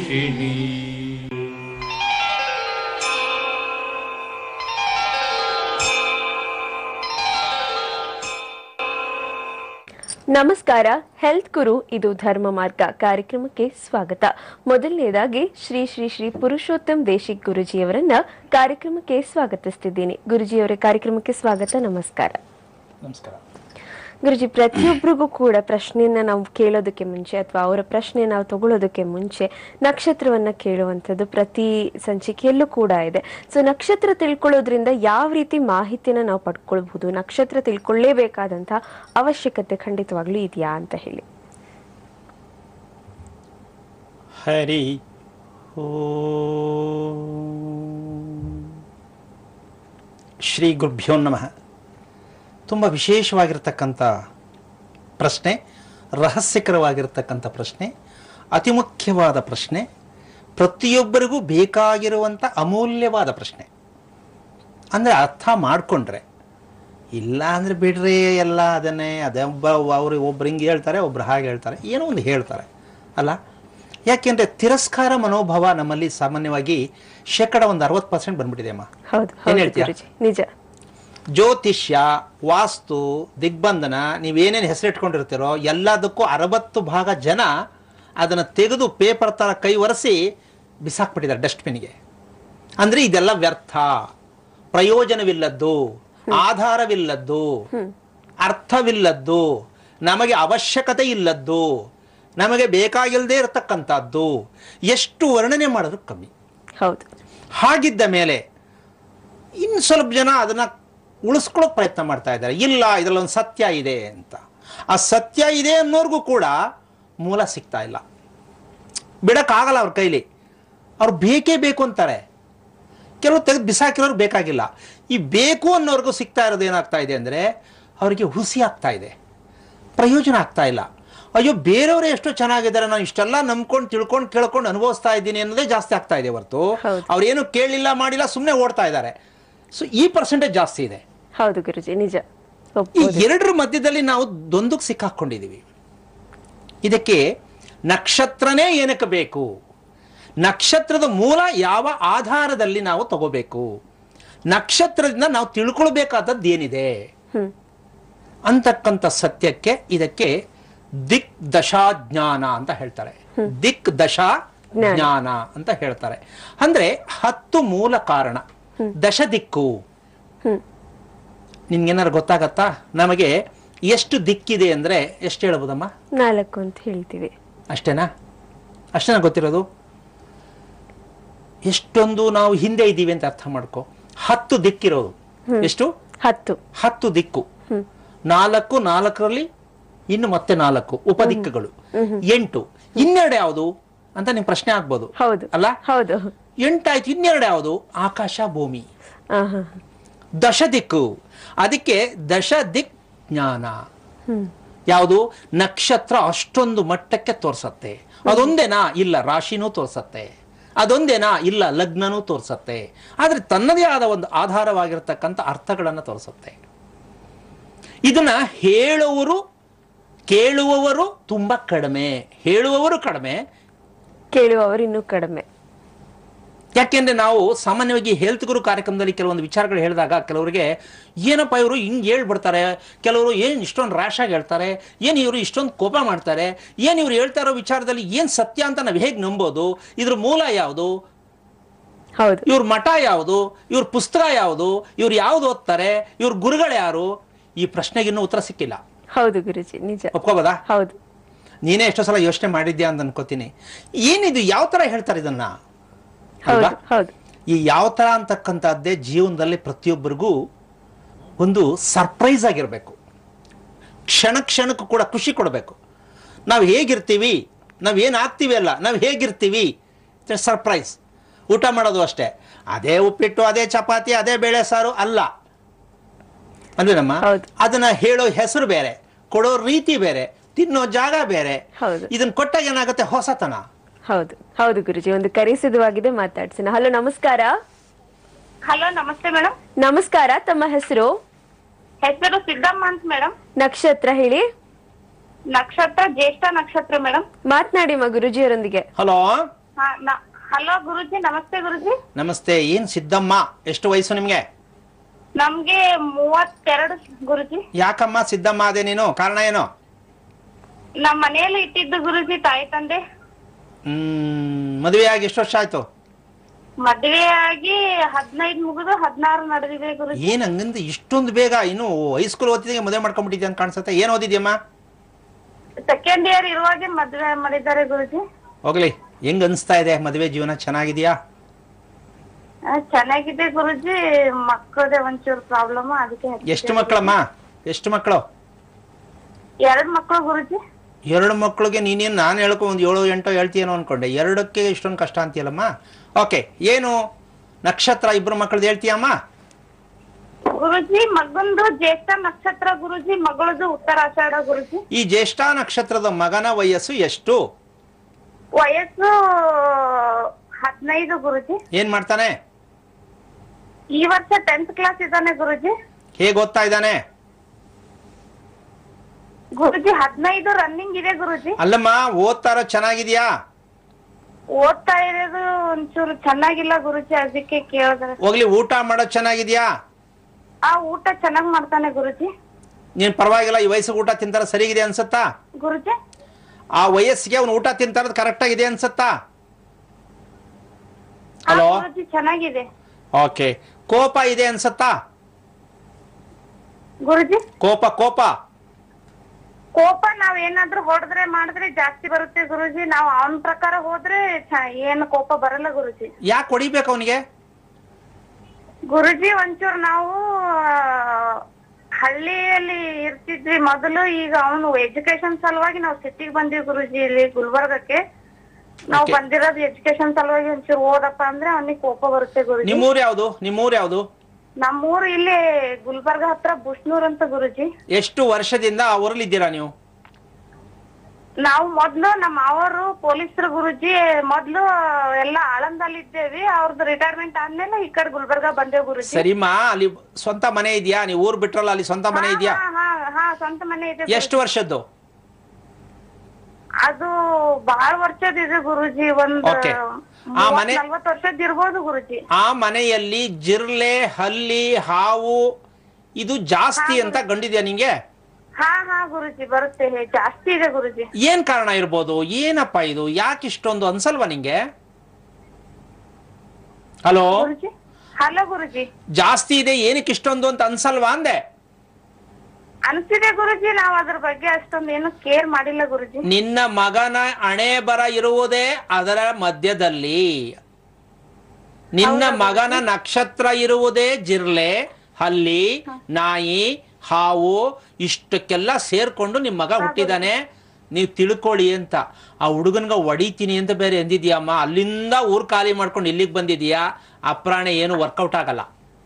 ಪೋಷಿಣಿ ನಮಸ್ಕಾರ ಹೆಲ್ತ್ ಗುರು ಇದು ಧರ್ಮ ಮಾರ್ಗ ಕಾರ್ಯಕ್ರಮಕ್ಕೆ ಸ್ವಾಗತ ಮೊದಲನೇದಾಗಿ ಶ್ರೀ ಶ್ರೀ ಶ್ರೀ ಪುರುಷೋತ್ತಮ್ ದೇಶಿಕ್ ಗುರುಜಿಯವರನ್ನ ಕಾರ್ಯಕ್ರಮಕ್ಕೆ ಸ್ವಾಗತಿಸ್ತಿದ್ದೀನಿ ಗುರುಜಿಯವರ ಕಾರ್ಯಕ್ರಮಕ್ಕೆ ಸ್ವಾಗತ ನಮಸ್ಕಾರ ನಮಸ್ಕಾರ ಗುರುಜಿ ಪ್ರತಿಯೊಬ್ಬರಿಗೂ ಕೂಡ ಪ್ರಶ್ನೆಯನ್ನ ನಾವು ಕೇಳೋದಕ್ಕೆ ಮುಂಚೆ ಅಥವಾ ಅವರ ಪ್ರಶ್ನೆ ನಾವು ತಗೊಳ್ಳೋದಕ್ಕೆ ಮುಂಚೆ ನಕ್ಷತ್ರವನ್ನ ಕೇಳುವಂಥದ್ದು ಪ್ರತಿ ಸಂಚಿಕೆಯಲ್ಲೂ ಕೂಡ ಇದೆ ಸೊ ನಕ್ಷತ್ರ ತಿಳ್ಕೊಳ್ಳೋದ್ರಿಂದ ಯಾವ ರೀತಿ ಮಾಹಿತಿನ ನಾವು ಪಡ್ಕೊಳ್ಬಹುದು ನಕ್ಷತ್ರ ತಿಳ್ಕೊಳ್ಳೇಬೇಕಾದಂತಹ ಅವಶ್ಯಕತೆ ಖಂಡಿತವಾಗ್ಲೂ ಇದೆಯಾ ಅಂತ ಹೇಳಿ ಹರಿ ಓ ಶ್ರೀ ಗುರುಭ್ಯೋ ನಮಃ ತುಂಬ ವಿಶೇಷವಾಗಿರ್ತಕ್ಕಂಥ ಪ್ರಶ್ನೆ ರಹಸ್ಯಕರವಾಗಿರ್ತಕ್ಕಂಥ ಪ್ರಶ್ನೆ ಅತಿ ಮುಖ್ಯವಾದ ಪ್ರಶ್ನೆ ಪ್ರತಿಯೊಬ್ಬರಿಗೂ ಬೇಕಾಗಿರುವಂಥ ಅಮೂಲ್ಯವಾದ ಪ್ರಶ್ನೆ ಅಂದರೆ ಅರ್ಥ ಮಾಡಿಕೊಂಡ್ರೆ ಇಲ್ಲ ಅಂದರೆ ಬಿಡ್ರಿ ಎಲ್ಲ ಅದನ್ನೇ ಅದೇ ಒಬ್ಬ ಅವರು ಒಬ್ರು ಹಿಂಗೆ ಹೇಳ್ತಾರೆ ಒಬ್ರು ಹಾಗೆ ಹೇಳ್ತಾರೆ ಏನೋ ಒಂದು ಹೇಳ್ತಾರೆ ಅಲ್ಲ ಯಾಕೆಂದರೆ ತಿರಸ್ಕಾರ ಮನೋಭಾವ ನಮ್ಮಲ್ಲಿ ಸಾಮಾನ್ಯವಾಗಿ ಶೇಕಡ ಒಂದು ಅರವತ್ತು ಪರ್ಸೆಂಟ್ ಬಂದ್ಬಿಟ್ಟಿದೆ ಅಮ್ಮ ಹೌದು ಏನ್ ಹೌದು ಹೇಳ್ತೀಯ? ಗುರುಜಿ ನಿಜ ಜ್ಯೋತಿಷ್ಯ ವಾಸ್ತು ದಿಗ್ಬಂಧನ ನೀವೇನೇನು ಹೆಸರಿಟ್ಕೊಂಡಿರ್ತೀರೋ ಎಲ್ಲದಕ್ಕೂ ಅರವತ್ತು ಭಾಗ ಜನ ಅದನ್ನು ತೆಗೆದು ಪೇಪರ್ ಥರ ಕೈ ಒರೆಸಿ ಬಿಸಾಕ್ಬಿಟ್ಟಿದ್ದಾರೆ ಡಸ್ಟ್ಬಿನ್ಗೆ ಅಂದರೆ ಇದೆಲ್ಲ ವ್ಯರ್ಥ ಪ್ರಯೋಜನವಿಲ್ಲದ್ದು ಆಧಾರವಿಲ್ಲದ್ದು ಅರ್ಥವಿಲ್ಲದ್ದು ನಮಗೆ ಅವಶ್ಯಕತೆ ಇಲ್ಲದ್ದು ನಮಗೆ ಬೇಕಾಗಿಲ್ಲದೆ ಇರತಕ್ಕಂಥದ್ದು ಎಷ್ಟು ವರ್ಣನೆ ಮಾಡೋದು ಕಮ್ಮಿ ಹೌದು ಹಾಗಿದ್ದ ಮೇಲೆ ಇನ್ನು ಸ್ವಲ್ಪ ಜನ ಅದನ್ನ ಉಳಿಸ್ಕೊಳ್ಳೋಕೆ ಪ್ರಯತ್ನ ಮಾಡ್ತಾ ಇದ್ದಾರೆ ಇಲ್ಲ ಇದರಲ್ಲಿ ಒಂದು ಸತ್ಯ ಇದೆ ಅಂತ ಆ ಸತ್ಯ ಇದೆ ಅನ್ನೋರ್ಗೂ ಕೂಡ ಮೂಲ ಸಿಗ್ತಾ ಇಲ್ಲ ಬಿಡಕ್ಕಾಗಲ್ಲ ಅವ್ರ ಕೈಲಿ ಅವ್ರು ಬೇಕೇ ಬೇಕು ಅಂತಾರೆ ಕೆಲವು ತೆಗೆದು ಬಿಸಾಕಿರೋರು ಬೇಕಾಗಿಲ್ಲ ಈ ಬೇಕು ಅನ್ನೋರ್ಗೂ ಸಿಗ್ತಾ ಇರೋದು ಏನಾಗ್ತಾ ಇದೆ ಅಂದರೆ ಅವರಿಗೆ ಹುಸಿ ಆಗ್ತಾ ಇದೆ ಪ್ರಯೋಜನ ಆಗ್ತಾ ಇಲ್ಲ ಅಯ್ಯೋ ಬೇರೆಯವರೇ ಎಷ್ಟು ಚೆನ್ನಾಗಿದ್ದಾರೆ ನಾನು ಇಷ್ಟೆಲ್ಲ ನಂಬ್ಕೊಂಡು ತಿಳ್ಕೊಂಡು ಕೇಳ್ಕೊಂಡು ಅನುಭವಿಸ್ತಾ ಇದ್ದೀನಿ ಅನ್ನೋದೇ ಜಾಸ್ತಿ ಆಗ್ತಾ ಇದೆ ಹೊರತು ಹೌದು. ಅವ್ರೇನು ಕೇಳಲಿಲ್ಲ ಮಾಡಿಲ್ಲ ಸುಮ್ಮನೆ ಓಡ್ತಾ ಇದ್ದಾರೆ ಸೊ ಈ ಪರ್ಸೆಂಟೇಜ್ ಜಾಸ್ತಿ ಇದೆ ಹೌದು ಗುರುಜಿ ನಿಜ ಈ ಒಪ್ಬೋದು ಎರಡರ ಮಧ್ಯದಲ್ಲಿ ನಾವು ದೊಂದಕ್ಕೆ ಸಿಕ್ಕಾಕೊಂಡಿದ್ದೀವಿ ಇದಕ್ಕೆ ನಕ್ಷತ್ರನೇ ಏನಕ್ಕೆ ಬೇಕು ನಕ್ಷತ್ರದ ಮೂಲ ಯಾವ ಆಧಾರದಲ್ಲಿ ನಾವು ತಗೋಬೇಕು ನಕ್ಷತ್ರದಿಂದ ನಾವು ತಿಳ್ಕೊಳ್ಬೇಕಾದದ್ದು ಏನಿದೆ ಹ್ಮ್ ಅಂತಕ್ಕಂಥ ಸತ್ಯಕ್ಕೆ ಇದಕ್ಕೆ ದಿಕ್ ದಶಾಜ್ಞಾನ ಅಂತ ಹೇಳ್ತಾರೆ ದಿಕ್ ದಶಾ ಜ್ಞಾನ ಅಂತ ಹೇಳ್ತಾರೆ ಅಂದ್ರೆ ಹತ್ತು ಮೂಲ ಕಾರಣ ದಶ ದಿಕ್ಕು ಹ್ಮ್ ನಿನ್ಗೇನಾರು ಗೊತ್ತಾಗತ್ತಾ ನಮಗೆ ಎಷ್ಟು ದಿಕ್ಕಿದೆ ಅಂದ್ರೆ ಎಷ್ಟು ಹೇಳ್ಬೋದಮ್ಮ ನಾಲ್ಕು ಅಂತ ಹೇಳ್ತೀವಿ ಅಷ್ಟೇನಾ ಅಷ್ಟೇನಾ ಗೊತ್ತಿರೋದು ಎಷ್ಟೊಂದು ನಾವು ಹಿಂದೆ ಇದ್ದೀವಿ ಅಂತ ಅರ್ಥ ಮಾಡ್ಕೊ ಹತ್ತು ದಿಕ್ಕಿರೋದು ಎಷ್ಟು ಹತ್ತು ಹತ್ತು ದಿಕ್ಕು ಹ್ಮ್ ನಾಲ್ಕು ನಾಲ್ಕರಲ್ಲಿ ಇನ್ನು ಮತ್ತೆ ನಾಲ್ಕು ಉಪದಿಕ್ಕುಗಳು ಎಂಟು ಇನ್ನೆರಡು ಯಾವುದು ಅಂತ ನಿಮ್ ಪ್ರಶ್ನೆ ಆಗ್ಬೋದು ಹೌದು ಅಲ್ಲ ಹೌದು ಎಂಟಾಯ್ತು ಇನ್ನೆರಡು ಯಾವುದು ಆಕಾಶ ಭೂಮಿ ಆ, ಹಾ, ದಶ ದಿಕ್ಕು ಅದಕ್ಕೆ ದಶ ದಿಕ್ ಜ್ಞಾನ ಹ್ಮ್ ಯಾವುದು ನಕ್ಷತ್ರ ಅಷ್ಟೊಂದು ಮಟ್ಟಕ್ಕೆ ತೋರ್ಸತ್ತೆ ಅದೊಂದೇನಾ ಇಲ್ಲ ರಾಶಿನೂ ತೋರ್ಸತ್ತೆ ಅದೊಂದೇನಾ ಇಲ್ಲ ಲಗ್ನನೂ ತೋರ್ಸತ್ತೆ ಆದ್ರೆ ತನ್ನದೇ ಆದ ಒಂದು ಆಧಾರವಾಗಿರ್ತಕ್ಕಂಥ ಅರ್ಥಗಳನ್ನು ತೋರಿಸುತ್ತೆ ಇದನ್ನ ಹೇಳುವವರು ಕೇಳುವವರು ತುಂಬಾ ಕಡಿಮೆ ಹೇಳುವವರು ಕಡಿಮೆ ಕೇಳುವವರು ಇನ್ನೂ ಕಡಿಮೆ ಯಾಕೆಂದ್ರೆ ನಾವು ಸಾಮಾನ್ಯವಾಗಿ ಹೆಲ್ತ್ ಗುರು ಕಾರ್ಯಕ್ರಮದಲ್ಲಿ ಕೆಲವೊಂದು ವಿಚಾರಗಳು ಹೇಳಿದಾಗ ಕೆಲವರಿಗೆ ಏನಪ್ಪ ಇವರು ಹಿಂಗೆ ಹೇಳ್ಬಿಡ್ತಾರೆ ಕೆಲವರು ಏನು ಇಷ್ಟೊಂದು ರ್ಯಾಶ್ ಆಗಿ ಹೇಳ್ತಾರೆ ಏನು ಇವರು ಇಷ್ಟೊಂದು ಕೋಪ ಮಾಡ್ತಾರೆ ಏನು ಇವ್ರು ಹೇಳ್ತಾ ಇರೋ ವಿಚಾರದಲ್ಲಿ ಏನು ಸತ್ಯ ಅಂತ ನಾವು ಹೇಗೆ ನಂಬೋದು ಇದ್ರ ಮೂಲ ಯಾವುದು ಹೌದು ಇವ್ರ ಮಠ ಯಾವುದು ಇವ್ರ ಪುಸ್ತಕ ಯಾವುದು ಇವ್ರು ಯಾವ್ದು ಓದ್ತಾರೆ ಇವ್ರ ಗುರುಗಳು ಯಾರು ಈ ಪ್ರಶ್ನೆಗೆ ಇನ್ನೂ ಉತ್ತರ ಸಿಕ್ಕಿಲ್ಲ ಹೌದು ಗುರುಜಿ ನಿಜ ಒಪ್ಕೋಬೋದಾ ಹೌದು ನೀನೇ ಎಷ್ಟೋ ಸಲ ಯೋಚನೆ ಮಾಡಿದ್ಯಾ ಅಂತ ಅನ್ಕೋತೀನಿ ಏನಿದು ಯಾವ ತರ ಹೇಳ್ತಾರೆ ಇದನ್ನ ಹೌದು ಅಲ್ವಾ ಹೌದು ಈ ಯಾವ ತರ ಅಂತಕ್ಕಂಥದ್ದೇ ಜೀವನದಲ್ಲಿ ಪ್ರತಿಯೊಬ್ಬರಿಗೂ ಒಂದು ಸರ್ಪ್ರೈಸ್ ಆಗಿರಬೇಕು ಕ್ಷಣ ಕ್ಷಣಕ್ಕೂ ಕೂಡ ಖುಷಿ ಕೊಡಬೇಕು ನಾವು ಹೇಗಿರ್ತೀವಿ ನಾವು ಏನು ಆಗ್ತೀವಿ ಅಲ್ಲ ನಾವು ಹೇಗಿರ್ತೀವಿ ಸರ್ಪ್ರೈಸ್ ಊಟ ಮಾಡೋದು ಅಷ್ಟೇ ಅದೇ ಉಪ್ಪಿಟ್ಟು ಅದೇ ಚಪಾತಿ ಅದೇ ಬೇಳೆ ಸಾರು ಅಲ್ಲ ಅಲ್ವೇನಮ್ಮ ಹೌದು. ಅದನ್ನ ಹೇಳೋ ಹೆಸರು ಬೇರೆ ಕೊಡೋ ರೀತಿ ಬೇರೆ ತಿನ್ನೋ ಜಾಗ ಬೇರೆ ಹೌದು. ಇದನ್ನ ಕೊಟ್ಟಾಗ ಏನಾಗುತ್ತೆ ಹೊಸತನ ಹೌದು ಹೌದು ಗುರುಜಿ ಒಂದು ಕರೆಸಿದುವಾಗಿದೆ ಮಾತಾಡ್ಸಿನ ಹಲೋ ನಮಸ್ಕಾರ ಹಲೋ ನಮಸ್ತೆ ಮೇಡಮ್ ನಮಸ್ಕಾರ ತಮ್ಮ ಹೆಸರು ಹೆಸರು ಸಿದ್ದಮ್ಮ ಅಂತ ಮೇಡಮ್ ನಕ್ಷತ್ರ ಹೇಳಿ ನಕ್ಷತ್ರ ಜ್ಯೇಷ್ಠ ನಕ್ಷತ್ರ ಮೇಡಮ್ ಮಾತನಾಡಿ ಮ ಗುರುಜಿಯವರೊಂದಿಗೆ ಹಲೋ ಹಾ ನ- ಹಲೋ ಗುರುಜಿ ನಮಸ್ತೆ ಗುರುಜಿ ನಮಸ್ತೆ ಏನ್ ಸಿದ್ದಮ್ಮ ಎಷ್ಟು ವಯಸ್ಸು ನಿಮ್ಗೆ ನಮ್ಗೆ ಮೂವತ್ತೆರಡು ಗುರುಜಿ ಯಾಕಮ್ಮ ಸಿದ್ದಮ್ಮ ಅದೇ ನೀನು ಕಾರಣ ಏನು ನಮ್ ಮನೆಯಲ್ಲಿ ಇಟ್ಟಿದ್ದು ಗುರುಜಿ ತಾಯಿ ತಂದೆ ಹ್ಮ್ ಮದುವೆ ಆಗಿ ಎಷ್ಟು ವರ್ಷ ಆಯ್ತು ಮದ್ವೆ ಆಗಿ ಹದಿನೈದು ಮುಗಿದು ಹದಿನಾರು ನಡೆದಿದೆ ಗುರುಜಿ ಏನ್ ಹಂಗಂದ್ರೆ ಇಷ್ಟೊಂದು ಬೇಗ ಇನ್ನು ಹೈಸ್ಕೂಲ್ ಓದ್ತಿದ್ದಂಗೆ ಮದುವೆ ಮಾಡ್ಕೊಂಡ್ಬಿಟ್ಟಿದ್ದೆ ಅಂತ ಕಾಣಿಸುತ್ತೆ ಏನ್ ಓದಿದ್ಯಮ್ಮ ಸೆಕೆಂಡ್ ಇಯರ್ ಇರುವಾಗೆ ಮದ್ವೆ ಮಾಡಿದ್ದಾರೆ ಗುರುಜಿ ಹೋಗ್ಲಿ ಹೆಂಗ್ ಅನ್ಸ್ತಾ ಇದೆ ಮದುವೆ ಜೀವನ ಚೆನ್ನಾಗಿದ್ಯಾ ಆ, ಚೆನ್ನಾಗಿದೆ ಗುರುಜಿ ಮಕ್ಕಳದೇ ಒಂಚೂರು ಪ್ರಾಬ್ಲಮ್ ಅದಕ್ಕೆ ಹಚ್ಚಿದೆ. ಎಷ್ಟು ಮಕ್ಕಳಮ್ಮ ಎಷ್ಟು ಮಕ್ಕಳು ಎರಡ್ ಮಕ್ಕಳು ಗುರುಜಿ ಎರಡು ಮಕ್ಕಳಿಗೆ ನೀನೇನು ನಾನು ಹೇಳ್ಕೊ ಒಂದು ಏಳು ಎಂಟೋ ಹೇಳ್ತೀಯೇನೋ ಅನ್ಕೊಂಡೆ ಎರಡಕ್ಕೆ ಇಷ್ಟೊಂದು ಕಷ್ಟ ಅಂತೀಯಲ್ಲಮ್ಮ ಓಕೆ ಏನು ನಕ್ಷತ್ರ ಇಬ್ರು ಮಕ್ಕಳದ್ದು ಹೇಳ್ತೀಯಮ್ಮ ಗುರುಜಿ ಮಗಂದು ಜ್ಯೇಷ್ಠ ನಕ್ಷತ್ರ ಗುರುಜಿ ಮಗಳದು ಉತ್ತರಾಷಾಢ ಗುರುಜಿ ಈ ಜ್ಯೇಷ್ಠ ನಕ್ಷತ್ರದ ಮಗನ ವಯಸ್ಸು ಎಷ್ಟು ವಯಸ್ಸು ಹದಿನೈದು ಗುರುಜಿ ಏನ್ ಮಾಡ್ತಾನೆ ಈ ವರ್ಷ ಟೆಂತ್ ಕ್ಲಾಸ್ ಇದ್ದಾನೆ ಗುರುಜಿ ಹೇಗೆ ಓದ್ತಾ ಇದ್ದಾನೆ ಗುರುಜಿ ಹದಿನೈದು ರನ್ನಿಂಗ್ ಇದೆ ಗುರುಜಿ ಅಲ್ಲಮ್ಮ ಓದ್ತಾರ ಚೆನ್ನಾಗಿದ್ಯಾ ಓದ್ತಾ ಇರೋದು ಒಂಚೂರು ಚೆನ್ನಾಗಿಲ್ಲ ಗುರುಜಿ ಅದಕ್ಕೆ ಕೇಳಿದ್ರೆ ಹೋಗ್ಲಿ ಊಟ ಮಾಡೋದು ಚೆನ್ನಾಗಿದ್ಯಾ ಆ ಊಟ ಚೆನ್ನಾಗ್ ಮಾಡ್ತಾನೆ ಗುರುಜಿ ನೀನ್ ಪರವಾಗಿಲ್ಲ ಈ ವಯಸ್ಸಿಗೆ ಊಟ ತಿಂತಾರ ಸರಿಗಿದೆ ಅನ್ಸತ್ತಾ ಗುರುಜಿ ಆ ವಯಸ್ಸಿಗೆ ಅವ್ನು ಊಟ ತಿಂತಾರದ್ ಕರೆಕ್ಟ್ ಆಗಿದೆ ಅನ್ಸತ್ತಾ ಆ, ಹಲೋ ಗುರುಜಿ ಚೆನ್ನಾಗಿದೆ ಓಕೆ ಕೋಪ ಇದೆ ಅನ್ಸತ್ತಾ ಗುರುಜಿ ಕೋಪ ಕೋಪ ಕೋಪ ನಾವ್ ಏನಾದ್ರೂ ಹೊಡೆದ್ರೆ ಮಾಡಿದ್ರೆ ಜಾಸ್ತಿ ಬರುತ್ತೆ ಗುರುಜಿ ನಾವ್ ಅವನ್ ಪ್ರಕಾರ ಹೋದ್ರೆ ಚ- ಏನು ಕೋಪ ಬರಲ್ಲ ಗುರುಜಿ ಯಾಕೆ ಹೊಡಿಬೇಕು ಅವನಿಗೆ ಗುರುಜಿ ಒಂಚೂರು ನಾವು ಆ, ಹಳ್ಳಿಯಲ್ಲಿ ಇರ್ತಿದ್ವಿ ಮೊದಲು ಈಗ ಅವನು ಎಜುಕೇಶನ್ ಸಲುವಾಗಿ ನಾವು ಸಿಟಿಗೆ ಬಂದಿವಿ ಗುರುಜಿ ಇಲ್ಲಿ ಗುಲ್ಬರ್ಗಕ್ಕೆ ನಾವು Okay. ಬಂದಿರೋದು ಎಜುಕೇಶನ್ ಸಲುವಾಗಿ ಒಂಚೂರು ಓದಪ್ಪ ಅಂದ್ರೆ ಅವನಿಗೆ ಕೋಪ ಬರುತ್ತೆ ಗುರುಜಿ ನಿಮ್ಮೂರು ಯಾವುದು ನಿಮ್ಮೂರು ಯಾವುದು ನಮ್ಮೂರು ಇಲ್ಲಿ ಗುಲ್ಬರ್ಗ ಹತ್ರ ಬುಷ್ನೂರ್ ಅಂತ ಗುರುಜಿ ಎಷ್ಟು ವರ್ಷದಿಂದ ಆ ಊರಲ್ಲಿ ಇದ್ದೀರಾ ನೀವು ನಾವು ಮೊದ್ಲು ನಮ್ಮ ಅವರು ಪೊಲೀಸರು ಗುರುಜಿ ಮೊದ್ಲು ಎಲ್ಲ ಆಳಂದಲ್ಲಿ ಇದ್ದೇವಿ ಅವ್ರದ್ದು ರಿಟೈರ್ಮೆಂಟ್ ಆದ್ಮೇಲೆ ಈ ಕಡೆ ಗುಲ್ಬರ್ಗ ಬಂದೇವ್ ಗುರುಜಿ ಸರಿಮಾ ಅಲ್ಲಿ ಸ್ವಂತ ಮನೆ ಇದೆಯಾ ನೀವು ಊರು ಬಿಟ್ರಲ್ಲ ಅಲ್ಲಿ ಸ್ವಂತ ಮನೆ ಇದೆಯಾ ಹಾ, ಹಾ, ಹಾ, ಸ್ವಂತ ಮನೆ ಇದೆ ಎಷ್ಟು ವರ್ಷದ್ದು ಅದು ಬಹಳ ವರ್ಷದ ಇದೆ ಗುರುಜಿ ಒಂದ್ Okay. ಆ ಮನೆ- ನಲ್ವತ್ ವರ್ಷದ ಇರ್ಬೋದು ಗುರುಜಿ ಆ ಮನೆಯಲ್ಲಿ ಜಿರ್ಲೆ ಹಲ್ಲಿ ಹಾವು ಇದು ಜಾಸ್ತಿ ಅಂತ ಗಂಡಿದ್ಯಾ ನಿಂಗೆ ಹಾ ಹಾ ಗುರುಜಿ ಬರುತ್ತೆ ಹೇ, ಜಾಸ್ತಿ ಇದೆ ಗುರುಜಿ ಏನ್ ಕಾರಣ ಇರ್ಬೋದು ಏನಪ್ಪ ಇದು ಯಾಕೆ ಇಷ್ಟೊಂದು ಅನ್ಸಲ್ವಾ ನಿಂಗೆ ಹಲೋ ಗುರುಜಿ ಹಲೋ ಗುರುಜಿ ಜಾಸ್ತಿ ಇದೆ ಏನಕ್ಕೆ ಇಷ್ಟೊಂದು ಅಂತ ಅನ್ಸಲ್ವಾ ಅಂದೆ ಅನ್ಸಿದೆ ಗುರುಜಿ ನಾವ್ ಅದ್ರ ಬಗ್ಗೆ ಅಷ್ಟೊಂದು ಏನು ಕೇರ್ ಮಾಡಿಲ್ಲ ಗುರುಜಿ ನಿನ್ನ ಮಗನ ಹಣೆ ಬರ ಇರುವುದೇ ಅದರ ಮಧ್ಯದಲ್ಲಿ ನಿನ್ನ ಮಗನ ನಕ್ಷತ್ರ ಇರುವುದೇ ಜಿರ್ಲೆ ಹಲ್ಲಿ ನಾಯಿ ಹಾವು ಇಷ್ಟಕ್ಕೆಲ್ಲ ಸೇರ್ಕೊಂಡು ನಿಮ್ಮ ಮಗ ಹುಟ್ಟಿದಾನೆ ನೀವು ತಿಳ್ಕೊಳ್ಳಿ ಅಂತ ಆ ಹುಡುಗನ್ಗ ಹೊಡಿತೀನಿ ಅಂತ ಬೇರೆ ಎಂದಿದ್ಯಮ್ಮ ಅಲ್ಲಿಂದ ಊರ್ ಖಾಲಿ ಮಾಡ್ಕೊಂಡು ಇಲ್ಲಿಗೆ ಬಂದಿದ್ಯಾ ಅಪ್ರಾಣೆ ಏನು ವರ್ಕೌಟ್ ಆಗಲ್ಲ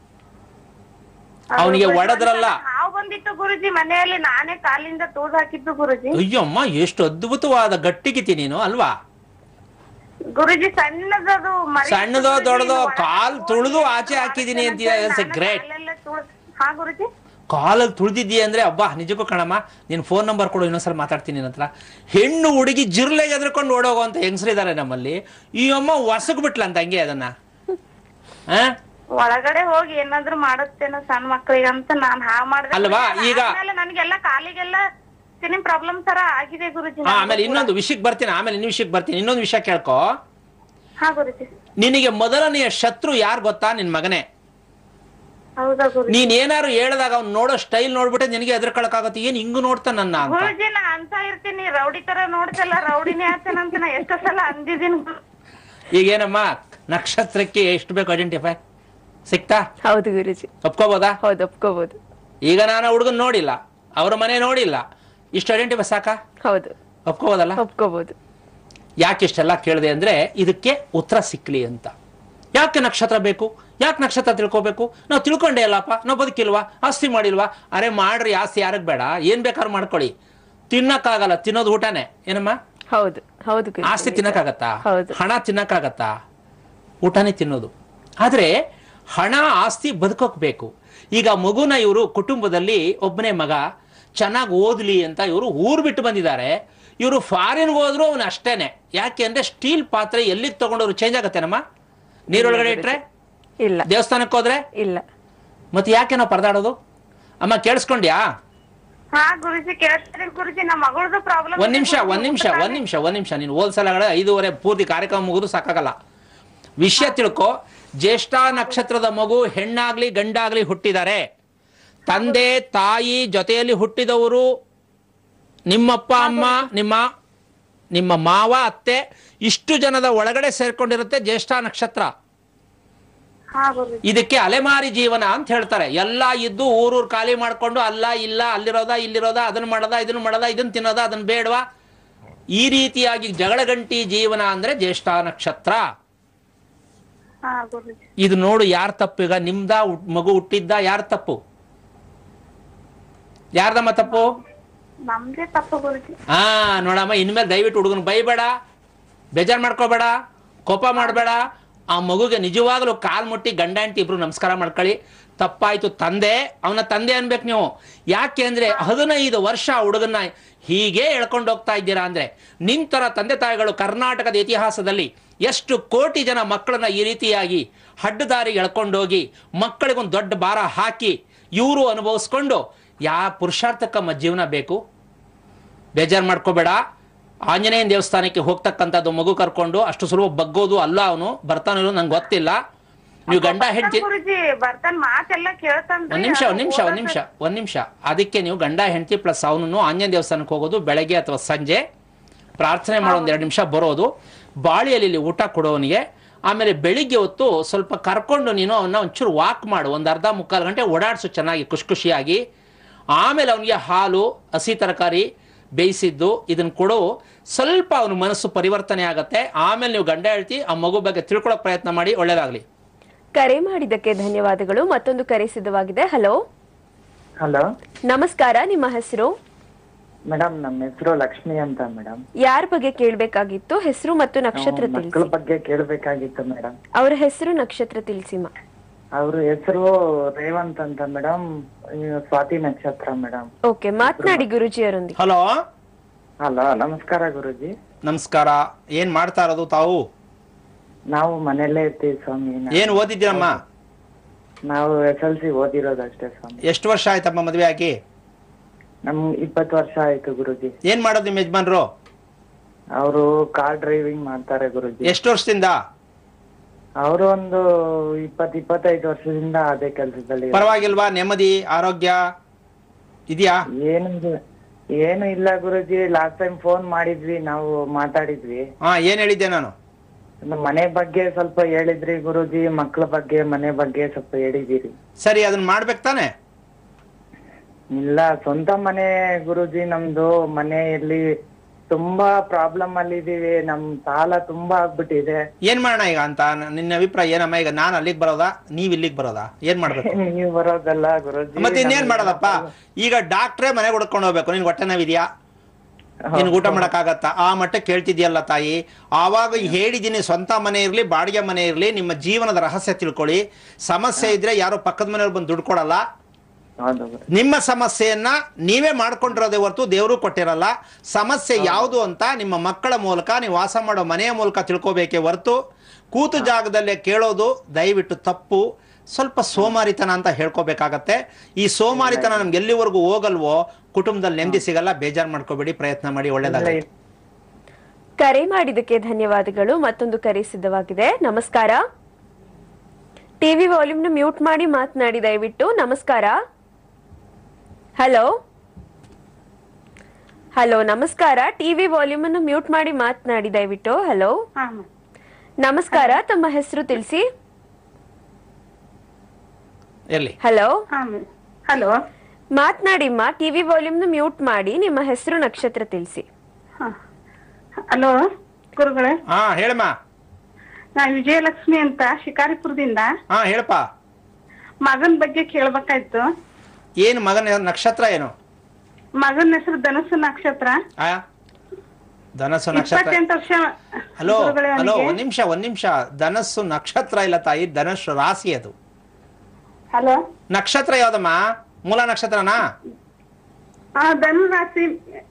ಅವನಿಗೆ ಒಡೆದ್ರಲ್ಲ ಹಾವು ಬಂದಿತ್ತು ಗುರುಜಿ ಮನೆಯಲ್ಲಿ ನಾನೇ ಕಾಲಿಂದ ತೂದ್ ಹಾಕಿದ್ದು ಗುರುಜಿ ಅಯ್ಯಮ್ಮ ಎಷ್ಟು ಅದ್ಭುತವಾದ ಗಟ್ಟಿಗಿತಿ ನೀನು ಅಲ್ವಾ ಗುರುಜಿ ಸಣ್ಣದದು ಮರಿ ಸಣ್ಣದೋ ಗುರೂಜಿ, ದೊಡ್ಡದೋ ಒಳಗೆ ಕಾಲ್ ಹೋಗಿ ತುಳ್ದು ಏನೋ ಆಚೆ ಹಾಕಿದೀನಿ ಮಾಡ್ತೇನೆ ಅಂತೀಯ, ಅಂತ that's a great. ಕಾಲೆಲ್ಲ ತುಳ್ದ್- ಹಾ ಗುರುಜಿ ಕಾಲಲ್ಲಿ ತುಳಿದಿದ್ದೀಯ ಅಂದ್ರೆ ಅಬ್ಬಾ ನಿಜಕ್ಕೂ ಕಣಮ್ಮ ನೀನ್ ಫೋನ್ ನಂಬರ್ ಕೊಡು ಇನ್ನೊಂದ್ಸಲ ಮಾತಾಡ್ತೀನಿ ನಿನ್ನ ಹತ್ರ ಹೆಣ್ಣು ಹುಡುಗಿ ಜಿರ್ಲೆಗೆ ಎದ್ರಕೊಂಡು ಓಡೋಗುವಂತ ಹೆಂಗಸರಿದ್ದಾರೆ ನಮ್ಮಲ್ಲಿ ಈ ಅಮ್ಮ ಹೊಸಗ್ ಬಿಟ್ಲ ಅಂತ ಹಂಗೆ ಅದನ್ನ ಆ? ಒಳಗಡೆ ಹೋಗಿ ಏನಾದ್ರು ಮಾಡುತ್ತೇನೋ ಸಣ್ಣ ಮಕ್ಳಿಗೆ ಅಂತ ನಾನ್ ಹಾ ಮಾಡಿದೆ ಅಲ್ವಾ? ಈಗ- ಆಮೇಲೆ ನನಗೆಲ್ಲ ಕಾಲಿಗೆಲ್ಲ ಸ್ಕಿನ್ ಪ್ರಾಬ್ಲಮ್ ತರ ಆಗಿದೆ ಗುರುಜಿ ಆ, ಆಮೇಲೆ ಇನ್ನೊಂದು ವಿಷಯಕ್ಕೆ ಬರ್ತೀನಿ ಆಮೇಲೆ ಇನ್ನೊಂದು ವಿಷಯಕ್ಕೆ ಬರ್ತೀನಿ ಇನ್ನೊಂದು ವಿಷಯ ಕೇಳ್ಕೊ ಹಾ ಗುರುಜಿ ನಿನಗೆ ಮೊದಲನೆಯ ಶತ್ರು ಯಾರು ಗೊತ್ತಾ ನಿನ್ ಮಗನೇ ಹೌದಾ ಗುರುಜಿ ನೀನ್ ಏನಾರು ಹೇಳಿದಾಗ ಅವ್ನು ನೋಡೋ ಸ್ಟೈಲ್ ನೋಡ್ಬಿಟ್ಟೆ ನಿನಗೆ ಎದ್ರಕೊಳಕಾಗತ್ತೆ ಏನ್ ಹಿಂಗು ನೋಡ್ತಾ ನನ್ನ ಅಂತ ಗುರುಜಿ ನಾ ಅಂತ ಇರ್ತೀನಿ ರೌಡಿ ತರ ನೋಡ್ತಲ್ಲ ರೌಡಿನೇ ಆಗ್ತೇನಂತ ನಾ ಎಷ್ಟೋ ಸಲ ಅಂದಿದ್ದೀನಿ ಗುರು- ಈಗೇನಮ್ಮ ನಕ್ಷತ್ರಕ್ಕೆ ಎಷ್ಟು ಬೇಕು ಐಡೆಂಟಿಫೈ ಸಿಕ್ತಾ ಹೌದು ಗುರುಜಿ ಒಪ್ಕೋಬೋದಾ ಹೌದು ಒಪ್ಕೋಬಹುದು ಈಗ ನಾನು ಹುಡುಗನ್ ನೋಡಿಲ್ಲ ಅವ್ರ ಮನೆ ನೋಡಿಲ್ಲ ಇಷ್ಟು ಐಡೆಂಟಿಫೈ ಸಾಕಾ ಹೌದು ಒಪ್ಕೋಬೋದಲ್ಲ ಒಪ್ಕೋಬಹುದು ಯಾಕೆ ಇಷ್ಟೆಲ್ಲ ಕೇಳಿದೆ ಅಂದ್ರೆ ಇದಕ್ಕೆ ಉತ್ತರ ಸಿಕ್ಲಿ ಅಂತ ಯಾಕೆ ನಕ್ಷತ್ರ ಬೇಕು ಯಾಕೆ ನಕ್ಷತ್ರ ತಿಳ್ಕೋಬೇಕು ನಾವು ತಿಳ್ಕೊಂಡೇ ಅಲ್ಲಪ್ಪ ನಾವು ಬದುಕಿಲ್ವಾ ಆಸ್ತಿ ಮಾಡಿಲ್ವಾ ಅರೆ ಮಾಡ್ರಿ ಆಸ್ತಿ ಯಾರಿಗೆ ಬೇಡ ಏನ್ ಬೇಕಾದ್ರೂ ಮಾಡ್ಕೊಳ್ಳಿ ತಿನ್ನಕ್ಕಾಗಲ್ಲ ತಿನ್ನೋದು ಊಟನೇ ಏನಮ್ಮ ಹೌದು ಹೌದು ಗುರೂಜಿ. ಆಸ್ತಿ ತಿನ್ನಕ್ಕಾಗತ್ತಾ ಹೌದು ಹಣ ತಿನ್ನಕ್ಕಾಗತ್ತಾ ಊಟನೇ ತಿನ್ನೋದು ಆದ್ರೆ ಹಣ ಆಸ್ತಿ ಬದುಕೋಕ್ ಬೇಕು ಈಗ ಮಗುನ ಇವರು ಕುಟುಂಬದಲ್ಲಿ ಒಬ್ಬನೇ ಮಗ ಚೆನ್ನಾಗಿ ಓದ್ಲಿ ಅಂತ ಇವರು ಊರ್ ಬಿಟ್ಟು ಬಂದಿದ್ದಾರೆ ಇವರು ಫಾರಿನ್ಗೆ ಹೋದ್ರು ಅವನು ಅಷ್ಟೇನೆ ಯಾಕೆ ಅಂದ್ರೆ ಸ್ಟೀಲ್ ಪಾತ್ರೆ ಎಲ್ಲಿಗೆ ತಗೊಂಡವ್ರು ಚೇಂಜ್ ಆಗತ್ತೇನಮ್ಮ ನೀರೊಳಗಡೆ ಇಟ್ರೆ ಇಲ್ಲ ದೇವಸ್ಥಾನಕ್ಕೆ ಹೋದ್ರೆ ಇಲ್ಲ ಮತ್ತೆ ಯಾಕೆ ನಾವು ಪರದಾಡೋದು ಅಮ್ಮ ಕೇಳಿಸ್ಕೊಂಡ್ಯಾ ಹಾ ಗುರುಜಿ ಕೇಳ್ತಾರೆ ಗುರುಜಿ ನಮ್ಮ ಮಗಳದು ಪ್ರಾಬ್ಲಮ್ ಒಂದ್ ನಿಮಿಷ ಒಂದ್ ನಿಮಿಷ ಒಂದ್ ನಿಮಿಷ ಒಂದ್ ನಿಮಿಷ ನೀನು ಹೋಲ್ಸಲ ಐದೂವರೆ ಪೂರ್ತಿ ಕಾರ್ಯಕ್ರಮ ಮುಗಿದು ಸಾಕಾಗಲ್ಲ ವಿಷಯ ತಿಳ್ಕೊ ಜ್ಯೇಷ್ಠ ನಕ್ಷತ್ರದ ಮಗು ಹೆಣ್ಣಾಗ್ಲಿ ಗಂಡಾಗ್ಲಿ ಹುಟ್ಟಿದ್ದಾರೆ ತಂದೆ ತಾಯಿ ಜೊತೆಯಲ್ಲಿ ಹುಟ್ಟಿದವರು ನಿಮ್ಮಪ್ಪ ಅಮ್ಮ ನಿಮ್ಮ ನಿಮ್ಮ ಮಾವ ಅತ್ತೆ ಇಷ್ಟು ಜನದ ಒಳಗಡೆ ಸೇರ್ಕೊಂಡಿರುತ್ತೆ ಜ್ಯೇಷ್ಠ ನಕ್ಷತ್ರ ಹಾ ಗುರುಜಿ ಇದಕ್ಕೆ ಅಲೆಮಾರಿ ಜೀವನ ಅಂತ ಹೇಳ್ತಾರೆ ಎಲ್ಲ ಇದ್ದು ಊರೂರು ಖಾಲಿ ಮಾಡ್ಕೊಂಡು ಅಲ್ಲ ಇಲ್ಲ ಅಲ್ಲಿರೋದ ಇಲ್ಲಿರೋದ ಅದನ್ನ ಮಾಡದ ಇದನ್ನ ಮಾಡದ ಇದನ್ನ ತಿನ್ನೋದ ಅದನ್ನ ಬೇಡವಾ ಈ ರೀತಿಯಾಗಿ ಜಗಳಗಂಟಿ ಜೀವನ ಅಂದ್ರೆ ಜ್ಯೇಷ್ಠ ನಕ್ಷತ್ರ ಹಾ ಗುರುಜಿ ಇದು ನೋಡು ಯಾರ ತಪ್ಪು ಈಗ ನಿಮ್ದ ಹುಟ್- ಮಗು ಹುಟ್ಟಿದ್ದ ಯಾರ ತಪ್ಪು ಯಾರ್ದಮ್ಮ ತಪ್ಪು ನಮ್ದೇ ತಪ್ಪು ಗುರುಜಿ ಹಾ ನೋಡಮ್ಮ ಇನ್ಮೇಲೆ ದಯವಿಟ್ಟು ಹುಡುಗನ ಬೈಬೇಡ ಬೇಜಾರ್ ಮಾಡ್ಕೋಬೇಡ ಕೋಪ ಮಾಡಬೇಡ ಆ ಮಗುಗೆ ನಿಜವಾಗ್ಲೂ ಕಾಲ್ ಮುಟ್ಟಿ ಗಂಡ ಹೆಂಡತಿ ಇಬ್ರು ನಮಸ್ಕಾರ ಮಾಡ್ಕೊಳ್ಳಿ ತಪ್ಪಾಯ್ತು ತಂದೆ ಅವನ ತಂದೆ ಅನ್ಬೇಕು ನೀವು ಯಾಕೆ ಅಂದ್ರೆ ಹದಿನೈದು ವರ್ಷ ಆ ಹುಡುಗನ್ನ ಹೀಗೆ ಎಳ್ಕೊಂಡು ಹೋಗ್ತಾ ಇದ್ದೀರಾ ಅಂದ್ರೆ ನಿಂತರ ತಂದೆ ತಾಯಿಗಳು ಕರ್ನಾಟಕದ ಇತಿಹಾಸದಲ್ಲಿ ಎಷ್ಟು ಕೋಟಿ ಜನ ಮಕ್ಕಳನ್ನ ಈ ರೀತಿಯಾಗಿ ಹಡ್ಡದಾರಿಗೆ ಎಳ್ಕೊಂಡೋಗಿ ಮಕ್ಕಳಿಗೊಂದು ದೊಡ್ಡ ಭಾರ ಹಾಕಿ ಇವರು ಅನುಭವಿಸ್ಕೊಂಡು ಯಾ ಪುರುಷಾರ್ಥಕ್ಕಮ್ಮ ಜೀವನ ಬೇಕು ಬೇಜಾರು ಮಾಡ್ಕೋಬೇಡ ಆಂಜನೇಯನ ದೇವಸ್ಥಾನಕ್ಕೆ ಹೋಗ್ತಕ್ಕಂಥದ್ದು ಮಗು ಕರ್ಕೊಂಡು ಅಷ್ಟು ಸುಲಭ ಬಗ್ಗೋದು ಅಲ್ಲ ಅವನು ಬರ್ತಾನೋ ನಂಗೆ ಗೊತ್ತಿಲ್ಲ ನೀವು ಗಂಡ ಹೆಂಡತಿ ಗುರುಜಿ ಬರ್ತಾನ ಮಾತೆಲ್ಲ ಕೇಳ್ತಾನ್ರಿ ಒಂದ್ ನಿಮಿಷ ಒಂದ್ ನಿಮಿಷ ಒಂದ್ ನಿಮಿಷ ಒಂದ್ ನಿಮಿಷ ಅದಕ್ಕೆ ನೀವು ಗಂಡ ಹೆಂಡತಿ ಪ್ಲಸ್ ಅವನನ್ನು ಆಂಜನೇಯ ದೇವಸ್ಥಾನಕ್ಕೆ ಹೋಗೋದು ಬೆಳಗ್ಗೆ ಅಥವಾ ಸಂಜೆ ಪ್ರಾರ್ಥನೆ ಮಾಡೋ ಒಂದ್ ಎರಡು ನಿಮಿಷ ಬರೋದು ಬಾಳಿಯಲ್ಲಿ ಇಲ್ಲಿ ಊಟ ಕೊಡೋವನಿಗೆ ಆಮೇಲೆ ಬೆಳಿಗ್ಗೆ ಹೊತ್ತು ಸ್ವಲ್ಪ ಕರ್ಕೊಂಡು ನೀನು ಅವನ್ನ ಒಂಚೂರು ವಾಕ್ ಮಾಡು ಒಂದು ಅರ್ಧ ಮುಕ್ಕಾಲು ಗಂಟೆ ಓಡಾಡ್ಸು ಚೆನ್ನಾಗಿ ಖುಷಿ ಖುಷಿಯಾಗಿ ಆಮೇಲೆ ಅವನಿಗೆ ಹಾಲು ಹಸಿ ತರಕಾರಿ ಬೇಯಿಸಿದ್ದು ಇದನ್ನ ಕೊಡು ಸ್ವಲ್ಪ ಅವನ ಮನಸ್ಸು ಪರಿವರ್ತನೆ ಆಗತ್ತೆ ಆಮೇಲೆ ನೀವು ಗಂಡ ಹೇಳ್ತಿ ಆ ಮಗು ಬಗ್ಗೆ ತಿಳ್ಕೊಳ್ಳೋಕೆ ಪ್ರಯತ್ನ ಮಾಡಿ ಒಳ್ಳೇದಾಗ್ಲಿ ಕರೆ ಮಾಡಿದ್ದಕ್ಕೆ ಧನ್ಯವಾದಗಳು ಮತ್ತೊಂದು ಕರೆ ಸಿದ್ಧವಾಗಿದೆ ಹಲೋ ಹಲೋ ನಮಸ್ಕಾರ ನಿಮ್ಮ ಹೆಸರು ಮೇಡಮ್ ನಮ್ಮ ಹೆಸರು ಲಕ್ಷ್ಮಿ ಅಂತ ಮೇಡಮ್ ಯಾರ ಬಗ್ಗೆ ಕೇಳ್ಬೇಕಾಗಿತ್ತು ಹೆಸರು ಮತ್ತು ನಕ್ಷತ್ರ ಮಕ್ಕಳ ತಿಳಿಸಿ ಬಗ್ಗೆ ಕೇಳ್ಬೇಕಾಗಿತ್ತು ಮೇಡಮ್ ಅವರ ಹೆಸರು ನಕ್ಷತ್ರ ತಿಳಿಸಿಮ ಅವ್ರ ಹೆಸರು ರೇವಂತ್ ಅಂತ ಮೇಡಮ್ ಸ್ವಾತಿ ನಕ್ಷತ್ರ ಮೇಡಮ್ ಓಕೆ ಮಾತನಾಡಿ ಗುರುಜಿಯವರೊಂದಿಗೆ ಹಲೋ ಹಲೋ ನಮಸ್ಕಾರ ಗುರುಜಿ ನಮಸ್ಕಾರ ಏನ್ ಮಾಡ್ತಾ ಇರೋದು ತಾವು ನಾವು ಮನೆಯಲ್ಲೇ ಇರ್ತೀವಿ ಸ್ವಾಮಿ ನಾ- ಏನ್ ಓದಿದ್ದೀರಮ್ಮ ನಾವು ಎಸ್ ಎಲ್ ಸಿ ಓದಿರೋದಷ್ಟೇ ಸ್ವಾಮಿ ಎಷ್ಟು ವರ್ಷ ಆಯ್ತಮ್ಮ ಮದ್ವೆ ಆಗಿ ನಮ್ ಇಪ್ಪತ್ತು ವರ್ಷ ಆಯ್ತು ಗುರುಜಿ ಏನ್ ಮಾಡೋದು ನಿಮ್ಮ ಯಜಮಾನ್ರು ಅವರು ಕಾರ್ ಡ್ರೈವಿಂಗ್ ಮಾಡ್ತಾರೆ ಗುರುಜಿ ಎಷ್ಟು ವರ್ಷದಿಂದ ಅವರು ಒಂದು ಇಪ್ಪತ್ ಇಪ್ಪತ್ತೈದು ವರ್ಷದಿಂದ ಅದೇ ಕೆಲಸದಲ್ಲಿ ಪರವಾಗಿಲ್ವಾ ನೆಮ್ಮದಿ ಆರೋಗ್ಯ ಇದೆಯಾ ಏನು ಇಲ್ಲ- ಏನು ಇಲ್ಲ ಗುರುಜಿ ಲಾಸ್ಟ್ ಟೈಮ್ ಫೋನ್ ಮಾಡಿದ್ವಿ ನಾವು ಮಾತಾಡಿದ್ವಿ ಹಾ ಏನ್ ಹೇಳಿದ್ದೆ ನಾನು ನಮ್ಮ ಮನೆ ಬಗ್ಗೆ ಸ್ವಲ್ಪ ಹೇಳಿದ್ರಿ ಗುರುಜಿ ಮಕ್ಳ ಬಗ್ಗೆ ಮನೆ ಬಗ್ಗೆ ಸ್ವಲ್ಪ ಹೇಳಿದಿರಿ ಸರಿ ಅದನ್ನ ಮಾಡ್ಬೇಕು ತಾನೆ ಇಲ್ಲ ಸ್ವಂತ ಮನೆ ಗುರುಜಿ ನಮ್ದು ಮನೆಯಲ್ಲಿ ತುಂಬಾ ಪ್ರಾಬ್ಲಮ್ ಅಲ್ಲಿ ಇದೀವಿ ನಮ್ ಸಾಲ ತುಂಬಾ ಆಗ್ಬಿಟ್ಟಿದೆ ಏನ್ ಮಾಡೋಣ ಈಗ ಅಂತ ನ- ನಿನ್ನ ಅಭಿಪ್ರಾಯ ಏನಮ್ಮ ಈಗ ನಾನು ಅಲ್ಲಿಗೆ ಬರೋದಾ ನೀವ್ ಇಲ್ಲಿಗೆ ಬರೋದಾ ಏನ್ ಮಾಡ್ಬೇಕು ನೀವ್ ಬರೋದಲ್ಲ ಗುರುಜಿ ಮತ್ತೆ ಇನ್ನೇನ್ ಮಾಡೋದಪ್ಪ ಈಗ ಡಾಕ್ಟ್ರೇ ಮನೆಗೆ ಹುಡ್ಕೊಂಡು ಹೋಗ್ಬೇಕು ನಿನ್ ಹೊಟ್ಟೆ ನೋವಿದ್ಯಾ ನಿನ್ ಊಟ ಮಾಡಕ್ಕಾಗತ್ತಾ ಆ ಮಟ್ಟಕ್ಕೆ ಕೇಳ್ತಿದ್ಯಲ್ಲ ತಾಯಿ ಆವಾಗ ಹೇಳಿದ್ದೀನಿ ಸ್ವಂತ ಮನೆ ಇರ್ಲಿ ಬಾಡಿಗೆ ಮನೆ ಇರ್ಲಿ ನಿಮ್ಮ ಜೀವನದ ರಹಸ್ಯ ತಿಳ್ಕೊಳ್ಳಿ ಸಮಸ್ಯೆ ಇದ್ರೆ ಯಾರೋ ಪಕ್ಕದ ಮನೆಯವ್ರು ಬಂದು ದುಡ್ಡು ಕೊಡಲ್ಲ ಹೌದು ಗುರು. ನಿಮ್ಮ ಸಮಸ್ಯೆಯನ್ನ ನೀವೇ ಮಾಡ್ಕೊಂಡಿರೋದೇ ಹೊರತು ದೇವರು ಕೊಟ್ಟಿರಲ್ಲ ಸಮಸ್ಯೆ ಯಾವುದು ಅಂತ ನಿಮ್ಮ ಮಕ್ಕಳ ಮೂಲಕ ನೀವು ವಾಸ ಮಾಡೋ ಮನೆಯ ಮೂಲಕ ತಿಳ್ಕೋಬೇಕೇ ಹೊರತು ಕೂತು ಜಾಗದಲ್ಲೇ ಕೇಳೋದು ದಯವಿಟ್ಟು ತಪ್ಪು ಸ್ವಲ್ಪ ಸೋಮಾರಿತನ ಅಂತ ಹೇಳ್ಕೋಬೇಕಾಗತ್ತೆ ಈ ಸೋಮಾರಿತನ ನಮ್ಗೆ ಎಲ್ಲಿವರೆಗೂ ಹೋಗಲ್ವೋ ಕುಟುಂಬದಲ್ಲಿ ನೆಮ್ಮದಿ ಸಿಗಲ್ಲ ಬೇಜಾರು ಮಾಡ್ಕೋಬೇಡಿ ಪ್ರಯತ್ನ ಮಾಡಿ ಒಳ್ಳೇದಾಗಲಿ ಇಲ್ಲ, ಕರೆ ಮಾಡಿದ್ದಕ್ಕೆ ಧನ್ಯವಾದಗಳು ಮತ್ತೊಂದು ಕರೆ ಸಿದ್ಧವಾಗಿದೆ ನಮಸ್ಕಾರ ಟಿವಿ ವಾಲ್ಯೂಮ್ನ ಮ್ಯೂಟ್ ಮಾಡಿ ಮಾತನಾಡಿ ದಯವಿಟ್ಟು ನಮಸ್ಕಾರ ಹಲೋ ಹಲೋ ನಮಸ್ಕಾರ ಟಿವಿ ವಾಲ್ಯೂಮ್ ಅನ್ನು ಮ್ಯೂಟ್ ಮಾಡಿ ಮಾತನಾಡಿ ದಯವಿಟ್ಟು ಹಲೋ ಹಾ ನಮಸ್ಕಾರ ತಮ್ಮ ಹೆಸರು ತಿಳಿಸಿ ಇರ್ಲಿ ಹಲೋ ಹಲೋ ಮಾತನಾಡಿಮ್ಮ ಟಿವಿ ವಾಲ್ಯೂಮ್ನ ಮ್ಯೂಟ್ ಮಾಡಿ ನಿಮ್ಮ ಹೆಸರು ನಕ್ಷತ್ರ ತಿಳಿಸಿ ಹಲೋ ಗುರುಗಳೇ ಹಾ ಹೇಳಮ್ಮ ನಾ ವಿಜಯಲಕ್ಷ್ಮಿ ಅಂತ ಶಿಕಾರಿಪುರದಿಂದ ಹಾ ಹೇಳಪ್ಪ ಮಗನ್ ಬಗ್ಗೆ ಕೇಳ್ಬೇಕಾಯ್ತು ಏನು ಮಗನ ನಕ್ಷತ್ರ ಏನು ಮಗನ ಹೆಸರು ಧನುಸು ನಕ್ಷತ್ರ ಆ ಧನಸ್ಸು ನಕ್ಷತ್ರ ಇಪ್ಪತ್ತೆಂಟು ವರ್ಷ ಹಲೋ ಗುರುಗಳೇ ಹಲೋ ಅವನಿಗೆ. ಒಂದ್ ನಿಮಿಷ ಒಂದ್ ನಿಮಿಷ ಧನಸ್ಸು ನಕ್ಷತ್ರ ಇಲ್ಲ ತಾಯಿ ಧನಸ್ಸು ರಾಶಿ ಅದು ಹಲೋ ನಕ್ಷತ್ರ ಯಾವ್ದಮ್ಮ ಮೂಲ ನಕ್ಷತ್ರನಾ ಆ ಧನು ರಾಶಿ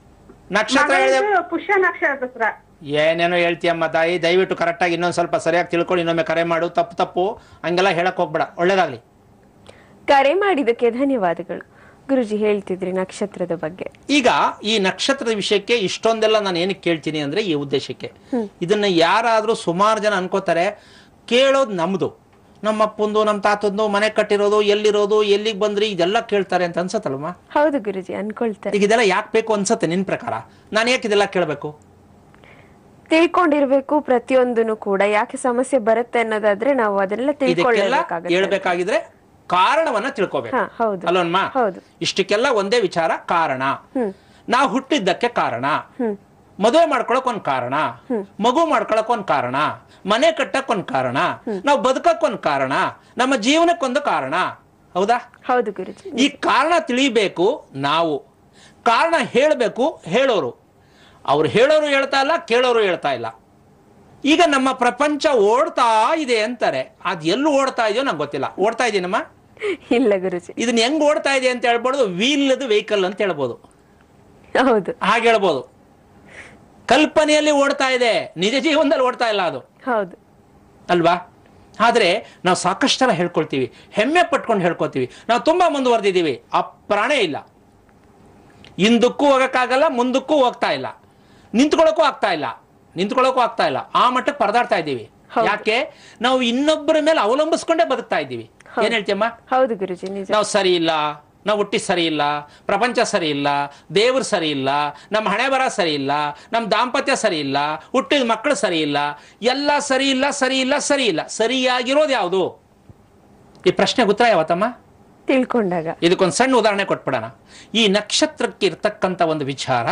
ನಕ್ಷತ್ರ ಹೇಳಿದೆ ಮಗಳದು ಪುಷ್ಯ ನಕ್ಷತ್ರ ಏನೇನೋ ಹೇಳ್ತೀಯಮ್ಮ ತಾಯಿ ದಯವಿಟ್ಟು ಕರೆಕ್ಟಾಗಿ ಇನ್ನೊಂದು ಸ್ವಲ್ಪ ಸರಿಯಾಗಿ ತಿಳ್ಕೊಂಡು ಇನ್ನೊಮ್ಮೆ ಕರೆ ಮಾಡು ತಪ್ಪು ತಪ್ಪು ಹಂಗೆಲ್ಲ ಹೇಳಕ್ ಹೋಗ್ಬೇಡ ಒಳ್ಳೇದಾಗ್ಲಿ ಕರೆ ಮಾಡಿದ್ದಕ್ಕೆ ಧನ್ಯವಾದಗಳು ಗುರುಜಿ ಹೇಳ್ತಿದ್ರಿ ನಕ್ಷತ್ರದ ಬಗ್ಗೆ ಈಗ ಈ ನಕ್ಷತ್ರದ ವಿಷಯಕ್ಕೆ ಇಷ್ಟೊಂದೆಲ್ಲ ನಾನು ಏನಕ್ಕೆ ಕೇಳ್ತೀನಿ ಅಂದ್ರೆ ಈ ಉದ್ದೇಶಕ್ಕೆ ಇದನ್ನ ಯಾರಾದ್ರೂ ಸುಮಾರು ಜನ ಅನ್ಕೋತಾರೆ ಕೇಳೋದು ನಮ್ದು ನಮ್ಮ ಅಪ್ಪಂದು ನಮ್ಮ ತಾತಂದು ಮನೆ ಕಟ್ಟಿರೋದು ಎಲ್ಲಿರೋದು ಎಲ್ಲಿಗೆ ಬಂದ್ರಿ ಇದೆಲ್ಲ ಕೇಳ್ತಾರೆ ಅಂತ ಅನ್ಸತ್ತಲ್ಮ ಹೌದು ಗುರುಜಿ ಅನ್ಕೊಳ್ತಾರೆ ಈಗ ಇದೆಲ್ಲ ಯಾಕೆ ಬೇಕು ಅನ್ಸತ್ತೆ ನಿನ್ ಪ್ರಕಾರ ನಾನು ಯಾಕೆ ಇದೆಲ್ಲ ಕೇಳಬೇಕು ತಿಳ್ಕೊಂಡಿರ್ಬೇಕು ಪ್ರತಿಯೊಂದನು ಕೂಡ ಯಾಕೆ ಸಮಸ್ಯೆ ಬರುತ್ತೆ ಅನ್ನೋದಾದ್ರೆ ನಾವು ಅದನ್ನೆಲ್ಲ ಇದಕ್ಕೆಲ್ಲ ತಿಳ್ಕೊಳ್ಳೇಬೇಕಾಗತ್ತೆ ಹೇಳ್ಬೇಕಾಗಿದ್ರೆ ಕಾರಣವನ್ನ ತಿಳ್ಕೊಬೇಕು ಹಾ ಹೌದು ಅಲ್ವನ್ಮಾ ಹೌದು. ಇಷ್ಟಕ್ಕೆಲ್ಲ ಒಂದೇ ವಿಚಾರ ಕಾರಣ ನಾವು ಹುಟ್ಟಿದ್ದಕ್ಕೆ ಕಾರಣ ಹ್ಮ್ ಮದುವೆ ಮಾಡ್ಕೊಳಕ್ ಒಂದ್ ಕಾರಣ ಮಗು ಮಾಡ್ಕೊಳಕ್ ಒಂದ್ ಕಾರಣ ಮನೆ ಕಟ್ಟಕ್ ಒಂದ್ ಕಾರಣ ನಾವು ಬದುಕಕ್ ಒಂದ್ ಕಾರಣ ನಮ್ಮ ಜೀವನಕ್ಕೊಂದು ಕಾರಣ ಹೌದಾ ಹೌದು ಗುರುಜಿ ಈ ಕಾರಣ ತಿಳಿಬೇಕು ನಾವು ಕಾರಣ ಹೇಳಬೇಕು ಹೇಳೋರು ಅವ್ರು ಹೇಳೋರು ಹೇಳ್ತಾ ಇಲ್ಲ ಕೇಳೋರು ಹೇಳ್ತಾ ಇಲ್ಲ ಈಗ ನಮ್ಮ ಪ್ರಪಂಚ ಓಡ್ತಾ ಇದೆ ಅಂತಾರೆ ಅದ್ ಎಲ್ಲಿ ಓಡ್ತಾ ಇದೆಯೋ ನಂಗೆ ಗೊತ್ತಿಲ್ಲ ಓಡ್ತಾ ಇದೀನಮ್ಮ ಇಲ್ಲ ಗುರುಜಿ ಇದನ್ನ ಹೆಂಗ್ ಓಡ್ತಾ ಇದೆ ಅಂತ ಹೇಳ್ಬೋದು ವೀಲ್ದು ವೆಹಿಕಲ್ ಅಂತ ಹೇಳ್ಬೋದು ಹೌದು ಹಾಗೆ ಹೇಳ್ಬೋದು ಕಲ್ಪನೆಯಲ್ಲಿ ಓಡ್ತಾ ಇದೆ ನಿಜ ಜೀವನದಲ್ಲಿ ಓಡ್ತಾ ಇಲ್ಲ ಅದು ಹೌದು ಅಲ್ವಾ ಆದ್ರೆ ನಾವು ಸಾಕಷ್ಟೆಲ್ಲ ಹೇಳ್ಕೊಳ್ತೀವಿ ಹೆಮ್ಮೆ ಪಟ್ಕೊಂಡು ಹೇಳ್ಕೊತೀವಿ ನಾವು ತುಂಬಾ ಮುಂದುವರೆದಿದ್ದೀವಿ ಅಪ್ರಾಣೇ ಇಲ್ಲ ಹಿಂದಕ್ಕೂ ಹೋಗಕ್ಕಾಗಲ್ಲ ಮುಂದಕ್ಕೂ ಹೋಗ್ತಾ ಇಲ್ಲ ನಿಂತ್ಕೊಳ್ಳೋಕ್ಕೂ ಆಗ್ತಾ ಇಲ್ಲ ನಿಂತ್ಕೊಳ್ಳೋಕ್ಕೂ ಆಗ್ತಾ ಇಲ್ಲ ಆ ಮಟ್ಟಕ್ಕೆ ಪರದಾಡ್ತಾ ಇದ್ದೀವಿ ಹೌದು. ಯಾಕೆ ನಾವು ಇನ್ನೊಬ್ಬರ ಮೇಲೆ ಅವಲಂಬಿಸ್ಕೊಂಡೇ ಬದುಕ್ತಾ ಇದ್ದೀವಿ ಏನ್ ಹೇಳ್ತೀಯಮ್ಮ ಹೌದು ಗುರುಜಿ ನಿಜ ನಾವು ಸರಿ ಇಲ್ಲ ನಾವು ಹುಟ್ಟಿ ಸರಿ ಇಲ್ಲ ಪ್ರಪಂಚ ಸರಿ ಇಲ್ಲ ದೇವ್ರು ಸರಿ ಇಲ್ಲ ನಮ್ಮ ಹಣೆ ಬರ ಸರಿ ಇಲ್ಲ ನಮ್ಮ ದಾಂಪತ್ಯ ಸರಿ ಇಲ್ಲ ಹುಟ್ಟಿದ ಮಕ್ಕಳು ಸರಿ ಇಲ್ಲ ಎಲ್ಲ ಸರಿ ಇಲ್ಲ ಸರಿ ಇಲ್ಲ ಸರಿ ಇಲ್ಲ ಸರಿಯಾಗಿರೋದು ಯಾವುದು ಈ ಪ್ರಶ್ನೆಗೆ ಉತ್ತರ ಯಾವತ್ತಮ್ಮ ತಿಳ್ಕೊಂಡಾಗ ಇದಕ್ಕೊಂದು ಸಣ್ಣ ಉದಾಹರಣೆ ಕೊಟ್ಬಿಡೋಣ ಈ ನಕ್ಷತ್ರಕ್ಕೆ ಇರ್ತಕ್ಕಂಥ ಒಂದು ವಿಚಾರ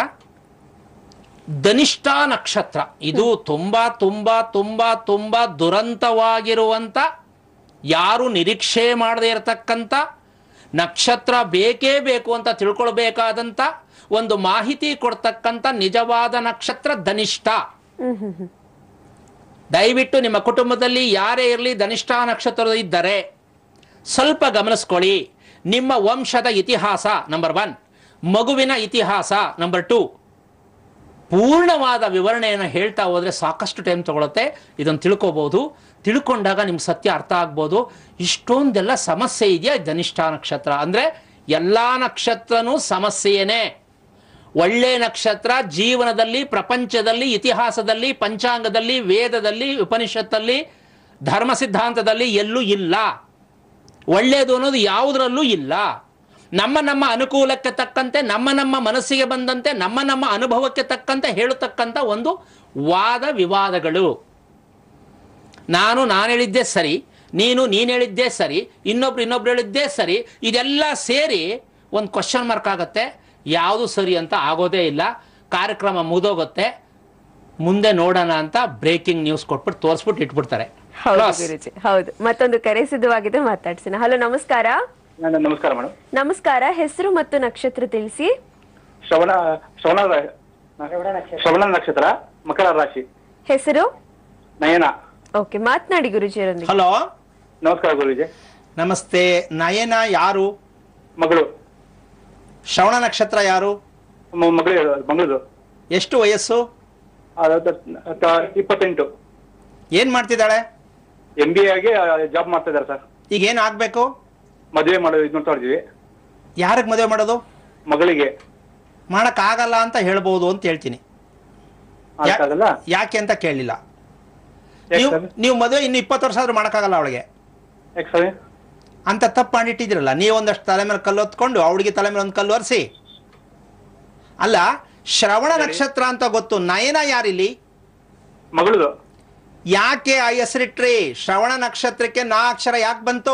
ಧನಿಷ್ಠ ನಕ್ಷತ್ರ ಇದು ತುಂಬಾ ತುಂಬಾ ತುಂಬಾ ತುಂಬಾ ದುರಂತವಾಗಿರುವಂತ ಯಾರು ನಿರೀಕ್ಷೆ ಮಾಡದೇ ಇರತಕ್ಕಂಥ ನಕ್ಷತ್ರ ಬೇಕೇ ಬೇಕು ಅಂತ ತಿಳ್ಕೊಳ್ಬೇಕಾದಂತ ಒಂದು ಮಾಹಿತಿ ಕೊಡ್ತಕ್ಕಂಥ ನಿಜವಾದ ನಕ್ಷತ್ರ ಧನಿಷ್ಠ ಹ್ಮ್ ಹ್ಮ್ ಹ್ಮ್ ದಯವಿಟ್ಟು ನಿಮ್ಮ ಕುಟುಂಬದಲ್ಲಿ ಯಾರೇ ಇರಲಿ ಧನಿಷ್ಠ ನಕ್ಷತ್ರ ಇದ್ದರೆ ಸ್ವಲ್ಪ ಗಮನಿಸ್ಕೊಳ್ಳಿ ನಿಮ್ಮ ವಂಶದ ಇತಿಹಾಸ ನಂಬರ್ ಒನ್ ಮಗುವಿನ ಇತಿಹಾಸ ನಂಬರ್ ಟೂ ಪೂರ್ಣವಾದ ವಿವರಣೆಯನ್ನು ಹೇಳ್ತಾ ಹೋದ್ರೆ ಸಾಕಷ್ಟು ಟೈಮ್ ತಗೊಳುತ್ತೆ ಇದನ್ನು ತಿಳ್ಕೊಬಹುದು ತಿಳ್ಕೊಂಡಾಗ ನಿಮ್ಗೆ ಸತ್ಯ ಅರ್ಥ ಆಗ್ಬೋದು ಇಷ್ಟೊಂದೆಲ್ಲ ಸಮಸ್ಯೆ ಇದೆಯಾ ಧನಿಷ್ಠ ನಕ್ಷತ್ರ ಅಂದ್ರೆ ಎಲ್ಲಾ ನಕ್ಷತ್ರನೂ ಸಮಸ್ಯೆಯೇನೆ ಒಳ್ಳೆ ನಕ್ಷತ್ರ ಜೀವನದಲ್ಲಿ ಪ್ರಪಂಚದಲ್ಲಿ ಇತಿಹಾಸದಲ್ಲಿ ಪಂಚಾಂಗದಲ್ಲಿ ವೇದದಲ್ಲಿ ಉಪನಿಷತ್ತಲ್ಲಿ ಧರ್ಮ ಸಿದ್ಧಾಂತದಲ್ಲಿ ಎಲ್ಲೂ ಇಲ್ಲ ಒಳ್ಳೆಯದು ಅನ್ನೋದು ಯಾವುದರಲ್ಲೂ ಇಲ್ಲ ನಮ್ಮ ನಮ್ಮ ಅನುಕೂಲಕ್ಕೆ ತಕ್ಕಂತೆ ನಮ್ಮ ನಮ್ಮ ಮನಸ್ಸಿಗೆ ಬಂದಂತೆ ನಮ್ಮ ನಮ್ಮ ಅನುಭವಕ್ಕೆ ತಕ್ಕಂತೆ ಹೇಳತಕ್ಕಂಥ ಒಂದು ವಾದ ವಿವಾದಗಳು ನಾನು ನಾನು ಹೇಳಿದ್ದೇ ಸರಿ ನೀನು ನೀನು ಹೇಳಿದ್ದೇ ಸರಿ ಇನ್ನೊಬ್ರು ಇನ್ನೊಬ್ರು ಹೇಳಿದ್ದೇ ಸರಿ ಇದೆಲ್ಲ ಸೇರಿ ಒಂದು ಕ್ವಶನ್ ಮಾರ್ಕ್ ಆಗುತ್ತೆ ಯಾವುದು ಸರಿ ಅಂತ ಆಗೋದೇ ಇಲ್ಲ ಕಾರ್ಯಕ್ರಮ ಮುಗಿದೋಗುತ್ತೆ ಮುಂದೆ ನೋಡೋಣ ಅಂತ ಬ್ರೇಕಿಂಗ್ ನ್ಯೂಸ್ ಕೊಟ್ಬಿಟ್ಟು ತೋರಿಸ್ಬಿಟ್ಟು ಇಟ್ಬಿಡ್ತಾರೆ ಹೌದು Close. ಗುರುಜಿ ಹೌದು ಮತ್ತೊಂದು ಕರೆ ಸಿದ್ಧವಾಗಿದೆ ಮಾತಾಡ್ಸಿನ ಹಲೋ ನಮಸ್ಕಾರ ನಾನು ನಮಸ್ಕಾರ ಮೇಡಮ್ ನಮಸ್ಕಾರ ಹೆಸರು ಮತ್ತು ನಕ್ಷತ್ರ ತಿಳಿಸಿ ಶ್ರವಣ ಶ್ರವಣ ಶ್ರವಣ ನಕ್ಷತ್ರ ಮಕರ ರಾಶಿ ಹೆಸರು ನಯನ ಓಕೆ ಮಾತನಾಡಿ ಗುರುಜಿಯವರೊಂದಿಗೆ ಹಲೋ ನಮಸ್ಕಾರ ಗುರುಜಿ ನಮಸ್ತೆ ನಯನ ಯಾರು ಮಗಳು ಶ್ರವಣ ನಕ್ಷತ್ರ ಯಾರು ಮ- ಮಗಳು ಮಂಗಳೂರು ಎಷ್ಟು ವಯಸ್ಸು ಇಪ್ಪತ್ತೆಂಟು ಏನ್ ಮಾಡ್ತಿದ್ದಾಳೆ ಎಂ ಬಿ ಆಗಿ ಜಾಬ್ ಮಾಡ್ತಾ ಇದ್ದಾರೆ ಸರ್ ಈಗ ಏನ್ ಆಗ್ಬೇಕು ಮದುವೆ ಮಾಡೋದು ಇದು ನೋಡ್ತಾ ಇದ್ದೀವಿ ಯಾರಿಗೆ ಮದುವೆ ಮಾಡೋದು ಮಗಳಿಗೆ ಮಾಡಕ್ ಆಗಲ್ಲ ಅಂತ ಹೇಳ್ಬೋದು ಅಂತ ಹೇಳ್ತೀನಿ ಯಾ- ಆಗ್ತದಲ್ಲ ಯಾಕೆ ಅಂತ ಕೇಳಲಿಲ್ಲ ಯಾಕೆ ನೀವು ಸರ್ ನೀವು ಮದುವೆ ಇನ್ನು ಇಪ್ಪತ್ತು ವರ್ಷ ಆದ್ರೂ ಮಾಡಕ್ಕಾಗಲ್ಲ ಅವಳಿಗೆ ಯಾಕೆ ಸರ್ ಅಂತ ತಪ್ಪು ಮಾಡಿಟ್ಟಿದ್ದೀರಲ್ಲ ನೀವು ಒಂದಷ್ಟು ತಲೆ ಮೇಲೆ ಕಲ್ಲು ಹೊತ್ಕೊಂಡು ಅವಳಿಗೆ ತಲೆ ಮೇಲೆ ಒಂದು ಕಲ್ಲು ಒರೆಸಿ ಅಲ್ಲ ಶ್ರವಣ ನಕ್ಷತ್ರ ಅಂತ ಗೊತ್ತು ನಯನ ಯಾರಿಲ್ಲಿ ಮಗಳದು ಯಾಕೆ ಆ ಹೆಸರಿಟ್ರಿ ಶ್ರವಣ ನಕ್ಷತ್ರಕ್ಕೆ ನಾ ಅಕ್ಷರ ಯಾಕೆ ಬಂತು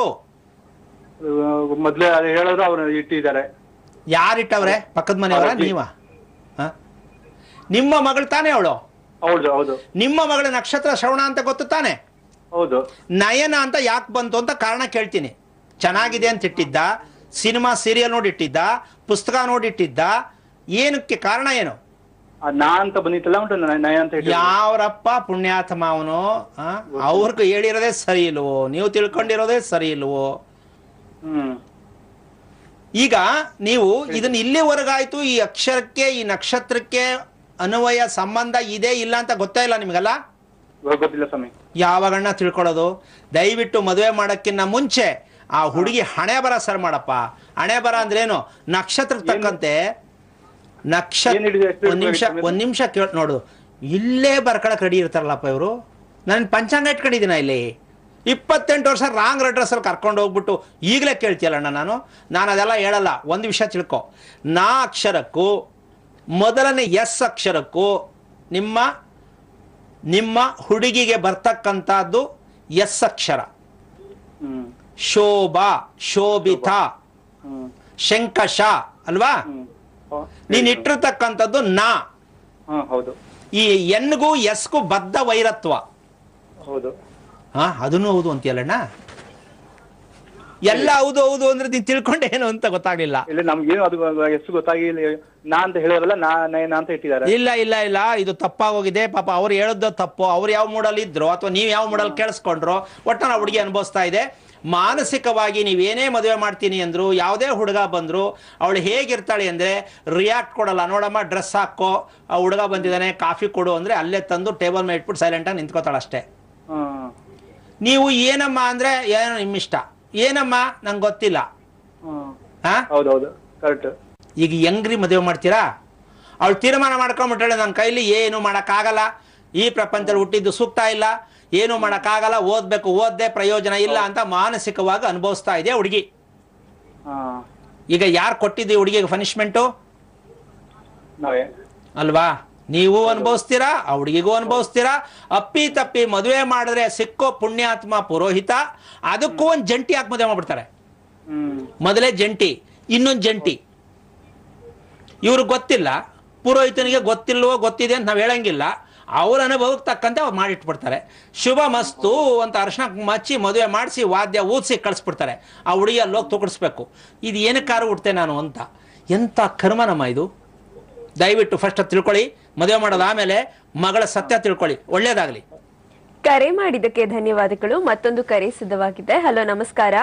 ಮೊದ್ಲೇ ಅದು ಹೇಳಿದ್ರು ಅವ್ರು ಇಟ್ಟಿದ್ದಾರೆ ಯಾರಿಟ್ಟವ್ರೆ ಪಕ್ಕದ ಮನೆಯವರ ಅವ್ರ ಅಜ್ಜಿ. ನೀವ ಹ? ನಿಮ್ಮ ಮಗಳು ತಾನೇ ಅವಳು ಹೌದು ಹೌದು ನಿಮ್ಮ ಮಗಳ ನಕ್ಷತ್ರ ಶ್ರವಣ ಅಂತ ಗೊತ್ತು ತಾನೆ ಹೌದು ನಯನ ಅಂತ ಯಾಕೆ ಬಂತು ಅಂತ ಕಾರಣ ಕೇಳ್ತೀನಿ ಚೆನ್ನಾಗಿದೆ ಅಂತ ಇಟ್ಟಿದ್ದ ಸಿನಿಮಾ ಸೀರಿಯಲ್ ನೋಡಿಟ್ಟಿದ್ದ ಪುಸ್ತಕ ನೋಡಿಟ್ಟಿದ್ದ ಏನಕ್ಕೆ ಕಾರಣ ಏನು ಆ ನಾ ಅಂತ ಬಂದಿತ್ತಲ್ಲ ಉಂಟು ನ- ನಯ ಅಂತ ಇಟ್ಟಿದ್ರು. ಯಾವ್ರಪ್ಪ ಪುಣ್ಯಾತ್ಮ ಅವನು ಅವ್ರಿಗೆ ಹೇಳಿರೋದೇ ಸರಿ ಇಲ್ವೋ ನೀವು ತಿಳ್ಕೊಂಡಿರೋದೇ ಸರಿ ಇಲ್ವೋ ಹ್ಮ್ ಈಗ ನೀವು ಇದನ್ನ ಇಲ್ಲಿವರೆಗಾಯ್ತು ಈ ಅಕ್ಷರಕ್ಕೆ ಈ ನಕ್ಷತ್ರಕ್ಕೆ ಅನ್ವಯ ಸಂಬಂಧ ಇದೆ ಇಲ್ಲ ಅಂತ ಗೊತ್ತೇ ಇಲ್ಲ ನಿಮ್ಗಲ್ಲ ಗೊತ್ತಿಲ್ಲ ಸ್ವಾಮಿ ಯಾವಾಗಣ್ಣ ತಿಳ್ಕೊಳ್ಳೋದು ದಯವಿಟ್ಟು ಮದುವೆ ಮಾಡೋಕ್ಕಿಂತ ಮುಂಚೆ ಆ ಹುಡುಗಿ ಹಣೆ ಬರ ಸರ್ ಮಾಡಪ್ಪ ಹಣೆ ಬರ ಅಂದ್ರೇನು ನಕ್ಷತ್ರಕ್ಕೆ ತಕ್ಕಂತೆ ನಕ್ಷತ್ರ ಏನ್ ಹಿಡಿದು ಎಷ್ಟು ಒಂದ್ ನಿಮಿಷ ಹಿಡಿದು ಒಂದ್ ನಿಮಿಷ ಕೇಳ ನೋಡು ಇಲ್ಲೇ ಬರ್ಕೊಳಕ್ ರೆಡಿ ಇರ್ತಾರಲ್ಲಪ್ಪ ಇವರು ನಾನು ಪಂಚಾಂಗ ಇಟ್ಕೊಂಡಿದ್ದೀನ ಇಲ್ಲಿ ಇಪ್ಪತ್ತೆಂಟು ವರ್ಷ ರಾಂಗ್ ಅಡ್ರೆಸ್ಸಲ್ಲಿ ಕರ್ಕೊಂಡು ಹೋಗ್ಬಿಟ್ಟು ಈಗಲೇ ಕೇಳ್ತೀಯಲ್ಲಣ್ಣ ನಾನು ನಾನು ಅದೆಲ್ಲ ಹೇಳಲ್ಲ ಒಂದು ವಿಷಯ ತಿಳ್ಕೊ ನಾ ಅಕ್ಷರಕ್ಕೂ ಮೊದಲನೇ ಎಸ್ ಅಕ್ಷರಕ್ಕೂ ನಿಮ್ಮ ನಿಮ್ಮ ಹುಡುಗಿಗೆ ಬರ್ತಕ್ಕಂಥದ್ದು ಎಸ್ ಅಕ್ಷರ ಹ್ಮ್ ಶೋಭಾ ಶೋಭಿತಾ ಹ್ಮ್ ಶಂಕಷ ಅಲ್ವಾ ಹ್ಮ್ ಹ, ನೀನ್ ಇಟ್ಟಿರ್ತಕ್ಕಂಥದ್ದು ನಾ ಹಾ ಹೌದು ಈ ಎನ್ಗೂ ಎಸ್ಗೂ ಬದ್ಧ ವೈರತ್ವ ಹೌದು ಹಾ ಅದನ್ನು ಹೌದು ಅಂತೀಯಲ್ಲಣ್ಣ ಎಲ್ಲ ಹೌದು ಹೌದು ಅಂದ್ರೆ ನೀನ್ ತಿಳ್ಕೊಂಡೆ ಏನು ಅಂತ ಗೊತ್ತಾಗ್ಲಿಲ್ಲ ಇಲ್ಲ ನಮ್ಗೇನು ಅದು ಎಷ್ಟು ಗೊತ್ತಾಗಿಲ್ಲ ನಾ ಅಂತ ಹೇಳೋರಲ್ಲ ನಾ ನಾ ಅಂತ ಇಟ್ಟಿದ್ದಾರೆ ಇಲ್ಲ ಇಲ್ಲ ಇಲ್ಲ ಇದು ತಪ್ಪಾಗೋಗಿದೆ ಪಾಪ ಅವ್ರು ಹೇಳದ್ದು ತಪ್ಪು ಅವ್ರು ಯಾವ ಮೂಡಲ್ಲಿ ಇದ್ರು ಅಥವಾ ನೀವು ಯಾವ ಮೂಡಲ್ಲಿ ಕೇಳಿಸ್ಕೊಂಡ್ರು ಒಟ್ಟು ನಾವು ಹುಡುಗಿ ಅನುಭವಿಸ್ತಾ ಇದೆ ಮಾನಸಿಕವಾಗಿ ನೀವೇನೇ ಮದುವೆ ಮಾಡ್ತೀನಿ ಅಂದ್ರು ಯಾವುದೇ ಹುಡುಗ ಬಂದ್ರು ಅವಳು ಹೇಗಿರ್ತಾಳೆ ಅಂದ್ರೆ ರಿಯಾಕ್ಟ್ ಕೊಡಲ್ಲ ನೋಡಮ್ಮ ಡ್ರೆಸ್ ಹಾಕೋ ಆ ಹುಡುಗ ಬಂದಿದ್ದಾನೆ ಕಾಫಿ ಕೊಡು ಅಂದ್ರೆ ಅಲ್ಲೇ ತಂದು ಟೇಬಲ್ ಮೇಲೆ ಇಟ್ಬಿಟ್ಟು ಸೈಲೆಂಟಾಗಿ ನಿಂತ್ಕೋತಾಳೆ ಅಷ್ಟೇ ಹಾ ನೀವು ಏನಮ್ಮ ಅಂದ್ರೆ ಏನೋ ನಿಮ್ಮಿಷ್ಟ ಏನಮ್ಮ ನಂಗೆ ಗೊತ್ತಿಲ್ಲ ಹಾ ಹಾ ಹೌದೌದು ಕರೆಕ್ಟ್ ಈಗ ಹೆಂಗ್ರಿ ಮದುವೆ ಮಾಡ್ತೀರಾ ಅವಳು ತೀರ್ಮಾನ ಮಾಡ್ಕೊಂಬಿಟ್ಟಾಳೆ ನನ್ನ ಕೈಲಿ ಏನು ಮಾಡೋಕ್ಕಾಗಲ್ಲ ಈ ಪ್ರಪಂಚದಲ್ಲಿ ಹುಟ್ಟಿದ್ದು ಸೂಕ್ತ ಇಲ್ಲ ಏನು ಮಾಡೋಕ್ಕಾಗಲ್ಲ ಓದ್ಬೇಕು ಓದ್ದೆ ಪ್ರಯೋಜನ ಇಲ್ಲ ಅಂತ ಮಾನಸಿಕವಾಗಿ ಅನುಭವಿಸ್ತಾ ಇದೆ ಹುಡುಗಿ ಹಾ ಈಗ ಯಾರು ಕೊಟ್ಟಿದ್ದು ಈ ಹುಡುಗಿಗೆ ಪನಿಷ್ಮೆಂಟು ನಾವೇ ಅಲ್ವಾ ನೀವು ಅನುಭವಿಸ್ತೀರಾ ಆ ಹುಡುಗಿಗೂ ಅನುಭವಿಸ್ತೀರಾ ಅಪ್ಪಿ ತಪ್ಪಿ ಮದುವೆ ಮಾಡಿದ್ರೆ ಸಿಕ್ಕೋ ಪುಣ್ಯಾತ್ಮ ಪುರೋಹಿತ ಅದಕ್ಕೂ ಒಂದು ಜಂಟಿ ಹಾಕಿ ಮದುವೆ ಮಾಡ್ಬಿಡ್ತಾರೆ ಹ್ಮ್ ಮೊದಲೇ ಜಂಟಿ ಇನ್ನೊಂದು ಜಂಟಿ ಇವ್ರಿಗೆ ಗೊತ್ತಿಲ್ಲ ಪುರೋಹಿತನಿಗೆ ಗೊತ್ತಿಲ್ವೋ ಗೊತ್ತಿದೆ ಅಂತ ನಾವು ಹೇಳಂಗಿಲ್ಲ ಅವ್ರ ಅನುಭವಕ್ಕೆ ತಕ್ಕಂತೆ ಅವ್ರು ಮಾಡಿಟ್ಬಿಡ್ತಾರೆ ಶುಭ ಮಸ್ತು ಅಂತ ಅರ್ಶನ ಮಚ್ಚಿ ಮದುವೆ ಮಾಡಿಸಿ ವಾದ್ಯ ಊದಿಸಿ ಕಳಿಸ್ಬಿಡ್ತಾರೆ ಆ ಹುಡುಗಿ ಅಲ್ಲಿ ಹೋಗಿ ತುಕಡಿಸ್ಬೇಕು ಇದು ಏನಕ್ಕಾರು ಹುಡ್ತೆ ನಾನು ಅಂತ ಎಂಥ ಕರ್ಮನಮ್ಮ ಇದು ದಯವಿಟ್ಟು ಫಸ್ಟ್ ತಿಳ್ಕೊಳ್ಳಿ ಮದುವೆ ಮಾಡೋದು ಆಮೇಲೆ ಮಗಳ ಸತ್ಯ ತಿಳ್ಕೊಳ್ಳಿ ಒಳ್ಳೇದಾಗಲಿ ಕರೆ ಮಾಡಿದ್ದಕ್ಕೆ ಧನ್ಯವಾದಗಳು ಮತ್ತೊಂದು ಕರೆ ಸಿದ್ಧವಾಗಿದೆ ಹಲೋ ನಮಸ್ಕಾರ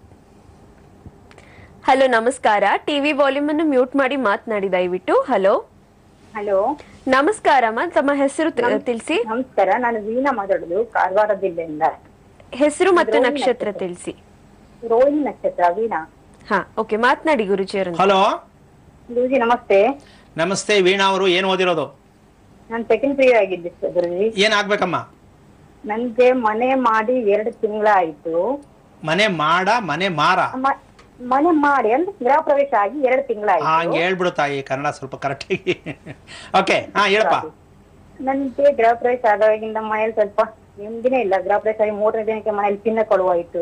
ಹಲೋ ನಮಸ್ಕಾರ ಟಿವಿ ವಾಲ್ಯೂಮ್ ಅನ್ನು ಮ್ಯೂಟ್ ಮಾಡಿ ಮಾತನಾಡಿ ದಯವಿಟ್ಟು ಹಲೋ ಹಲೋ ನಮಸ್ಕಾರಮ್ಮ ತಮ್ಮ ಹೆಸರು ತಿ- ತಿಳಿಸಿ ನಮಸ್ಕಾರ ನಾನು ವೀಣಾ ಮಾತಾಡೋದು ಕಾರವಾರ ಜಿಲ್ಲೆಯಿಂದ ಹೆಸರು ಮತ್ತು ನಕ್ಷತ್ರ ತಿಳಿಸಿ ರೋಹಿಣಿ ನಕ್ಷತ್ರ ವೀಣಾ ಹಾ ಓಕೆ ಮಾತನಾಡಿ ಗುರುಜಿಯವರನ್ನು ಹಲೋ ಗುರುಜಿ ನಮಸ್ತೆ ನಮಸ್ತೆ ವೀಣಾ ಅವರು ಏನು ಓದಿರೋದು ನಾನು ಸೆಕೆಂಡ್ ಪ್ರಿಯ ಆಗಿದ್ದೆ ಸರ್ ಗುರುಜಿ ಏನಾಗ್ಬೇಕಮ್ಮ ನನ್ಗೆ ಮನೆ ಮಾಡಿ ಎರಡು ತಿಂಗಳಾಯ್ತು ಮನೆ ಮಾಡ ಮನೆ ಮಾರ ಮ- ಮನೆ ಮಾಡಿ ಅಂದ್ರೆ ಗೃಹ ಪ್ರವೇಶ ಆಗಿ ಎರಡು ಹಾ ತಿಂಗಳಾಯ್ತು ಹಂಗೆ ಹೇಳ್ಬಿಡು ತಾಯಿ ಕನ್ನಡ ಸ್ವಲ್ಪ ಕರೆಕ್ಟಾಗಿ ಓಕೆ ಹಾ ಹೇಳಪ್ಪ ನನ್ಗೆ ಗೃಹ ಪ್ರವೇಶ ಆದಾಗಿಂದ ಮನೇಲಿ ಸ್ವಲ್ಪ ನೆಮ್ಮದಿನೇ ಇಲ್ಲ ಗೃಹ ಪ್ರವೇಶ ಆಗಿ ಮೂರನೇ ದಿನಕ್ಕೆ ಮನೇಲಿ ಚಿನ್ನ ಕೊಡುವಾಯ್ತು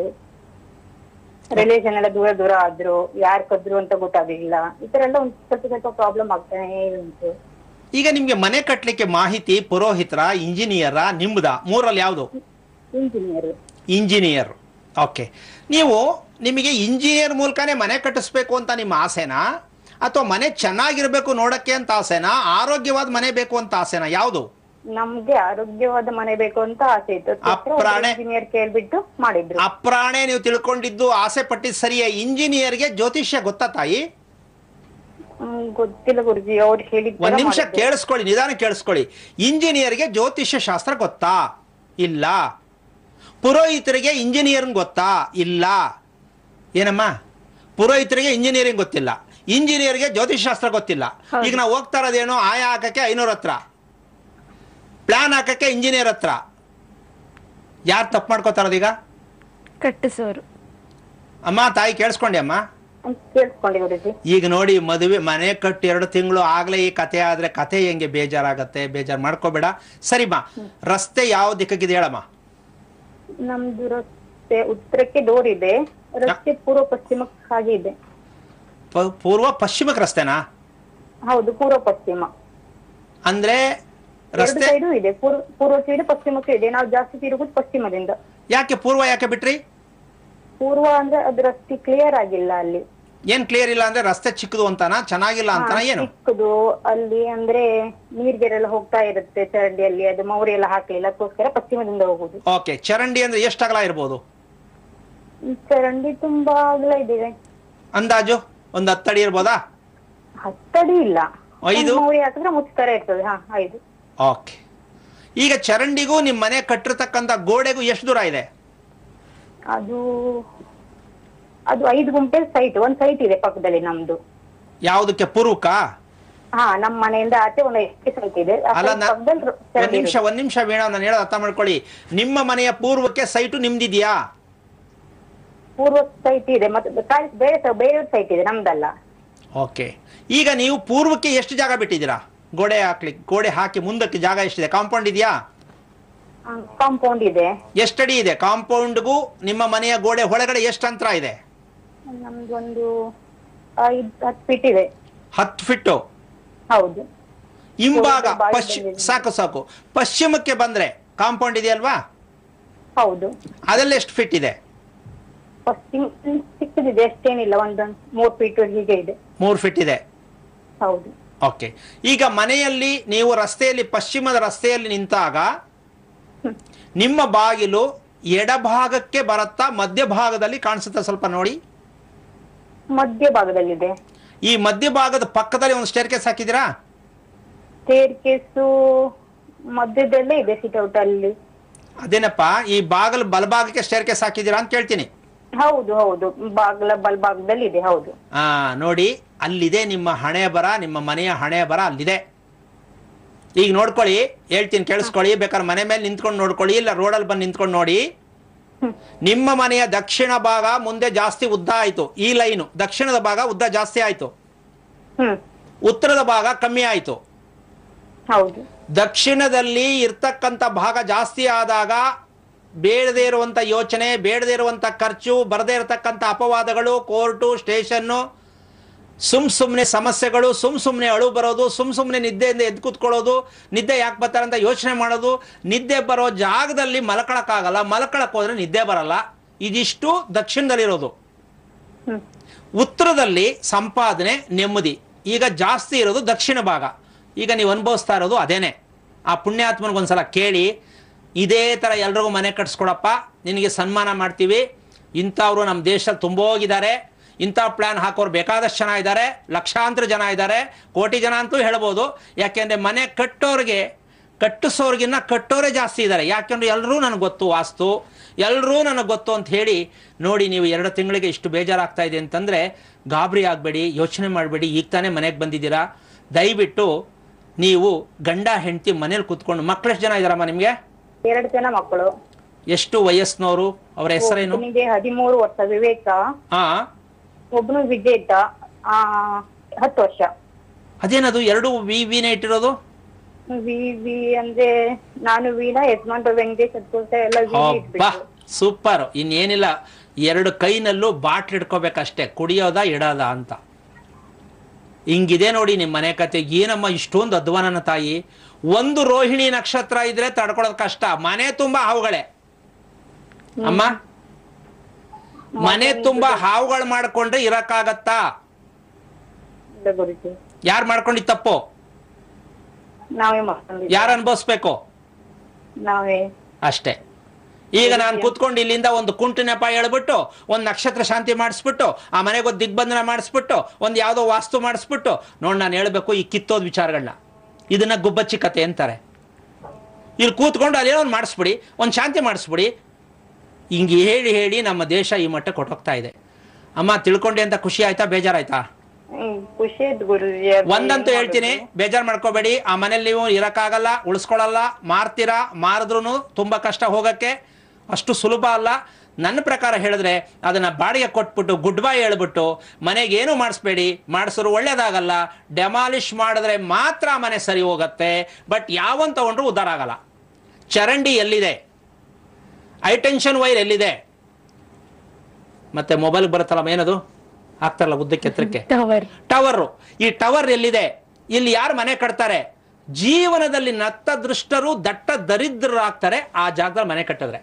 ರಿಲೇಷನ್ ಎಲ್ಲ ದೂರ ದೂರ ಆದ್ರು ಯಾರ್ ಕದ್ರು ಅಂತ ಗೊತ್ತಾಗ್ಲಿಲ್ಲ ಈ ತರ ಎಲ್ಲ ಒಂದ್ ಸ್ವಲ್ಪ ಸ್ವಲ್ಪ ಪ್ರಾಬ್ಲಮ್ ಆಗ್ತಾನೆ ಉಂಟು ಈಗ ನಿಮ್ಗೆ ಮನೆ ಕಟ್ಟಲಿಕ್ಕೆ ಮಾಹಿತಿ ಪುರೋಹಿತರ ಇಂಜಿನಿಯರ ನಿಮ್ದ ಮೂರಲ್ಲಿ ಯಾವುದು ಇಂಜಿನಿಯರ್ ಇಂಜಿನಿಯರ್ ಓಕೆ ನೀವು ನಿಮಗೆ ಇಂಜಿನಿಯರ್ ಮೂಲಕನೇ ಮನೆ ಕಟ್ಟಿಸ್ಬೇಕು ಅಂತ ನಿಮ್ಮ ಆಸೆನಾ ಅಥವಾ ಮನೆ ಚೆನ್ನಾಗಿರ್ಬೇಕು ನೋಡಕ್ಕೆ ಅಂತ ಆಸೆನಾ ಆರೋಗ್ಯವಾದ ಮನೆ ಬೇಕು ಅಂತ ಆಸೆನಾ ಯಾವುದು ನಮ್ಗೆ ಆರೋಗ್ಯವಾದ ಮನೆ ಬೇಕು ಅಂತ ಆಸೆ ಇತ್ತು ಅಪ್ರಾಣೆ. ಇಂಜಿನಿಯರ್ ಕೇಳ್ಬಿಟ್ಟು ಮಾಡಿದ್ರು ಅಪ್ರಾಣೆ ನೀವು ತಿಳ್ಕೊಂಡಿದ್ದು ಆಸೆ ಪಟ್ಟಿದ್ದು ಸರಿಯೇ ಇಂಜಿನಿಯರ್ಗೆ ಜ್ಯೋತಿಷ್ಯ ಗೊತ್ತಾ ತಾಯಿ ಹ್ಮ್, ಗೊತ್ತಿಲ್ಲ ಗುರುಜಿ ಅವ್ರು ಹೇಳಿದ್ ಒಂದ್ ನಿಮಿಷ ಕೇಳಿಸ್ಕೊಳ್ಳಿ ನಿಧಾನ ಕೇಳಿಸ್ಕೊಳ್ಳಿ ಇಂಜಿನಿಯರ್ಗೆ ಜ್ಯೋತಿಷ್ಯ ಶಾಸ್ತ್ರ ಗೊತ್ತಾ ಇಲ್ಲ ಪುರೋಹಿತರಿಗೆ ಇಂಜಿನಿಯರಿಂಗ್ ಗೊತ್ತಾ ಇಲ್ಲ ಏನಮ್ಮ ಪುರೋಹಿತರಿಗೆ ಇಂಜಿನಿಯರಿಂಗ್ ಗೊತ್ತಿಲ್ಲ ಇಂಜಿನಿಯರ್ಗೆ ಜ್ಯೋತಿಷ್ ಶಾಸ್ತ್ರ ಗೊತ್ತಿಲ್ಲ ಈಗ ನಾವು ಹೋಗ್ತಾ ಇರೋದೇನು ಆಯ ಹಾಕಕ್ಕೆ ಐನೂರ ಹತ್ರ ಪ್ಲಾನ್ ಹಾಕಕ್ಕೆ ಇಂಜಿನಿಯರ್ ಹತ್ರ ಯಾರು ತಪ್ಪು ಮಾಡ್ಕೋತಾ ಇರೋದು ಈಗ ಕಟ್ಟಿಸೋರು ಅಮ್ಮ ತಾಯಿ ಕೇಳಿಸ್ಕೊಂಡೆ ಅಮ್ಮ ಕೇಳಿಸ್ಕೊಂಡೆ ಗುರುಜಿ ಈಗ ನೋಡಿ ಮದುವೆ ಮನೆ ಕಟ್ಟಿ ಎರಡು ತಿಂಗಳು ಆಗ್ಲೇ ಈ ಕತೆ ಆದ್ರೆ ಕತೆ ಹೆಂಗೆ ಬೇಜಾರಾಗತ್ತೆ ಬೇಜಾರ್ ಮಾಡ್ಕೋಬೇಡ ಸರಿಮಾ ರಸ್ತೆ ಯಾವ ದಿಕ್ಕಿದೆ ಹೇಳಮ್ಮ ನಮ್ದು ರಸ್ತೆ ಉತ್ತರಕ್ಕೆ ಡೋರ್ ಇದೆ ರಸ್ತೆ ಪೂರ್ವ ಪಶ್ಚಿಮಕ್ಕೆ ಹಾಗೆ ಇದೆ ಪ- ಪೂರ್ವ ಪಶ್ಚಿಮಕ್ಕೆ ರಸ್ತೆನಾ ಹೌದು ಪೂರ್ವ ಪಶ್ಚಿಮ ಅಂದ್ರೆ ಎರಡು ರಸ್ತೆ ಸೈಡು ಇದೆ ಪೂರ್ವ ಪೂರ್ವ ಸೈಡ್ ಪಶ್ಚಿಮಕ್ಕೆ ಇದೆ ನಾವು ಜಾಸ್ತಿ ತಿರುಗುದು ಪಶ್ಚಿಮದಿಂದ ಯಾಕೆ ಪೂರ್ವ ಯಾಕೆ ಬಿಟ್ರಿ ಪೂರ್ವ ಅಂದ್ರೆ ಅದು ರಸ್ತೆ ಕ್ಲಿಯರ್ ಆಗಿಲ್ಲ ಅಲ್ಲಿ ಏನ್ ಕ್ಲಿಯರ್ ಇಲ್ಲ ಅಂದ್ರೆ ರಸ್ತೆ ಚಿಕ್ಕದು ಅಂತಾನ ಚೆನ್ನಾಗಿಲ್ಲ ಅಂತಾನ ಏನು ಚಿಕ್ಕದು ಅಲ್ಲಿ ಅಂದ್ರೆ ನೀರ್ಗೆರೆಲ್ಲ ಹೋಗ್ತಾ ಇರುತ್ತೆ ಚರಂಡಿಯಲ್ಲಿ ಅದು ಮೌರಿ ಎಲ್ಲ ಹಾಕ್ಲಿಲ್ಲ ಅದಕ್ಕೋಸ್ಕರ ಪಶ್ಚಿಮದಿಂದ ಹೋಗುದು ಓಕೆ ಚರಂಡಿ ಅಂದ್ರೆ ಎಷ್ಟು ಅಗಲ ಇರ್ಬೋದು ಈ ಚರಂಡಿ ತುಂಬಾ ಅಗಲ ಇದೆ ಅಂದಾಜು ಒಂದು ಹತ್ತಡಿ ಇರ್ಬೋದಾ ಹತ್ತಡಿ ಇಲ್ಲ ಐದು? ಒಂದು ಮೂರಿ ಹಾಕಿದ್ರೆ ಮುಚ್ತರ ಇರ್ತದೆ ಹಾ ಐದು ಓಕೆ ಈಗ ಚರಂಡಿಗೂ ನಿಮ್ಮ ಮನೆ ಕಟ್ಟಿರ್ತಕ್ಕಂಥ ಗೋಡೆಗೂ ಎಷ್ಟು ದೂರ ಇದೆ ಅದು ಅದು ಐದು ಗುಂಟೆ ಸೈಟ್ ಒಂದ್ ಸೈಟ್ ಇದೆ ಪಕ್ಕದಲ್ಲಿ ನಮ್ದು ಯಾವುದಕ್ಕೆ ಪೂರ್ವಕ ಹಾ ನಮ್ ಮನೆಯಿಂದ ಆಚೆ ಒಂದು ಐದು ಸೈಟ್ ಇದೆ ಆ ಅಲ್ಲ site ನಾ- ಪಕ್ಕದಲ್ಲಿ ರೋ- ಒಂದ್ ಚರಂಡಿ ನಿಮಿಷ ಇರುತ್ತೆ. ಒಂದ್ ನಿಮಿಷ ವೀಣಾ ನಾನು ಹೇಳೋದು ಅರ್ಥ ಮಾಡ್ಕೊಳ್ಳಿ ನಿಮ್ಮ ಮನೆಯ ಪೂರ್ವಕ್ಕೆ ಸೈಟು ನಿಮ್ದಿದ್ಯಾ ಪೂರ್ವ ಸೈಟ್ ಇದೆ ಮತ್ತೆ ತಾ- ಬೇರೆ ಸ- ಬೇರೆ ಸೈಟ್ ಇದೆ ನಮ್ದಲ್ಲ ಓಕೆ ಈಗ ನೀವು ಪೂರ್ವಕ್ಕೆ ಎಷ್ಟು ಜಾಗ ಬಿಟ್ಟಿದ್ದೀರಾ ಗೋಡೆ ಹಾಕ್ಲಿಕ್ಕೆ ಗೋಡೆ ಹಾಕಿ ಮುಂದಕ್ಕೆ ಜಾಗ ಎಷ್ಟಿದೆ ಕಾಂಪೌಂಡ್ ಇದೆಯಾ ಕಾಂಪೌಂಡ್ ಇದೆ ಎಷ್ಟಡಿ ಇದೆ ಕಾಂಪೌಂಡ್ಗೂ ನಿಮ್ಮ ಮನೆಯ ಗೋಡೆ ಒಳಗಡೆ ಎಷ್ಟು ಅಂತರ ಇದೆ ನಮ್ದೊಂದು ಐದ್ ಹತ್ತು ಫೀಟ್ ಇದೆ ಹತ್ತು ಫಿಟ್ಟು ಹೌದು ಹಿಂಭಾಗ ಹೌದು, ಬಾಯಿ ಪಶ್ಚಿಮ ಬಂದಿದೆ. ಸಾಕು ಸಾಕು ಪಶ್ಚಿಮಕ್ಕೆ ಬಂದ್ರೆ ಕಾಂಪೌಂಡ್ ಇದೆಯಲ್ವಾ ಹೌದು ಅದೆಲ್ಲ ಎಷ್ಟು ಫಿಟ್ ಇದೆ ಪಶ್ಚಿಮ ಚಿಕ್ಕದಿದೆ ಅಷ್ಟೇನಿಲ್ಲ ಒಂದೊಂದು ಮೂರ್ ಫೀಟ್ ಹೀಗೆ ಇದೆ ಮೂರು ಫಿಟ್ ಇದೆ ಹೌದು ಓಕೆ ಈಗ ಮನೆಯಲ್ಲಿ ನೀವು ರಸ್ತೆಯಲ್ಲಿ ಪಶ್ಚಿಮದ ರಸ್ತೆಯಲ್ಲಿ ನಿಂತಾಗ ನಿಮ್ಮ ಬಾಗಿಲು ಎಡಭಾಗಕ್ಕೆ ಬರುತ್ತಾ ಮಧ್ಯಭಾಗದಲ್ಲಿ ಕಾಣಿಸುತ್ತಾ ಸ್ವಲ್ಪ ನೋಡಿ ಮಧ್ಯ ಭಾಗದಲ್ಲಿದೆ ಈ ಮಧ್ಯಭಾಗದ ಪಕ್ಕದಲ್ಲಿ ಒಂದು ಸ್ಟೇರ್ ಕೇಸ್ ಹಾಕಿದ್ದೀರಾ ಸ್ಟೇರ್ ಕೇಸು ಮಧ್ಯದಲ್ಲೇ ಇದೆ ಸಿಟೌಟ್ ಅಲ್ಲಿ ಅದೇನಪ್ಪ ಈ ಬಾಗಿಲು ಬಲಭಾಗಕ್ಕೆ ಸ್ಟೇರ್ ಕೇಸ್ ಹಾಕಿದ್ದೀರಾ ಅಂತ ಕೇಳ್ತೀನಿ ಹೌದು ಹೌದು ಬಾಗ್ಲ ಬಲ್ಭಾಗದಲ್ಲಿ ಇದೆ ಹೌದು ಆ ನೋಡಿ ಅಲ್ಲಿದೆ ನಿಮ್ಮ ಹಣೆ ಬರ ನಿಮ್ಮ ಮನೆಯ ಹಣೆ ಬರ ಅಲ್ಲಿದೆ ಈಗ ನೋಡ್ಕೊಳ್ಳಿ ಹೇಳ್ತೀನಿ ಕೇಳಿಸ್ಕೊಳ್ಳಿ ಬೇಕಾದ್ರೆ ಮನೆ ಮೇಲೆ ನಿಂತ್ಕೊಂಡು ನೋಡ್ಕೊಳ್ಳಿ ಇಲ್ಲ ರೋಡಲ್ಲಿ ಬಂದು ನಿಂತ್ಕೊಂಡು ನೋಡಿ ನಿಮ್ಮ ಮನೆಯ ದಕ್ಷಿಣ ಭಾಗ ಮುಂದೆ ಜಾಸ್ತಿ ಉದ್ದ ಆಯ್ತು ಈ ಲೈನು ದಕ್ಷಿಣದ ಭಾಗ ಉದ್ದ ಜಾಸ್ತಿ ಆಯ್ತು ಹ್ಮ್ ಉತ್ತರದ ಭಾಗ ಕಮ್ಮಿ ಆಯ್ತು ಹೌದು ದಕ್ಷಿಣದಲ್ಲಿ ಇರ್ತಕ್ಕಂಥ ಭಾಗ ಜಾಸ್ತಿ ಆದಾಗ ಬೇಡದೇ ಇರುವಂಥ ಯೋಚನೆ ಬೇಡದೇ ಇರುವಂಥ ಖರ್ಚು ಬರದೇ ಇರತಕ್ಕಂಥ ಅಪವಾದಗಳು ಕೋರ್ಟು ಸ್ಟೇಷನ್ನು ಸುಮ್ ಸುಮ್ಮನೆ ಸಮಸ್ಯೆಗಳು ಸುಮ್ ಸುಮ್ಮನೆ ಅಳು ಬರೋದು ಸುಮ್ ಸುಮ್ಮನೆ ನಿದ್ದೆಯಿಂದ ಎದ್ದು ಕೂತ್ಕೊಳ್ಳೋದು ನಿದ್ದೆ ಯಾಕೆ ಬರ್ತಾರೆ ಅಂತ ಯೋಚನೆ ಮಾಡೋದು ನಿದ್ದೆ ಬರೋ ಜಾಗದಲ್ಲಿ ಮಲ್ಕೊಳಕ್ಕಾಗಲ್ಲ ಮಲ್ಕೊಳಕ್ ಹೋದ್ರೆ ನಿದ್ದೆ ಬರಲ್ಲ ಇದಿಷ್ಟು ದಕ್ಷಿಣದಲ್ಲಿರೋದು ಹ್ಮ್ ಉತ್ತರದಲ್ಲಿ ಸಂಪಾದನೆ ನೆಮ್ಮದಿ ಈಗ ಜಾಸ್ತಿ ಇರೋದು ದಕ್ಷಿಣ ಭಾಗ ಈಗ ನೀವು ಅನುಭವಿಸ್ತಾ ಇರೋದು ಅದೇನೆ ಆ ಪುಣ್ಯಾತ್ಮನಿಗೊಂದ್ಸಲ ಕೇಳಿ ಇದೇ ಥರ ಎಲ್ರಿಗೂ ಮನೆ ಕಟ್ಸ್ಕೊಡಪ್ಪ ನಿನಗೆ ಸನ್ಮಾನ ಮಾಡ್ತೀವಿ ಇಂಥವ್ರು ನಮ್ಮ ದೇಶದಲ್ಲಿ ತುಂಬೋಗಿದ್ದಾರೆ ಇಂಥ ಪ್ಲ್ಯಾನ್ ಹಾಕೋರು ಬೇಕಾದಷ್ಟು ಜನ ಇದ್ದಾರೆ ಲಕ್ಷಾಂತರ ಜನ ಇದ್ದಾರೆ ಕೋಟಿ ಜನ ಅಂತೂ ಹೇಳ್ಬೋದು ಯಾಕೆಂದರೆ ಮನೆ ಕಟ್ಟೋರಿಗೆ ಕಟ್ಟಿಸೋರ್ಗಿನ್ನ ಕಟ್ಟೋರೇ ಜಾಸ್ತಿ ಇದ್ದಾರೆ ಯಾಕೆಂದ್ರೆ ಎಲ್ಲರೂ ನನಗೆ ಗೊತ್ತು ವಾಸ್ತು ಎಲ್ಲರೂ ನನಗೆ ಗೊತ್ತು ಅಂತ ಹೇಳಿ ನೋಡಿ ನೀವು ಎರಡು ತಿಂಗಳಿಗೆ ಇಷ್ಟು ಬೇಜಾರಾಗ್ತಾ ಇದೆ ಅಂತಂದರೆ ಗಾಬರಿ ಆಗಬೇಡಿ ಯೋಚನೆ ಮಾಡಬೇಡಿ ಈಗ ತಾನೇ ಮನೆಗೆ ಬಂದಿದ್ದೀರಾ ದಯವಿಟ್ಟು ನೀವು ಗಂಡ ಹೆಂಡತಿ ಮನೇಲಿ ಕೂತ್ಕೊಂಡು ಮಕ್ಕಳೆಷ್ಟು ಜನ ಇದ್ದಾರಮ್ಮ ನಿಮಗೆ ಎರಡು ಜನ ಮಕ್ಕಳು ಎಷ್ಟು ವಯಸ್ಸಿನವರು ಅವರ ಹೆಸರೇನು ಒಬ್ಬನಿಗೆ ಹದಿಮೂರು ವರ್ಷ ವಿವೇಕ ಹಾಂ ಒಬ್ಬನು ವಿಜೇತ ಆ ಹತ್ತು ವರ್ಷ ಅದೇನದು ಎರಡು ವಿ ವಿನೇ ಇಟ್ಟಿರೋದು ವಿ ವಿ ಅಂದ್ರೆ ನಾನು ವೀಣಾ ಯಜಮಾನ್ರು ವೆಂಕಟೇಶ್ ಹತ್ತು ಎಲ್ಲ ವಿ ಅಬ್ಬಾ ಇಟ್ಬಿಟ್ಟು ಸೂಪರ್ ಇನ್ನೇನಿಲ್ಲ ಎರಡು ಕೈನಲ್ಲೂ ಬಾಟ್ಲ್ ಇಟ್ಕೋಬೇಕಷ್ಟೇ ಕುಡಿಯೋದ ಇಡೋದ ಅಂತ ಹಿಂಗಿದೆ ನೋಡಿ ನಿಮ್ಮ ಮನೆ ಕತೆ ಏನಮ್ಮ ಇಷ್ಟೊಂದು ಅಧ್ವಾನನ ತಾಯಿ ಒಂದು ರೋಹಿಣಿ ನಕ್ಷತ್ರ ಇದ್ರೆ ತಡ್ಕೊಳ್ಳೋದು ಕಷ್ಟ ಮನೆ ತುಂಬಾ ಹಾವುಗಳೇ ಅಮ್ಮ ಮನೆ ತುಂಬಾ ಹಾವುಗಳು ಮಾಡ್ಕೊಂಡ್ರೆ ಇರಕ್ಕಾಗತ್ತಾ ಇಲ್ಲ ಗುರುಜಿ ಯಾರು ಮಾಡ್ಕೊಂಡಿದ್ ತಪ್ಪು ನಾವೇ ಮಾಡ್ಕೊಂಡಿದ್ವಿ ಯಾರು ಅನ್ಭವಿಸ್ಬೇಕು ನಾವೇ ಅಷ್ಟೇ ಈಗ ನಾನು ಕೂತ್ಕೊಂಡು ಇಲ್ಲಿಂದ ಒಂದು ಕುಂಟು ನೆಪ ಹೇಳ್ಬಿಟ್ಟು ಒಂದು ನಕ್ಷತ್ರ ಶಾಂತಿ ಮಾಡಿಸ್ಬಿಟ್ಟು ಆ ಮನೆಗೆ ಒಂದು ದಿಗ್ಬಂಧನ ಮಾಡಿಸ್ಬಿಟ್ಟು ಒಂದು ಯಾವುದೋ ವಾಸ್ತು ಮಾಡಿಸ್ಬಿಟ್ಟು ನೋಡಿ ನಾನು ಹೇಳ್ಬೇಕು ಈ ಕಿತ್ತೋದ್ ವಿಚಾರಗಳನ್ನ ಇದನ್ನ ಗುಬ್ಬಚ್ಚಿ ಕತೆ ಅಂತಾರೆ ಇಲ್ಲಿ ಕೂತ್ಕೊಂಡು ಅದೇನೋ ಒಂದು ಮಾಡಿಸ್ಬಿಡಿ ಒಂದು ಶಾಂತಿ ಮಾಡಿಸ್ಬಿಡಿ ಹಿಂಗೆ ಹೇಳಿ ಹೇಳಿ ನಮ್ಮ ದೇಶ ಈ ಮಟ್ಟ ಕೊಟ್ಟೋಗ್ತಾ ಇದೆ ಅಮ್ಮ ತಿಳ್ಕೊಂಡೆ ಅಂತ ಖುಷಿ ಆಯ್ತಾ ಬೇಜಾರಾಯ್ತಾ ಹ್ಮ್ ಖುಷಿ ಇತ್ತು ಗುರುಜಿ ಅದು ಒಂದಂತೂ ಏನ್ ಹೇಳ್ತೀನಿ ಮಾಡೋದು? ಬೇಜಾರ್ ಮಾಡ್ಕೋಬೇಡಿ ಆ ಮನೇಲಿ ನೀವು ಇರಕ್ಕಾಗಲ್ಲ ಉಳಿಸ್ಕೊಳಲ್ಲ ಮಾರ್ತೀರಾ ಮಾರಿದ್ರು ತುಂಬಾ ಕಷ್ಟ ಹೋಗಕ್ಕೆ ಅಷ್ಟು ಸುಲಭ ಅಲ್ಲ ನನ್ನ ಪ್ರಕಾರ ಹೇಳಿದ್ರೆ ಅದನ್ನ ಬಾಡಿಗೆ ಕೊಟ್ಬಿಟ್ಟು ಗುಡ್ ಬೈ ಹೇಳ್ಬಿಟ್ಟು ಮನೆಗೆ ಏನು ಮಾಡಿಸ್ಬೇಡಿ ಮಾಡಿಸಿದ್ರು ಒಳ್ಳೇದಾಗಲ್ಲ ಡೆಮಾಲಿಷ್ ಮಾಡಿದ್ರೆ ಮಾತ್ರ ಆ ಮನೆ ಸರಿ ಹೋಗುತ್ತೆ ಬಟ್ ಯಾವನ್ ತಗೊಂಡ್ರು ಉದ್ಧಾರ ಆಗಲ್ಲ ಚರಂಡಿ ಎಲ್ಲಿದೆ ಹೈಟೆನ್ಷನ್ ವೈರ್ ಎಲ್ಲಿದೆ ಮತ್ತೆ ಮೊಬೈಲ್ ಬರುತ್ತಲ್ಲ ಏನದು ಹಾಕ್ತಾರಲ್ಲ ಉದ್ದಕ್ಕೆ ಎತ್ತರಕ್ಕೆ ಟವರ್ ಟವರ್ ಈ ಟವರ್ ಎಲ್ಲಿದೆ ಇಲ್ಲಿ ಯಾರು ಮನೆ ಕಟ್ತಾರೆ ಜೀವನದಲ್ಲಿ ನತ್ತ ದೃಷ್ಟರು ದಟ್ಟ ದರಿದ್ರರಾಗ್ತಾರೆ ಆ ಜಾಗದಲ್ಲಿ ಮನೆ ಕಟ್ಟಿದ್ರೆ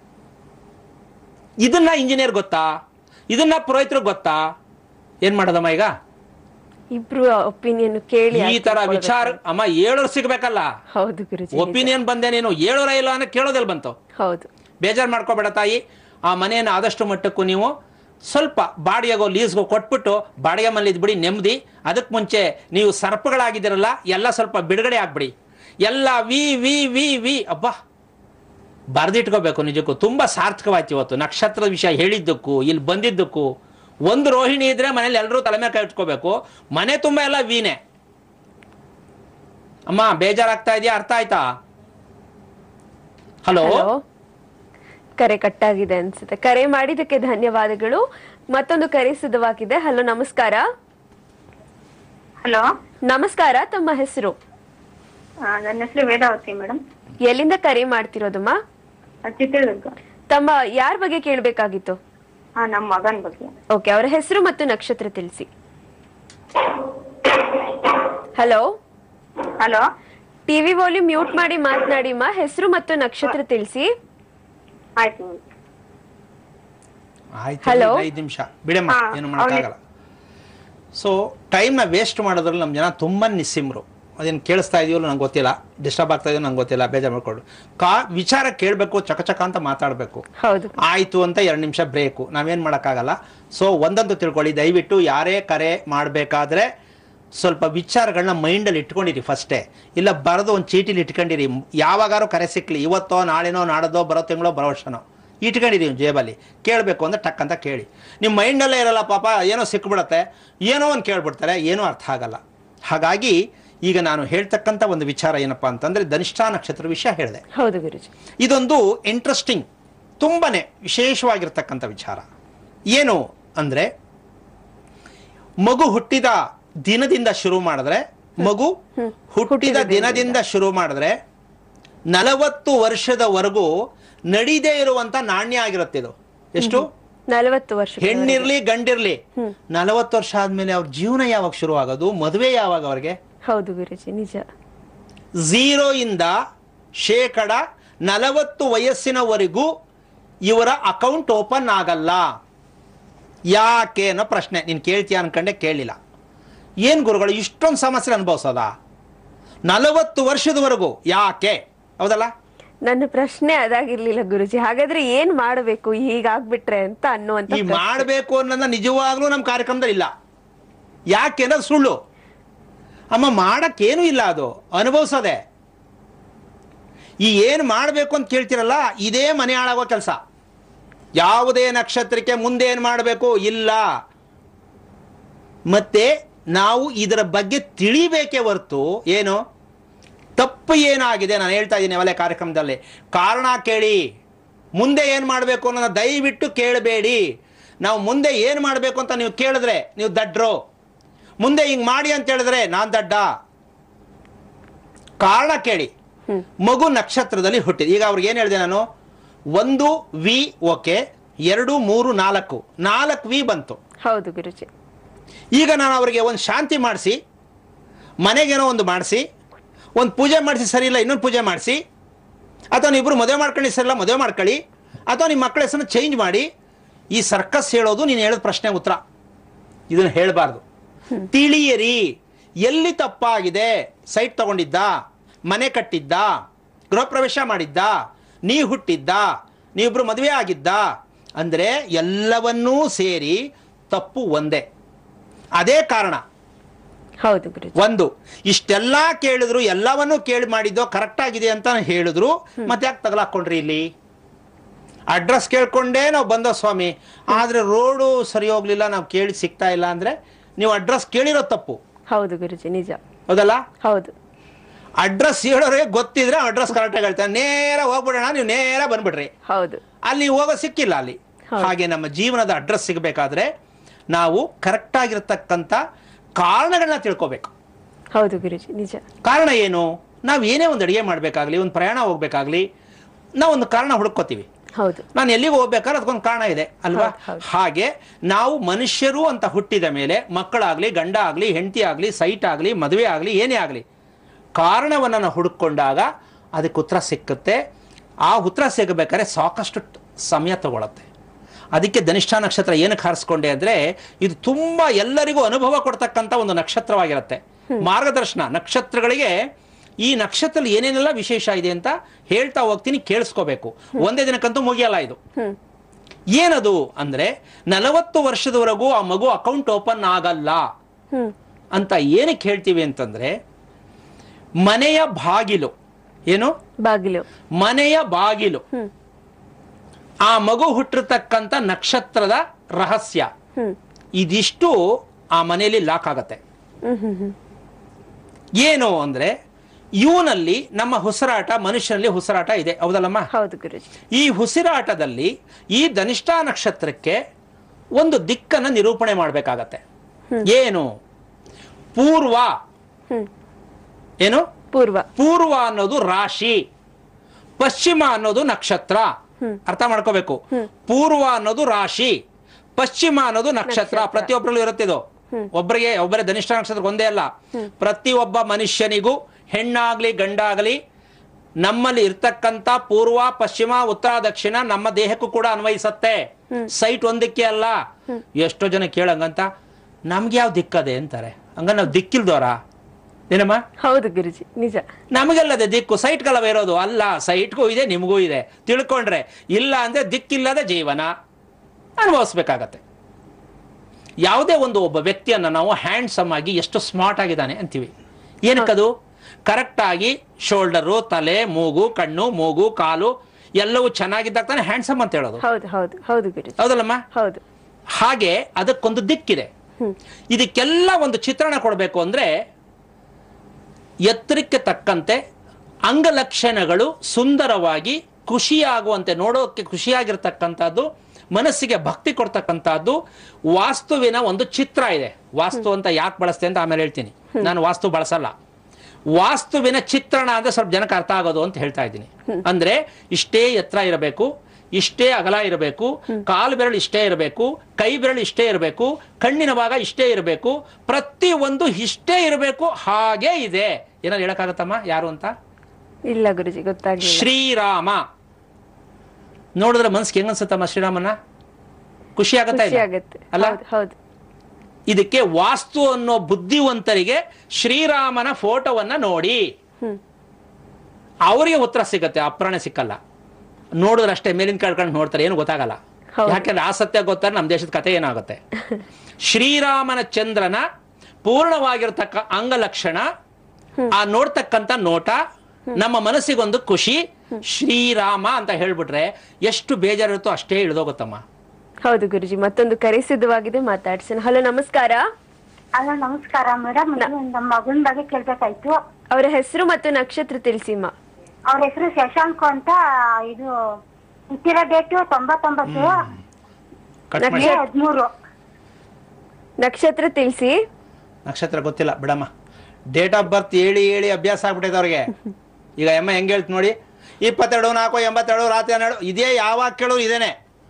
ಇದನ್ನ ಇಂಜಿನಿಯರ್ ಗೊತ್ತಾ ಇದನ್ನ ಪುರೋಹಿತರು ಗೊತ್ತಾ ಏನ್ ಮಾಡೋದಮ್ಮ ಈಗ ಇಬ್ರು ಒಪಿನಿಯನ್ ಕೇಳಿ ಈ ತರ ವಿಚಾರ ಅಮ್ಮ ಏಳೋರು ಸಿಗ್ಬೇಕಲ್ಲ ಹೌದು ಗುರುಜಿ ಒಪಿನಿಯನ್ ಬಂದೆ ನೀನು ಏಳೋರ ಇಲ್ಲ ಅನ್ನೋ ಕೇಳೋದೆಲ್ಲ ಬಂತು ಹೌದು ಬೇಜಾರು ಮಾಡ್ಕೋಬೇಡ ತಾಯಿ ಆ ಮನೆಯನ್ನು ಆದಷ್ಟು ಮಟ್ಟಕ್ಕೂ ನೀವು ಸ್ವಲ್ಪ ಬಾಡಿಗೆಗೋ ಲೀಸ್ಗೋ ಕೊಟ್ಬಿಟ್ಟು ಬಾಡಿಗೆ ಮನೇಲಿ ಇದ್ಬಿಡಿ ನೆಮ್ಮದಿ ಅದಕ್ಕೆ ಮುಂಚೆ ನೀವು ಸರ್ಪಗಳಾಗಿದ್ದೀರಲ್ಲ ಎಲ್ಲ ಸ್ವಲ್ಪ ಬಿಡುಗಡೆ ಆಗ್ಬಿಡಿ ಎಲ್ಲ ವಿ ವಿ ವಿ ವಿ ಅಬ್ಬಾ ಬರೆದಿಟ್ಕೋಬೇಕು ನಿಜಕ್ಕೂ ತುಂಬ ಸಾರ್ಥಕವಾಯ್ತು ಇವತ್ತು ನಕ್ಷತ್ರದ ವಿಷಯ ಹೇಳಿದ್ದಕ್ಕೂ ಇಲ್ಲಿ ಬಂದಿದ್ದಕ್ಕೂ ಒಂದು ರೋಹಿಣಿ ಇದ್ರೆ ಮನೇಲಿ ಎಲ್ಲರೂ ತಲೆ ಮೇಲೆ ಕೈ ಇಟ್ಕೋಬೇಕು ಮನೆ ತುಂಬ ಎಲ್ಲ ವೀನೆ ಅಮ್ಮ ಬೇಜಾರಾಗ್ತಾ ಇದೆಯಾ ಅರ್ಥ ಆಯ್ತಾ ಹಲೋ ಹಲೋ ಕರೆ ಕಟ್ಟಾಗಿದೆ ಅನ್ಸುತ್ತೆ ಕರೆ ಮಾಡಿದ್ದಕ್ಕೆ ಧನ್ಯವಾದಗಳು ಮತ್ತೊಂದು ಕರೆ ಸಿದ್ಧವಾಗಿದೆ ಹಲೋ ನಮಸ್ಕಾರ ಹಲೋ ನಮಸ್ಕಾರ ತಮ್ಮ ಹೆಸರು ನನ್ನ ಹೆಸರು ವೇದಾವತಿ ಮೇಡಮ್ ಎಲ್ಲಿಂದ ಕರೆ ಮಾಡ್ತಿರೋದಮ್ಮ ಚಿತ್ರದುರ್ಗ ತಮ್ಮ ಯಾರ ಬಗ್ಗೆ ಕೇಳಬೇಕಾಗಿತ್ತು ಹಾ ನಮ್ಮ ಮಗನ ಬಗ್ಗೆ ಓಕೆ ಅವರ ಹೆಸರು ಮತ್ತು ನಕ್ಷತ್ರ ತಿಳಿಸಿ hello hello TV volume mute ಮಾಡಿ ಮಾತನಾಡಿಮ್ಮ ಹೆಸರು ಮತ್ತು ನಕ್ಷತ್ರ ತಿಳಿಸಿ ಆಯ್ತು ಮೇಡಮ್ ಆಯ್ತು Hello? ಒಂದು ಐದು ನಿಮಿಷ ಬಿಡಮ್ಮ ಹಾ, ಏನು ಮಾಡೋಕ್ಕಾಗಲ್ಲ ಸೊ ಟೈಮ್ನ ವೇಸ್ಟ್ ಮಾಡೋದ್ರಲ್ಲಿ ನಮ್ಮ ಜನ ತುಂಬ ನಿಸ್ಸಿಮ್ರು ಅದೇನು ಕೇಳಿಸ್ತಾ ಇದೆಯೋ ನಂಗೆ ಗೊತ್ತಿಲ್ಲ ಡಿಸ್ಟರ್ಬ್ ಆಗ್ತಾ ಇದೆಯೋ ನಂಗೆ ಗೊತ್ತಿಲ್ಲ ಬೇಜಾರು ಮಾಡ್ಕೊಂಡು ಕಾ ವಿಚಾರ ಕೇಳಬೇಕು ಚಕಚಕ ಅಂತ ಮಾತಾಡಬೇಕು ಹೌದು ಆಯಿತು ಅಂತ ಎರಡು ನಿಮಿಷ ಬ್ರೇಕು ನಾವೇನು ಮಾಡೋಕ್ಕಾಗಲ್ಲ ಸೊ ಒಂದಂತೂ ತಿಳ್ಕೊಳ್ಳಿ ದಯವಿಟ್ಟು ಯಾರೇ ಕರೆ ಮಾಡಬೇಕಾದ್ರೆ ಸ್ವಲ್ಪ ವಿಚಾರಗಳನ್ನ ಮೈಂಡಲ್ಲಿ ಇಟ್ಕೊಂಡಿರಿ ಫಸ್ಟೇ ಇಲ್ಲ ಬರೆದು ಒಂದು ಚೀಟಿಲಿ ಇಟ್ಕೊಂಡಿರಿ ಯಾವಾಗಾರು ಕರೆ ಸಿಕ್ಕಲಿ ಇವತ್ತೋ ನಾಳೆನೋ ನಾಡದೋ ಬರೋ ತಿಂಗಳೋ ಬರೋ ವರ್ಷನೋ ಇಟ್ಕೊಂಡಿರಿ ನೀವು ಜೇಬಲ್ಲಿ ಕೇಳಬೇಕು ಅಂದ್ರೆ ಟಕ್ ಅಂತ ಕೇಳಿ ನಿಮ್ಮ ಮೈಂಡಲ್ಲೇ ಇರಲ್ಲ ಪಾಪ ಏನೋ ಸಿಕ್ಬಿಡತ್ತೆ ಏನೋ ಒಂದು ಕೇಳ್ಬಿಡ್ತಾರೆ ಏನೂ ಅರ್ಥ ಆಗಲ್ಲ ಹಾಗಾಗಿ ಈಗ ನಾನು ಹೇಳ್ತಕ್ಕಂಥ ಒಂದು ವಿಚಾರ ಏನಪ್ಪಾ ಅಂತಂದರೆ ಧನಿಷ್ಠ ನಕ್ಷತ್ರ ವಿಷಯ ಹೇಳಿದೆ ಹೌದು ಗುರುಜಿ ಇದೊಂದು ಇಂಟ್ರೆಸ್ಟಿಂಗ್ ತುಂಬನೇ ವಿಶೇಷವಾಗಿರ್ತಕ್ಕಂಥ ವಿಚಾರ ಏನು ಅಂದರೆ ಮಗು ಹುಟ್ಟಿದ ದಿನದಿಂದ ಶುರು ಮಾಡಿದ್ರೆ ಮಗು ಹುಟ್ಟಿದ ದಿನದಿಂದ ಶುರು ಮಾಡಿದ್ರೆ ನಲವತ್ತು ವರ್ಷದವರೆಗೂ ನಡೀದೇ ಇರುವಂತ ನಾಣ್ಯ ಆಗಿರುತ್ತೆ ಇದು ಎಷ್ಟು ನಲವತ್ತು ವರ್ಷ ಹೆಣ್ಣಿರ್ಲಿ ಗಂಡಿರ್ಲಿ ನಲವತ್ತು ವರ್ಷ ಆದ್ಮೇಲೆ ಅವ್ರ ಜೀವನ ಯಾವಾಗ ಶುರು ಆಗೋದು ಮದುವೆ ಯಾವಾಗ ಅವ್ರಿಗೆ ಹೌದು ಗುರುಜಿ ನಿಜ ಝೀರೋ ಇಂದ ಶೇಕಡ ನಲವತ್ತು ವಯಸ್ಸಿನವರೆಗೂ ಇವರ ಅಕೌಂಟ್ ಓಪನ್ ಆಗಲ್ಲ ಯಾಕೆ ಅನ್ನೋ ಪ್ರಶ್ನೆ ನೀನು ಕೇಳ್ತೀಯ ಅನ್ಕಂಡೆ ಕೇಳಿಲ್ಲ ಏನು ಗುರುಗಳು ಇಷ್ಟೊಂದು ಸಮಸ್ಯೆ ಅನುಭವಿಸೋದ ನಲವತ್ತು ವರ್ಷದವರೆಗೂ ಯಾಕೆ ಹೌದಲ್ಲ ನನ್ನ ಪ್ರಶ್ನೆ ಅದಾಗಿರ್ಲಿಲ್ಲ ಗುರುಜಿ ಹಾಗಾದ್ರೆ ಏನ್ ಮಾಡಬೇಕು ಹೀಗಾಗ್ಬಿಟ್ರೆ ಅಂತ ಅನ್ನುವಂತ ಈ ಪ್ರಶ್ನೆ. ಮಾಡಬೇಕು ಅನ್ನೋದನ್ನ ನಿಜವಾಗ್ಲೂ ನಮ್ಮ ಕಾರ್ಯಕ್ರಮದಲ್ಲಿ ಇಲ್ಲ ಯಾಕೆ ಅನ್ನೋದು ಸುಳ್ಳು ಅಮ್ಮ ಮಾಡಕ್ಕೇನೂ ಇಲ್ಲ ಅದು ಅನುಭವಿಸೋದೆ ಈ ಏನು ಮಾಡಬೇಕು ಅಂತ ಕೇಳ್ತಿರಲ್ಲ ಇದೇ ಮನೆ ಹಾಳಾಗೋ ಕೆಲಸ ಯಾವುದೇ ನಕ್ಷತ್ರಕ್ಕೆ ಮುಂದೆ ಏನು ಮಾಡಬೇಕು ಇಲ್ಲ ಮತ್ತೆ ನಾವು ಇದರ ಬಗ್ಗೆ ತಿಳಿಬೇಕೇ ಹೊರ್ತು ಏನು ತಪ್ಪು ಏನಾಗಿದೆ ನಾನು ಹೇಳ್ತಾ ಇದ್ದೀನಿ ಅವಲೇ ಕಾರ್ಯಕ್ರಮದಲ್ಲಿ ಕಾರಣ ಕೇಳಿ ಮುಂದೆ ಏನು ಮಾಡಬೇಕು ಅನ್ನೋದನ್ನ ದಯವಿಟ್ಟು ಕೇಳಬೇಡಿ ನಾವು ಮುಂದೆ ಏನು ಮಾಡಬೇಕು ಅಂತ ನೀವು ಕೇಳಿದ್ರೆ ನೀವು ದಡ್ರು ಮುಂದೆ ಹಿಂಗೆ ಮಾಡಿ ಅಂತ ಹೇಳಿದ್ರೆ ನಾನು ದಡ್ಡ ಕಾರಣ ಕೇಳಿ ಮಗು ನಕ್ಷತ್ರದಲ್ಲಿ ಹುಟ್ಟಿದೆ ಈಗ ಅವ್ರಿಗೆ ಏನು ಹೇಳಿದೆ ನಾನು ಒಂದು ವಿ ಓಕೆ ಎರಡು ಮೂರು ನಾಲ್ಕು ನಾಲ್ಕು ವಿ ಬಂತು ಹೌದು ಗುರುಜಿ ಈಗ ನಾನು ಅವರಿಗೆ ಒಂದು ಶಾಂತಿ ಮಾಡಿಸಿ ಮನೆಗೇನೋ ಒಂದು ಮಾಡಿಸಿ ಒಂದು ಪೂಜೆ ಮಾಡಿಸಿ ಸರಿ ಇಲ್ಲ ಇನ್ನೊಂದು ಪೂಜೆ ಮಾಡಿಸಿ ಅಥವಾ ನೀವಿಬ್ರು ಮದುವೆ ಮಾಡ್ಕೊಳ್ಳಿ ಸರಿಲ್ಲ ಮದುವೆ ಮಾಡ್ಕೊಳ್ಳಿ ಅಥವಾ ನಿಮ್ಮ ಮಕ್ಕಳ ಹೆಸರನ್ನು ಚೇಂಜ್ ಮಾಡಿ ಈ ಸರ್ಕಸ್ ಹೇಳೋದು ನೀನು ಹೇಳಿದ ಪ್ರಶ್ನೆ ಉತ್ತರ ಇದನ್ನು ಹೇಳಬಾರ್ದು ತಿಳಿಯಿರಿ ಎಲ್ಲಿ ತಪ್ಪಾಗಿದೆ ಸೈಟ್ ತಗೊಂಡಿದ್ದ ಮನೆ ಕಟ್ಟಿದ್ದ ಗೃಹ ಪ್ರವೇಶ ಮಾಡಿದ್ದ ನೀ ಹುಟ್ಟಿದ್ದ ನೀವಿಬ್ರು ಮದುವೆ ಆಗಿದ್ದ ಅಂದರೆ ಎಲ್ಲವನ್ನೂ ಸೇರಿ ತಪ್ಪು ಒಂದೇ ಅದೇ ಕಾರಣ ಹೌದು ಗುರುಜಿ ಒಂದು ಇಷ್ಟೆಲ್ಲ ಕೇಳಿದ್ರು ಎಲ್ಲವನ್ನೂ ಕೇಳಿ ಮಾಡಿದ್ದೋ ಕರೆಕ್ಟ್ ಆಗಿದೆ ಅಂತ ಹೇಳಿದ್ರು ಮತ್ತೆ ಯಾಕೆ ತಗಲಾಕೊಂಡ್ರಿ ಇಲ್ಲಿ ಅಡ್ರೆಸ್ ಕೇಳ್ಕೊಂಡೇ ನಾವು ಬಂದೋ ಸ್ವಾಮಿ ಆದ್ರೆ ರೋಡು ಸರಿ ಹೋಗ್ಲಿಲ್ಲ ನಾವು ಕೇಳಿ ಸಿಗ್ತಾ ಇಲ್ಲ ಅಂದ್ರೆ ನೀವು ಅಡ್ರೆಸ್ ಕೇಳಿರೋ ತಪ್ಪು ಹೌದು ಗುರುಜಿ ನಿಜ ಹೌದಲ್ಲ ಹೌದು ಅಡ್ರೆಸ್ ಹೇಳೋರಿಗೆ ಗೊತ್ತಿದ್ರೆ ಅಡ್ರೆಸ್ ಕರೆಕ್ಟಾಗಿ ಹೇಳ್ತಾರೆ ನೇರ ಹೋಗ್ಬಿಡೋಣ ನೀವು ನೇರ ಬಂದ್ಬಿಡ್ರಿ ಹೌದು ಅಲ್ಲಿ ಹೋಗೋ ಸಿಕ್ಕಿಲ್ಲ ಅಲ್ಲಿ ಹೌದು. ಹಾಗೆ ನಮ್ಮ ಜೀವನದ ಅಡ್ರೆಸ್ ಸಿಗಬೇಕಾದ್ರೆ ನಾವು ಕರೆಕ್ಟ್ ಆಗಿರತಕ್ಕಂಥ ಕಾರಣಗಳನ್ನ ತಿಳ್ಕೊಬೇಕು ಹೌದು ಗುರುಜಿ ನಿಜ ಕಾರಣ ಏನು ನಾವು ಏನೇ ಒಂದು ಅಡುಗೆ ಮಾಡಬೇಕಾಗ್ಲಿ ಒಂದು ಪ್ರಯಾಣ ಹೋಗ್ಬೇಕಾಗ್ಲಿ ನಾವು ಒಂದು ಕಾರಣ ಹುಡುಕೋತೀವಿ ಹೌದು ನಾನು ಎಲ್ಲಿಗೆ ಹೋಗ್ಬೇಕಾದ್ರೆ ಅದಕ್ಕೊಂದು ಕಾರಣ ಇದೆ ಅಲ್ವಾ ಹೌದು, ಹೌದು. ಹಾಗೆ ನಾವು ಮನುಷ್ಯರು ಅಂತ ಹುಟ್ಟಿದ ಮೇಲೆ ಮಕ್ಕಳಾಗ್ಲಿ ಗಂಡ ಆಗಲಿ ಹೆಂಡತಿ ಆಗಲಿ ಸೈಟ್ ಆಗಲಿ ಮದುವೆ ಆಗಲಿ ಏನೇ ಆಗಲಿ ಕಾರಣವನ್ನು ನಾವು ಹುಡುಕೊಂಡಾಗ ಅದಕ್ಕೆ ಉತ್ತರ ಸಿಕ್ಕುತ್ತೆ ಆ ಉತ್ತರ ಸಿಗಬೇಕಾದ್ರೆ ಸಾಕಷ್ಟು ಟ್- ಸಮಯ ತಗೊಳತ್ತೆ ಅದಕ್ಕೆ ಧನಿಷ್ಠ ನಕ್ಷತ್ರ ಏನಕ್ಕೆ ಹಾರಿಸ್ಕೊಂಡೆ ಅಂದರೆ ಇದು ತುಂಬ ಎಲ್ಲರಿಗೂ ಅನುಭವ ಕೊಡ್ತಕ್ಕಂಥ ಒಂದು ನಕ್ಷತ್ರವಾಗಿರುತ್ತೆ ಮಾರ್ಗದರ್ಶನ ನಕ್ಷತ್ರಗಳಿಗೆ ಈ ನಕ್ಷತ್ರದಲ್ಲಿ ಏನೇನೆಲ್ಲ ವಿಶೇಷ ಇದೆ ಅಂತ ಹೇಳ್ತಾ ಹೋಗ್ತೀನಿ ಕೇಳಿಸ್ಕೋಬೇಕು ಒಂದೇ ದಿನಕ್ಕಂತೂ ಮುಗಿಯಲ್ಲ ಇದು ಏನದು ಅಂದ್ರೆ ನಲವತ್ತು ವರ್ಷದವರೆಗೂ ಆ ಮಗು ಅಕೌಂಟ್ ಓಪನ್ ಆಗಲ್ಲ ಹ್ಮ್ ಅಂತ ಏನಕ್ಕೆ ಹೇಳ್ತೀವಿ ಅಂತಂದ್ರೆ ಮನೆಯ ಬಾಗಿಲು ಏನು ಬಾಗಿಲು ಮನೆಯ ಬಾಗಿಲು ಹ್ಮ್ ಆ ಮಗು ಹುಟ್ಟಿರ್ತಕ್ಕಂಥ ನಕ್ಷತ್ರದ ರಹಸ್ಯ ಹ್ಮ್ ಇದಿಷ್ಟು ಆ ಮನೆಯಲ್ಲಿ ಲಾಕ್ ಆಗತ್ತೆ ಹ್ಮ್ ಹ್ಮ್ ಹ್ಮ್ ಏನು ಅಂದ್ರೆ ಇವನಲ್ಲಿ ನಮ್ಮ ಉಸಿರಾಟ ಮನುಷ್ಯನಲ್ಲಿ ಉಸಿರಾಟ ಇದೆ ಹೌದಲ್ಲಮ್ಮ ಹೌದು ಗುರುಜಿ ಈ ಉಸಿರಾಟದಲ್ಲಿ ಈ ಧನಿಷ್ಠ ನಕ್ಷತ್ರಕ್ಕೆ ಒಂದು ದಿಕ್ಕನ್ನು ನಿರೂಪಣೆ ಮಾಡಬೇಕಾಗತ್ತೆ ಏನು ಪೂರ್ವ ಹ್ಮ್ ಏನು ಪೂರ್ವ ಪೂರ್ವ ಅನ್ನೋದು ರಾಶಿ ಪಶ್ಚಿಮ ಅನ್ನೋದು ನಕ್ಷತ್ರ ಅರ್ಥ ಮಾಡ್ಕೋಬೇಕು ಪೂರ್ವ ಅನ್ನೋದು ರಾಶಿ ಪಶ್ಚಿಮ ಅನ್ನೋದು ನಕ್ಷತ್ರ ಪ್ರತಿಯೊಬ್ಬರಲ್ಲೂ ಇರುತ್ತೆ ಇದು ಒಬ್ಬರಿಗೆ ಒಬ್ಬರೇ ಧನಿಷ್ಠ ನಕ್ಷತ್ರ ಒಂದೇ ಅಲ್ಲ ಪ್ರತಿಯೊಬ್ಬ ಮನುಷ್ಯನಿಗೂ ಹೆಣ್ಣಾಗ್ಲಿ ಗಂಡಾಗಲಿ ನಮ್ಮಲ್ಲಿ ಇರ್ತಕ್ಕಂಥ ಪೂರ್ವ ಪಶ್ಚಿಮ ಉತ್ತರ ದಕ್ಷಿಣ ನಮ್ಮ ದೇಹಕ್ಕೂ ಕೂಡ ಅನ್ವಯಿಸತ್ತೆ ಸೈಟ್ ಒಂದಕ್ಕೆ ಅಲ್ಲ ಎಷ್ಟೋ ಜನ ಕೇಳಂಗಂತ ನಮ್ಗೆ ಯಾವ ದಿಕ್ಕದೆ ಅಂತಾರೆ ಹಂಗ ನಾವು ದಿಕ್ಕಿಲ್ದೋರ ಏನಮ್ಮ ಹೌದು ಗುರುಜಿ ನಿಜ ನಮಗೆಲ್ಲದೆ ದಿಕ್ಕು ಸೈಟ್ಗಳವ ಇರೋದು ಅಲ್ಲ ಸೈಟ್ಗೂ ಇದೆ ನಿಮಗೂ ಇದೆ ತಿಳ್ಕೊಂಡ್ರೆ ಇಲ್ಲ ಅಂದ್ರೆ ದಿಕ್ಕಿಲ್ಲದ ಜೀವನ ಅನುಭವಿಸ್ಬೇಕಾಗತ್ತೆ ಯಾವುದೇ ಒಂದು ಒಬ್ಬ ವ್ಯಕ್ತಿಯನ್ನ ನಾವು ಹ್ಯಾಂಡ್ಸಮ್ ಆಗಿ ಎಷ್ಟು ಸ್ಮಾರ್ಟ್ ಆಗಿದ್ದಾನೆ ಅಂತೀವಿ ಏನಕ್ಕದು ಕರೆಕ್ಟ್ ಆಗಿ ಶೋಲ್ಡರು ತಲೆ ಮೂಗು ಕಣ್ಣು ಮೂಗು ಕಾಲು ಎಲ್ಲವೂ ಚೆನ್ನಾಗಿದ್ದಾಗ ತಾನೆ ಹ್ಯಾಂಡ್ಸಮ್ ಅಂತ ಹೇಳೋದು ಹೌದು ಹೌದು ಹೌದು ಗುರುಜಿ ಹೌದಲ್ಲಮ್ಮ ಹೌದು ಹಾಗೆ ಅದಕ್ಕೊಂದು ದಿಕ್ಕಿದೆ ಇದಕ್ಕೆಲ್ಲ ಒಂದು ಚಿತ್ರಣ ಕೊಡಬೇಕು ಅಂದ್ರೆ ಎತ್ತರಕ್ಕೆ ತಕ್ಕಂತೆ ಅಂಗಲಕ್ಷಣಗಳು ಸುಂದರವಾಗಿ ಖುಷಿಯಾಗುವಂತೆ ನೋಡೋಕೆ ಖುಷಿಯಾಗಿರ್ತಕ್ಕಂಥದ್ದು ಮನಸ್ಸಿಗೆ ಭಕ್ತಿ ಕೊಡ್ತಕ್ಕಂಥದ್ದು ವಾಸ್ತುವಿನ ಒಂದು ಚಿತ್ರ ಇದೆ ವಾಸ್ತು ಅಂತ ಯಾಕೆ ಬಳಸ್ತೆ ಅಂತ ಆಮೇಲೆ ಹೇಳ್ತೀನಿ ನಾನು ವಾಸ್ತು ಬಳಸಲ್ಲ ವಾಸ್ತುವಿನ ಚಿತ್ರಣ ಅಂದ್ರೆ ಸ್ವಲ್ಪ ಜನಕ್ಕೆ ಅರ್ಥ ಆಗೋದು ಅಂತ ಹೇಳ್ತಾ ಇದ್ದೀನಿ ಅಂದ್ರೆ ಇಷ್ಟೇ ಎತ್ತರ ಇರಬೇಕು ಇಷ್ಟೇ ಅಗಲ ಇರಬೇಕು ಕಾಲು ಬೆರಳು ಇಷ್ಟೇ ಇರಬೇಕು ಕೈ ಬೆರಳು ಇಷ್ಟೇ ಇರಬೇಕು ಕಣ್ಣಿನ ಭಾಗ ಇಷ್ಟೇ ಇರಬೇಕು ಪ್ರತಿ ಒಂದು ಇಷ್ಟೇ ಇರಬೇಕು ಹಾಗೆ ಇದೆ ಏನಾದ್ರು ಹೇಳಕ್ಕಾಗತ್ತಮ್ಮ ಯಾರು ಅಂತ ಇಲ್ಲ ಗುರುಜಿ ಗೊತ್ತಾಗ್ಲಿಲ್ಲ ಶ್ರೀರಾಮ ನೋಡಿದ್ರೆ ಮನ್ಸಿಗೆ ಹೆಂಗ್ ಅನ್ಸುತ್ತಮ್ಮ ಶ್ರೀರಾಮನ ಖುಷಿ ಆಗತ್ತಾ ಖುಷಿ ಇಲ್ಲ? ಆಗತ್ತೆ ಅಲ್ಲ ಹೌದು ಹೌದು ಇದಕ್ಕೆ ವಾಸ್ತು ಅನ್ನೋ ಬುದ್ಧಿವಂತರಿಗೆ ಶ್ರೀರಾಮನ ಫೋಟೋವನ್ನ ನೋಡಿ ಹ್ಮ್ ಅವರಿಗೆ ಉತ್ತರ ಸಿಗತ್ತೆ ಅಪ್ರಾಣ ಸಿಕ್ಕಲ್ಲ ನೋಡಿದ್ರೆ ಅಷ್ಟೇ ಮೇಲಿನ ಕಳ್ಕೊಂಡು ನೋಡ್ತಾರೆ ಏನು ಗೊತ್ತಾಗಲ್ಲ ಹೌದು. ಯಾಕೆಂದ್ರೆ ಆಸಕ್ತಿ ಗೊತ್ತಾರೆ ನಮ್ಮ ದೇಶದ ಕಥೆ ಏನಾಗುತ್ತೆ ಶ್ರೀರಾಮನ ಚಂದ್ರನ ಪೂರ್ಣವಾಗಿರ್ತಕ್ಕ ಅಂಗಲಕ್ಷಣ ಆ ನೋಡ್ತಕ್ಕಂಥ ನೋಟ ನಮ್ಮ ಮನಸ್ಸಿಗೊಂದು ಖುಷಿ ಶ್ರೀರಾಮ ಅಂತ ಹೇಳ್ಬಿಟ್ರೆ ಎಷ್ಟು ಬೇಜಾರಿರುತ್ತೋ ಅಷ್ಟೇ ಇಳಿದೋಗುತ್ತಮ್ಮ ಹೌದು ಗುರುಜಿ ಮತ್ತೊಂದು ಕರೆ ಸಿದ್ಧವಾಗಿದೆ ಮಾತಾಡ್ಸೋಣ ಹಲೋ ನಮಸ್ಕಾರ ಹಲೋ ನಮಸ್ಕಾರ ಮೇಡಮ್ ನಮ್ಮ ಮಗನ ಬಗ್ಗೆ ಕೇಳ್ಬೇಕಾಯ್ತು ಅವರ ಹೆಸರು ಮತ್ತು ನಕ್ಷತ್ರ ತಿಳಿಸಿಮ್ಮ ಅವ್ರ ಹೆಸರು ಶಶಾಂಕ್ ಅಂತ ಇದು ಹುಟ್ಟಿರೋ ಡೇಟು ತೊಂಬತ್ತೊಂಬತ್ತು ಕಟ್ ಮಾಡಿ ಮೇ ಹದಿಮೂರು ನಕ್ಷತ್ರ ತಿಳಿಸಿ ನಕ್ಷತ್ರ ಗೊತ್ತಿಲ್ಲ ಬಿಡಮ್ಮ ಡೇಟ್ ಆಫ್ ಬರ್ತ್ ಹೇಳಿ ಹೇಳಿ ಅಭ್ಯಾಸ ಆಗ್ಬಿಟ್ಟೈತೆ ಅವ್ರಿಗೆ ಈಗ ಎಮ್ಮ ಹೆಂಗ್ ಹೇಳ್ತು ನೋಡಿ ಇಪ್ಪತ್ತೆರಡು ನಾಲ್ಕು ಎಂಬತ್ತೆರಡು ರಾತ್ರಿ ಹನ್ನೆರಡು ಇದೇ ಯಾವಾಗ ಕೇಳೋ ಇದೇನೆ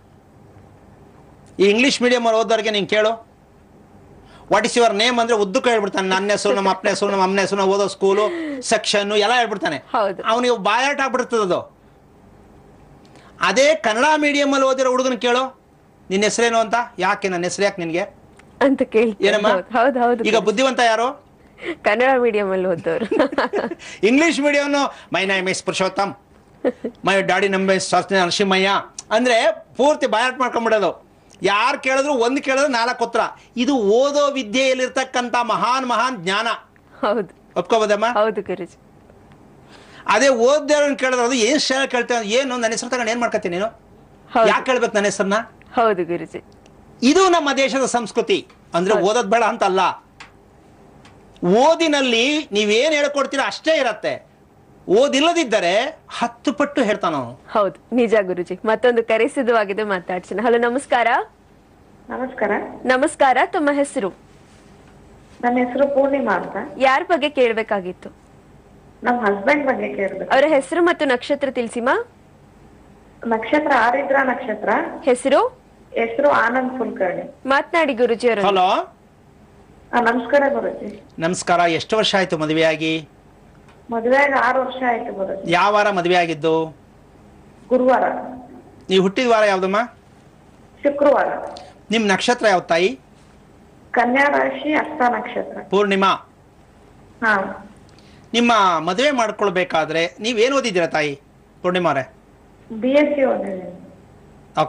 ಈ ಇಂಗ್ಲಿಷ್ ಮೀಡಿಯಂ ಅವ್ರು ಓದೋರಿಗೆ ನೀನು ಕೇಳು ವಾಟ್ ಇಸ್ ಯುವರ್ ನೇಮ್ ಅಂದ್ರೆ ಉದ್ದಕ್ಕೆ ಹೇಳ್ಬಿಡ್ತಾನೆ ನನ್ನ ಹೆಸರು ನಮ್ಮ ಅಪ್ಪನ ಹೆಸರು ನಮ್ಮ ಅಮ್ಮನ ಹೆಸರು ನಾವು ಓದೋ ಸ್ಕೂಲು ಸೆಕ್ಷನ್ ಎಲ್ಲ ಹೇಳ್ಬಿಡ್ತಾನೆ ಹೌದು. ಅವನಿಗೆ ಬಾಯಾಟ ಆಗ್ಬಿಡ್ತದೆ ಅದು ಅದೇ ಕನ್ನಡ ಮೀಡಿಯಂ ಅಲ್ಲಿ ಓದಿರೋ ಹುಡುಗನ ಕೇಳು ನಿನ್ನ ಹೆಸರೇನು ಅಂತ ಯಾಕೆ ನನ್ನ ಹೆಸರು ಯಾಕೆ ನಿನಗೆ ಅಂತ ಕೇಳ್ತೀನಿ ಏನಮ್ಮ ಹೌದು ಹೌದು ಹೌದು ಈಗ ಬುದ್ಧಿವಂತ ಯಾರು ಕನ್ನಡ ಮೀಡಿಯಂ ಅಲ್ಲಿ ಓದೋರು English medium my name is Purushottam my daddy ನಮ್ಮ ಶಾಸ್ತ್ರಿ ನರಸಿಂಹಯ್ಯ ಅಂದ್ರೆ ಪೂರ್ತಿ ಬಾಯಾಟ್ ಮಾಡ್ಕೊಂಡ್ಬಿಡೋದು ಯಾರು ಕೇಳಿದ್ರು ಒಂದು ಕೇಳಿದ್ರು ನಾಲ್ಕು ಉತ್ತರ ಇದು ಓದೋ ವಿದ್ಯೆಯಲ್ಲಿರ್ತಕ್ಕಂಥ ಮಹಾನ್ ಮಹಾನ್ ಜ್ಞಾನ ಹೌದು ಒಪ್ಕೋಬೋದಮ್ಮ ಹೌದು ಗುರುಜಿ ಅದೇ ಓದ್ದೇವ್ರನ್ನ ಕೇಳಿದ್ರೆ ಅದು ಏನ್ ಶೇರ್ ಕೇಳ್ತೇವೆ ಏನು ನನ್ನ ಹೆಸರು ತಗೊಂಡು ಏನ್ ಮಾಡ್ಕೊತೀನಿ ನೀನು ಹೌದು ಯಾಕೆ ಕೇಳ್ಬೇಕು ನನ್ನ ಹೆಸರನ್ನ ಹೌದು ಗುರುಜಿ ಇದು ನಮ್ಮ ದೇಶದ ಸಂಸ್ಕೃತಿ ಅಂದ್ರೆ ಓದೋದ್ ಬೇಡ ಅಂತಲ್ಲ ಓದಿನಲ್ಲಿ ನೀವೇನ್ ಹೇಳ್ಕೊಡ್ತೀರಾ ಅಷ್ಟೇ ಇರತ್ತೆ ಓದಿಲ್ಲದಿದ್ದರೆ ಹತ್ತು ಪಟ್ಟು ಹೇಳ್ತಾನ ಅವನು ಹೌದು ನಿಜ ಗುರುಜಿ ಮತ್ತೊಂದು ಕರೆ ಸಿದ್ಧವಾಗಿದೆ ಮಾತಾಡ್ಸೋಣ ಹಲೋ ನಮಸ್ಕಾರ ನಮಸ್ಕಾರ ನಮಸ್ಕಾರ ತಮ್ಮ ಹೆಸರು ನನ್ನ ಹೆಸರು ಪೂರ್ಣಿಮಾ ಅಂತ ಯಾರ ಬಗ್ಗೆ ಕೇಳ್ಬೇಕಾಗಿತ್ತು ನಮ್ ಹಸ್ಬೆಂಡ್ ಬಗ್ಗೆ ಕೇಳ್ಬೇಕು ಅವರ ಹೆಸರು ಮತ್ತು ನಕ್ಷತ್ರ ತಿಳಿಸಿಮ ನಕ್ಷತ್ರ ಆರಿದ್ರ ನಕ್ಷತ್ರ ಹೆಸರು ಹೆಸರು ಆನಂದ್ ಕುಲಕರ್ಣಿ ಮಾತನಾಡಿ ಗುರುಜಿ ಅವರು ಹಲೋ ಆ, ನಮಸ್ಕಾರ ಗುರುಜಿ ನಮಸ್ಕಾರ ಎಷ್ಟು ವರ್ಷ ಆಯ್ತು ಮದುವೆಯಾಗಿ ಮದುವೆಯಾಗ ಆರು ವರ್ಷ ಆಯ್ತು ಗುರುಜಿ ಯಾವ ವಾರ ಮದುವೆ ಆಗಿದ್ದು ಗುರುವಾರ ನೀವು ಹುಟ್ಟಿದ ವಾರ ಯಾವ್ದಮ್ಮ ಶುಕ್ರವಾರ ನಿಮ್ ನಕ್ಷತ್ರ ಯಾವ ತಾಯಿ ಕನ್ಯಾ ರಾಶಿ ಹಸ್ತ ನಕ್ಷತ್ರ ಪೂರ್ಣಿಮಾ ಹಾ ನಿಮ್ಮ ಮದುವೆ ಮಾಡ್ಕೊಳ್ಬೇಕಾದ್ರೆ ನೀವೇನು ಓದಿದ್ದೀರಾ ತಾಯಿ ಪೂರ್ಣಿಮಾರೆ ಬಿ ಎಸ್ ಸಿ ಓದಿದ್ದೀನಿ ಓಕೆ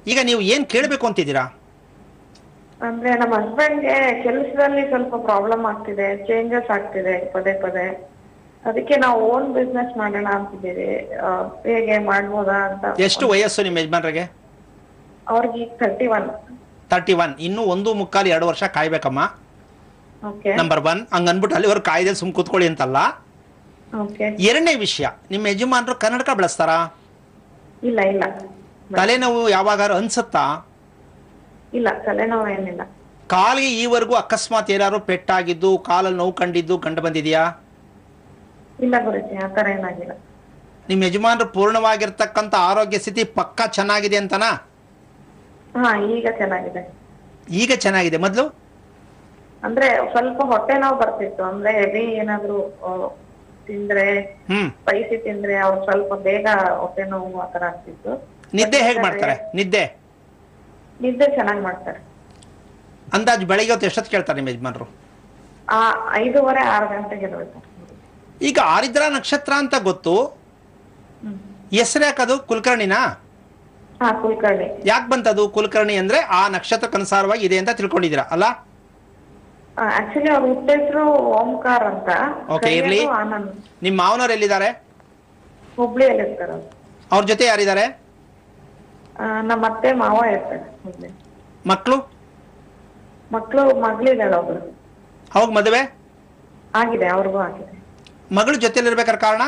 ಈಗ ನೀವು ಏನು ಕೇಳಬೇಕು ಅಂತಿದ್ದೀರಾ ಅಂದ್ರೆ ನಮ್ಮ ಹಸ್ಬೆಂಡ್ಗೆ ಕೆಲಸದಲ್ಲಿ ಸ್ವಲ್ಪ ಪ್ರಾಬ್ಲಮ್ ಆಗ್ತಿದೆ ಚೇಂಜಸ್ ಆಗ್ತಿದೆ ಪದೇ ಪದೇ ಅದಕ್ಕೆ ನಾವು ಓನ್ ಬಿಸ್ನೆಸ್ ಮಾಡೋಣ ಅಂತಿದ್ದೀವಿ ಆ, ಹೇಗೆ ಮಾಡ್ಬೋದಾ ಅಂತ ಎಷ್ಟು ವಯಸ್ಸು ನಿಮ್ಮ ಯಜಮಾನ್ರಿಗೆ ಅವ್ರಿಗೆ ಈಗ ತರ್ಟಿ ಒನ್ ತರ್ಟಿ ಒನ್ ಇನ್ನೂ ಒಂದು ಮುಕ್ಕಾಲು ಎರಡು ವರ್ಷ ಕಾಯ್ಬೇಕಮ್ಮ ಓಕೆ ನಂಬರ್ ಒನ್ ಹಂಗ್ ಅನ್ಬಿಟ್ಟು ಅಲ್ಲಿವರೆಗೆ ಕಾಯ್ದೆ ಸುಮ್ ಕೂತ್ಕೊಳ್ಳಿ ಅಂತಲ್ಲ ಓಕೆ ಎರಡನೇ ವಿಷಯ ನಿಮ್ಮ ಯಜಮಾನರು ಕನ್ನಡಕ ಬಳಸ್ತಾರಾ ಇಲ್ಲ ಇಲ್ಲ ತಲೆನೋವು ಯಾವಾಗಾರು ಅನ್ಸುತ್ತಾ ಇಲ್ಲ ತಲೆನೋವು ಏನಿಲ್ಲ ಕಾಲಿಗೆ ಈವರೆಗೂ ಅಕಸ್ಮಾತ್ ಏನಾದ್ರು ಪೆಟ್ಟಾಗಿದ್ದು ಕಾಲಲ್ಲಿ ನೋವು ಕಂಡಿದ್ದು ಕಂಡು ಬಂದಿದೆಯಾ ಇಲ್ಲ ಗುರುಜಿ ಆ ತರ ಏನಾಗಿಲ್ಲ ನಿಮ್ಮ ಯಜಮಾನರು ಪೂರ್ಣವಾಗಿರ್ತಕ್ಕಂಥ ಆರೋಗ್ಯ ಸ್ಥಿತಿ ಪಕ್ಕಾ ಚೆನ್ನಾಗಿದೆ ಅಂತನಾ ಹಾ ಈಗ ಚೆನ್ನಾಗಿದೆ ಈಗ ಚೆನ್ನಾಗಿದೆ ಮೊದಲು ಅಂದ್ರೆ ಸ್ವಲ್ಪ ಹೊಟ್ಟೆ ನೋವು ಬರ್ತಿತ್ತು ಅಂದ್ರೆ ಹೆವಿ ಏನಾದ್ರು ಆ, ತಿಂದ್ರೆ ಹ್ಮ್ ಸ್ಪೈಸಿ ತಿಂದ್ರೆ ಅವ್ರು ಸ್ವಲ್ಪ ಬೇಗ ಹೊಟ್ಟೆ ನೋವು ಆತರ ಆಗ್ತಿತ್ತು ನಿದ್ದೆ ಹೇಗೆ ಮಾಡ್ತಾರೆ ನಿದ್ದೆ ನಿದ್ದೆ ಚೆನ್ನಾಗಿ ಮಾಡ್ತಾರೆ ಅಂದಾಜು ಬೆಳಿಗ್ಗೆ ಹೊತ್ತು ಎಷ್ಟೊತ್ತು ಕೇಳ್ತಾರೆ ನಿಮ್ಮ ಯಜಮಾನರು ಆ ಐದೂವರೆ ಆರು ಗಂಟೆಗೆ ಎದ್ದೇಳ್ತಾರೆ ಈಗ ಆರಿದ್ರ ನಕ್ಷತ್ರ ಅಂತ ಗೊತ್ತು ಹ್ಮ್. ಹೆಸರು ಯಾಕದು ಕುಲಕರ್ಣಿನಾ ಹಾ ಕುಲಕರ್ಣಿ ಯಾಕೆ ಬಂತದು ಕುಲಕರ್ಣಿ ಅಂದ್ರೆ ಆ ನಕ್ಷತ್ರಕ್ಕನುಸಾರವಾಗಿ ಇದೆ ಅಂತ ತಿಳ್ಕೊಂಡಿದ್ದೀರಾ ಅಲ್ಲ ಆಕ್ಚುಲಿ ಅವ್ರ ಹುಟ್ಟ ಹೆಸರು ಓಂಕಾರ್ ಅಂತ Okay, ಇರ್ಲಿ. ಕರಿಯೋದು ಆನಂದ್ ನಿಮ್ಮ ಮಾವನವ್ರು ಎಲ್ಲಿದ್ದಾರೆ ಹುಬ್ಳಿಯಲ್ಲಿ ಇರ್ತಾರೆ ಅವ್ರು. ಅವ್ರ ಜೊತೆ ಯಾರಿದ್ದಾರೆ ಆ, ನಮ್ಮ ಅತ್ತೆ ಮಾವ ಇರ್ತಾರೆ ಹುಬ್ಳಿ ಮಕ್ಕಳು ಮಕ್ಳು ಮಗಳಿದ್ದಾಳೆ ಒಬ್ಳು ಅವಾಗ ಮದುವೆ ಆಗಿದೆ ಅವ್ರಿಗೂ ಆಗಿದೆ ಮಗಳು ಜೊತೆಲಿರ್ಬೇಕಾದ್ರೆ ಕಾರಣ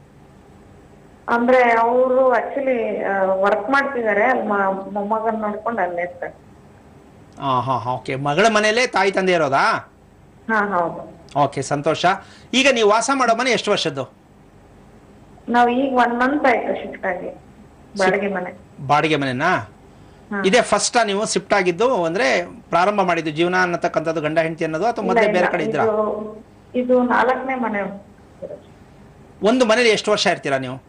ಅಂದ್ರೆ ಅವರು ಆಕ್ಚುಲಿ ವರ್ಕ್ ಮಾಡ್ತಿದ್ದಾರೆ ಅಲ್ಲಿ ಮ- ಮೊಮ್ಮಗನ್ ನೋಡ್ಕೊಂಡು ಅಲ್ಲೇ ಇರ್ತಾರೆ ಹಾ ಹಾ ಓಕೆ ಮಗಳ ಮನೇಲೇ ತಾಯಿ ತಂದೆ ಇರೋದಾ ಹಾ ಹೌದು ಓಕೆ ಸಂತೋಷ ಈಗ ನೀವು ವಾಸ ಮಾಡೋ ಮನೆ ಎಷ್ಟು ವರ್ಷದ್ದು ನಾವ್ ಈಗ ಒನ್ ಮಂತ್ ಆಯ್ತು ಶಿಫ್ಟ್ ಆಗಿ ಬಾಡಿಗೆ ಮನೆ ಬಾಡಿಗೆ ಮನೆನಾ ಹಾ. ಇದೇ ಫಸ್ಟ್ ನೀವು ಶಿಫ್ಟ್ ಆಗಿದ್ದು ಅಂದ್ರೆ ಪ್ರಾರಂಭ ಮಾಡಿದ್ದು ಜೀವನ ಅನ್ನತಕ್ಕಂಥದ್ದು ಗಂಡ ಹೆಂಡತಿ ಅನ್ನೋದು ಅಥವಾ ಮೊದಲೇ ಇಲ್ಲ, ಬೇರೆ ಇಲ್ಲ. ಕಡೆ ಇದ್ರಾ ಇದು- ಇದು ನಾಲ್ಕನೇ ಮನೆ ಒಂದು ಮನೇಲಿ ಎಷ್ಟು ವರ್ಷ ಇರ್ತೀರಾ ನೀವು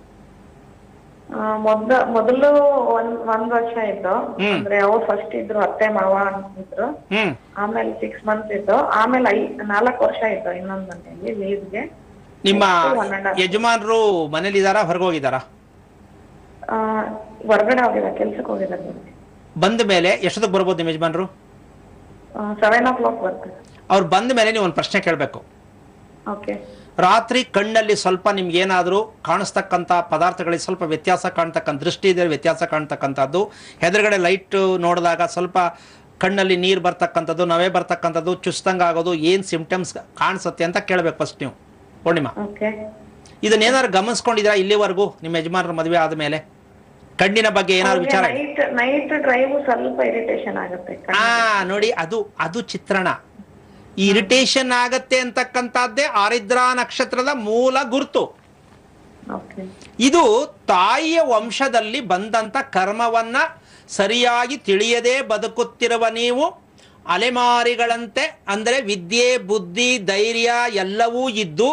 ಆ, ಮೊದ್ಲ ಮೊದಲು ಒಂದ್ ಒಂದ್ ವರ್ಷ ಇದ್ದು ಹ್ಮ್. ಅಂದ್ರೆ ಅವ್ರು ಫಸ್ಟ್ ಇದ್ರು ಅತ್ತೆ ಮಾವ ಇದ್ರು ಹ್ಮ್ ಆಮೇಲೆ ಸಿಕ್ಸ್ ಮಂತ್ಸ್ ಇದ್ದು ಆಮೇಲೆ ಐ ನಾಲ್ಕು ವರ್ಷ ಇದ್ದು ಇನ್ನೊಂದ್ ಮನೆಯಲ್ಲಿ ಲೀವ್ಗೆ ನಿಮ್ಮ one and half. ಯಜಮಾನರು ಮನೇಲಿ ಇದಾರಾ ಹೊರಗೆ ಹೋಗಿದಾರಾ ಆ, ಹೊರ್ಗಡೆ ಹೋಗಿದ್ದಾರೆ ಕೆಲ್ಸಕ್ಕೆ ಹೋಗಿದ್ದಾರೆ ಬಂದ ಮೇಲೆ ಎಷ್ಟೊತ್ತಿಗೆ ಬರ್ಬೋದು ನಿಮ್ಮ ಯಜಮಾನರು ಸೆವೆನ್ ಓ ಕ್ಲಾಕ್ ಬರ್ತಾರೆ ಅವ್ರು ಬಂದ ಮೇಲೆ ನೀವು ಒಂದು ಪ್ರಶ್ನೆ ಕೇಳಬೇಕು ಓಕೆ ರಾತ್ರಿ ಕಣ್ಣಲ್ಲಿ ಸ್ವಲ್ಪ ನಿಮ್ಗೆ ಏನಾದರೂ ಕಾಣಿಸ್ತಕ್ಕಂಥ ಪದಾರ್ಥಗಳಿಗೆ ಸ್ವಲ್ಪ ವ್ಯತ್ಯಾಸ ಕಾಣ್ತಕ್ಕಂಥ ದೃಷ್ಟಿ ಇದೆ ವ್ಯತ್ಯಾಸ ಕಾಣ್ತಕ್ಕಂಥದ್ದು ಎದುರುಗಡೆ ಲೈಟ್ ನೋಡಿದಾಗ ಸ್ವಲ್ಪ ಕಣ್ಣಲ್ಲಿ ನೀರು ಬರ್ತಕ್ಕಂಥದ್ದು ನವೆ ಬರ್ತಕ್ಕಂಥದ್ದು ಚುಸ್ತಂಗ ಆಗೋದು ಏನು ಸಿಂಪ್ಟಮ್ಸ್ ಕಾಣಿಸುತ್ತೆ ಅಂತ ಕೇಳಬೇಕು ಫಸ್ಟ್ ನೀವು ಪೂರ್ಣಿಮಾ ಓಕೆ ಇದನ್ನೇನಾದ್ರು ಗಮನಿಸ್ಕೊಂಡಿದ್ದೀರಾ ಇಲ್ಲಿವರೆಗೂ ನಿಮ್ಮ ಯಜಮಾನರ ಮದುವೆ ಆದಮೇಲೆ ಕಣ್ಣಿನ ಬಗ್ಗೆ ಏನಾದ್ರು ವಿಚಾರ ಇದೆ? ನೈಟ್ ನೈಟ್ ಡ್ರೈವ್ ಸ್ವಲ್ಪ ಇರಿಟೇಷನ್ ಆಗುತ್ತೆ ಆ ನೋಡಿ ಅದು ಅದು ಚಿತ್ರಣ ಈ ಇರಿಟೇಷನ್ ಆಗತ್ತೆ ಅಂತಕ್ಕಂಥದ್ದೇ ಆರಿದ್ರಾ ನಕ್ಷತ್ರದ ಮೂಲ ಗುರುತು ಓಕೆ ಇದು ತಾಯಿಯ ವಂಶದಲ್ಲಿ ಬಂದಂತ ಕರ್ಮವನ್ನ ಸರಿಯಾಗಿ ತಿಳಿಯದೆ ಬದುಕುತ್ತಿರುವ ನೀವು ಅಲೆಮಾರಿಗಳಂತೆ ಅಂದರೆ ವಿದ್ಯೆ ಬುದ್ಧಿ ಧೈರ್ಯ ಎಲ್ಲವೂ ಇದ್ದು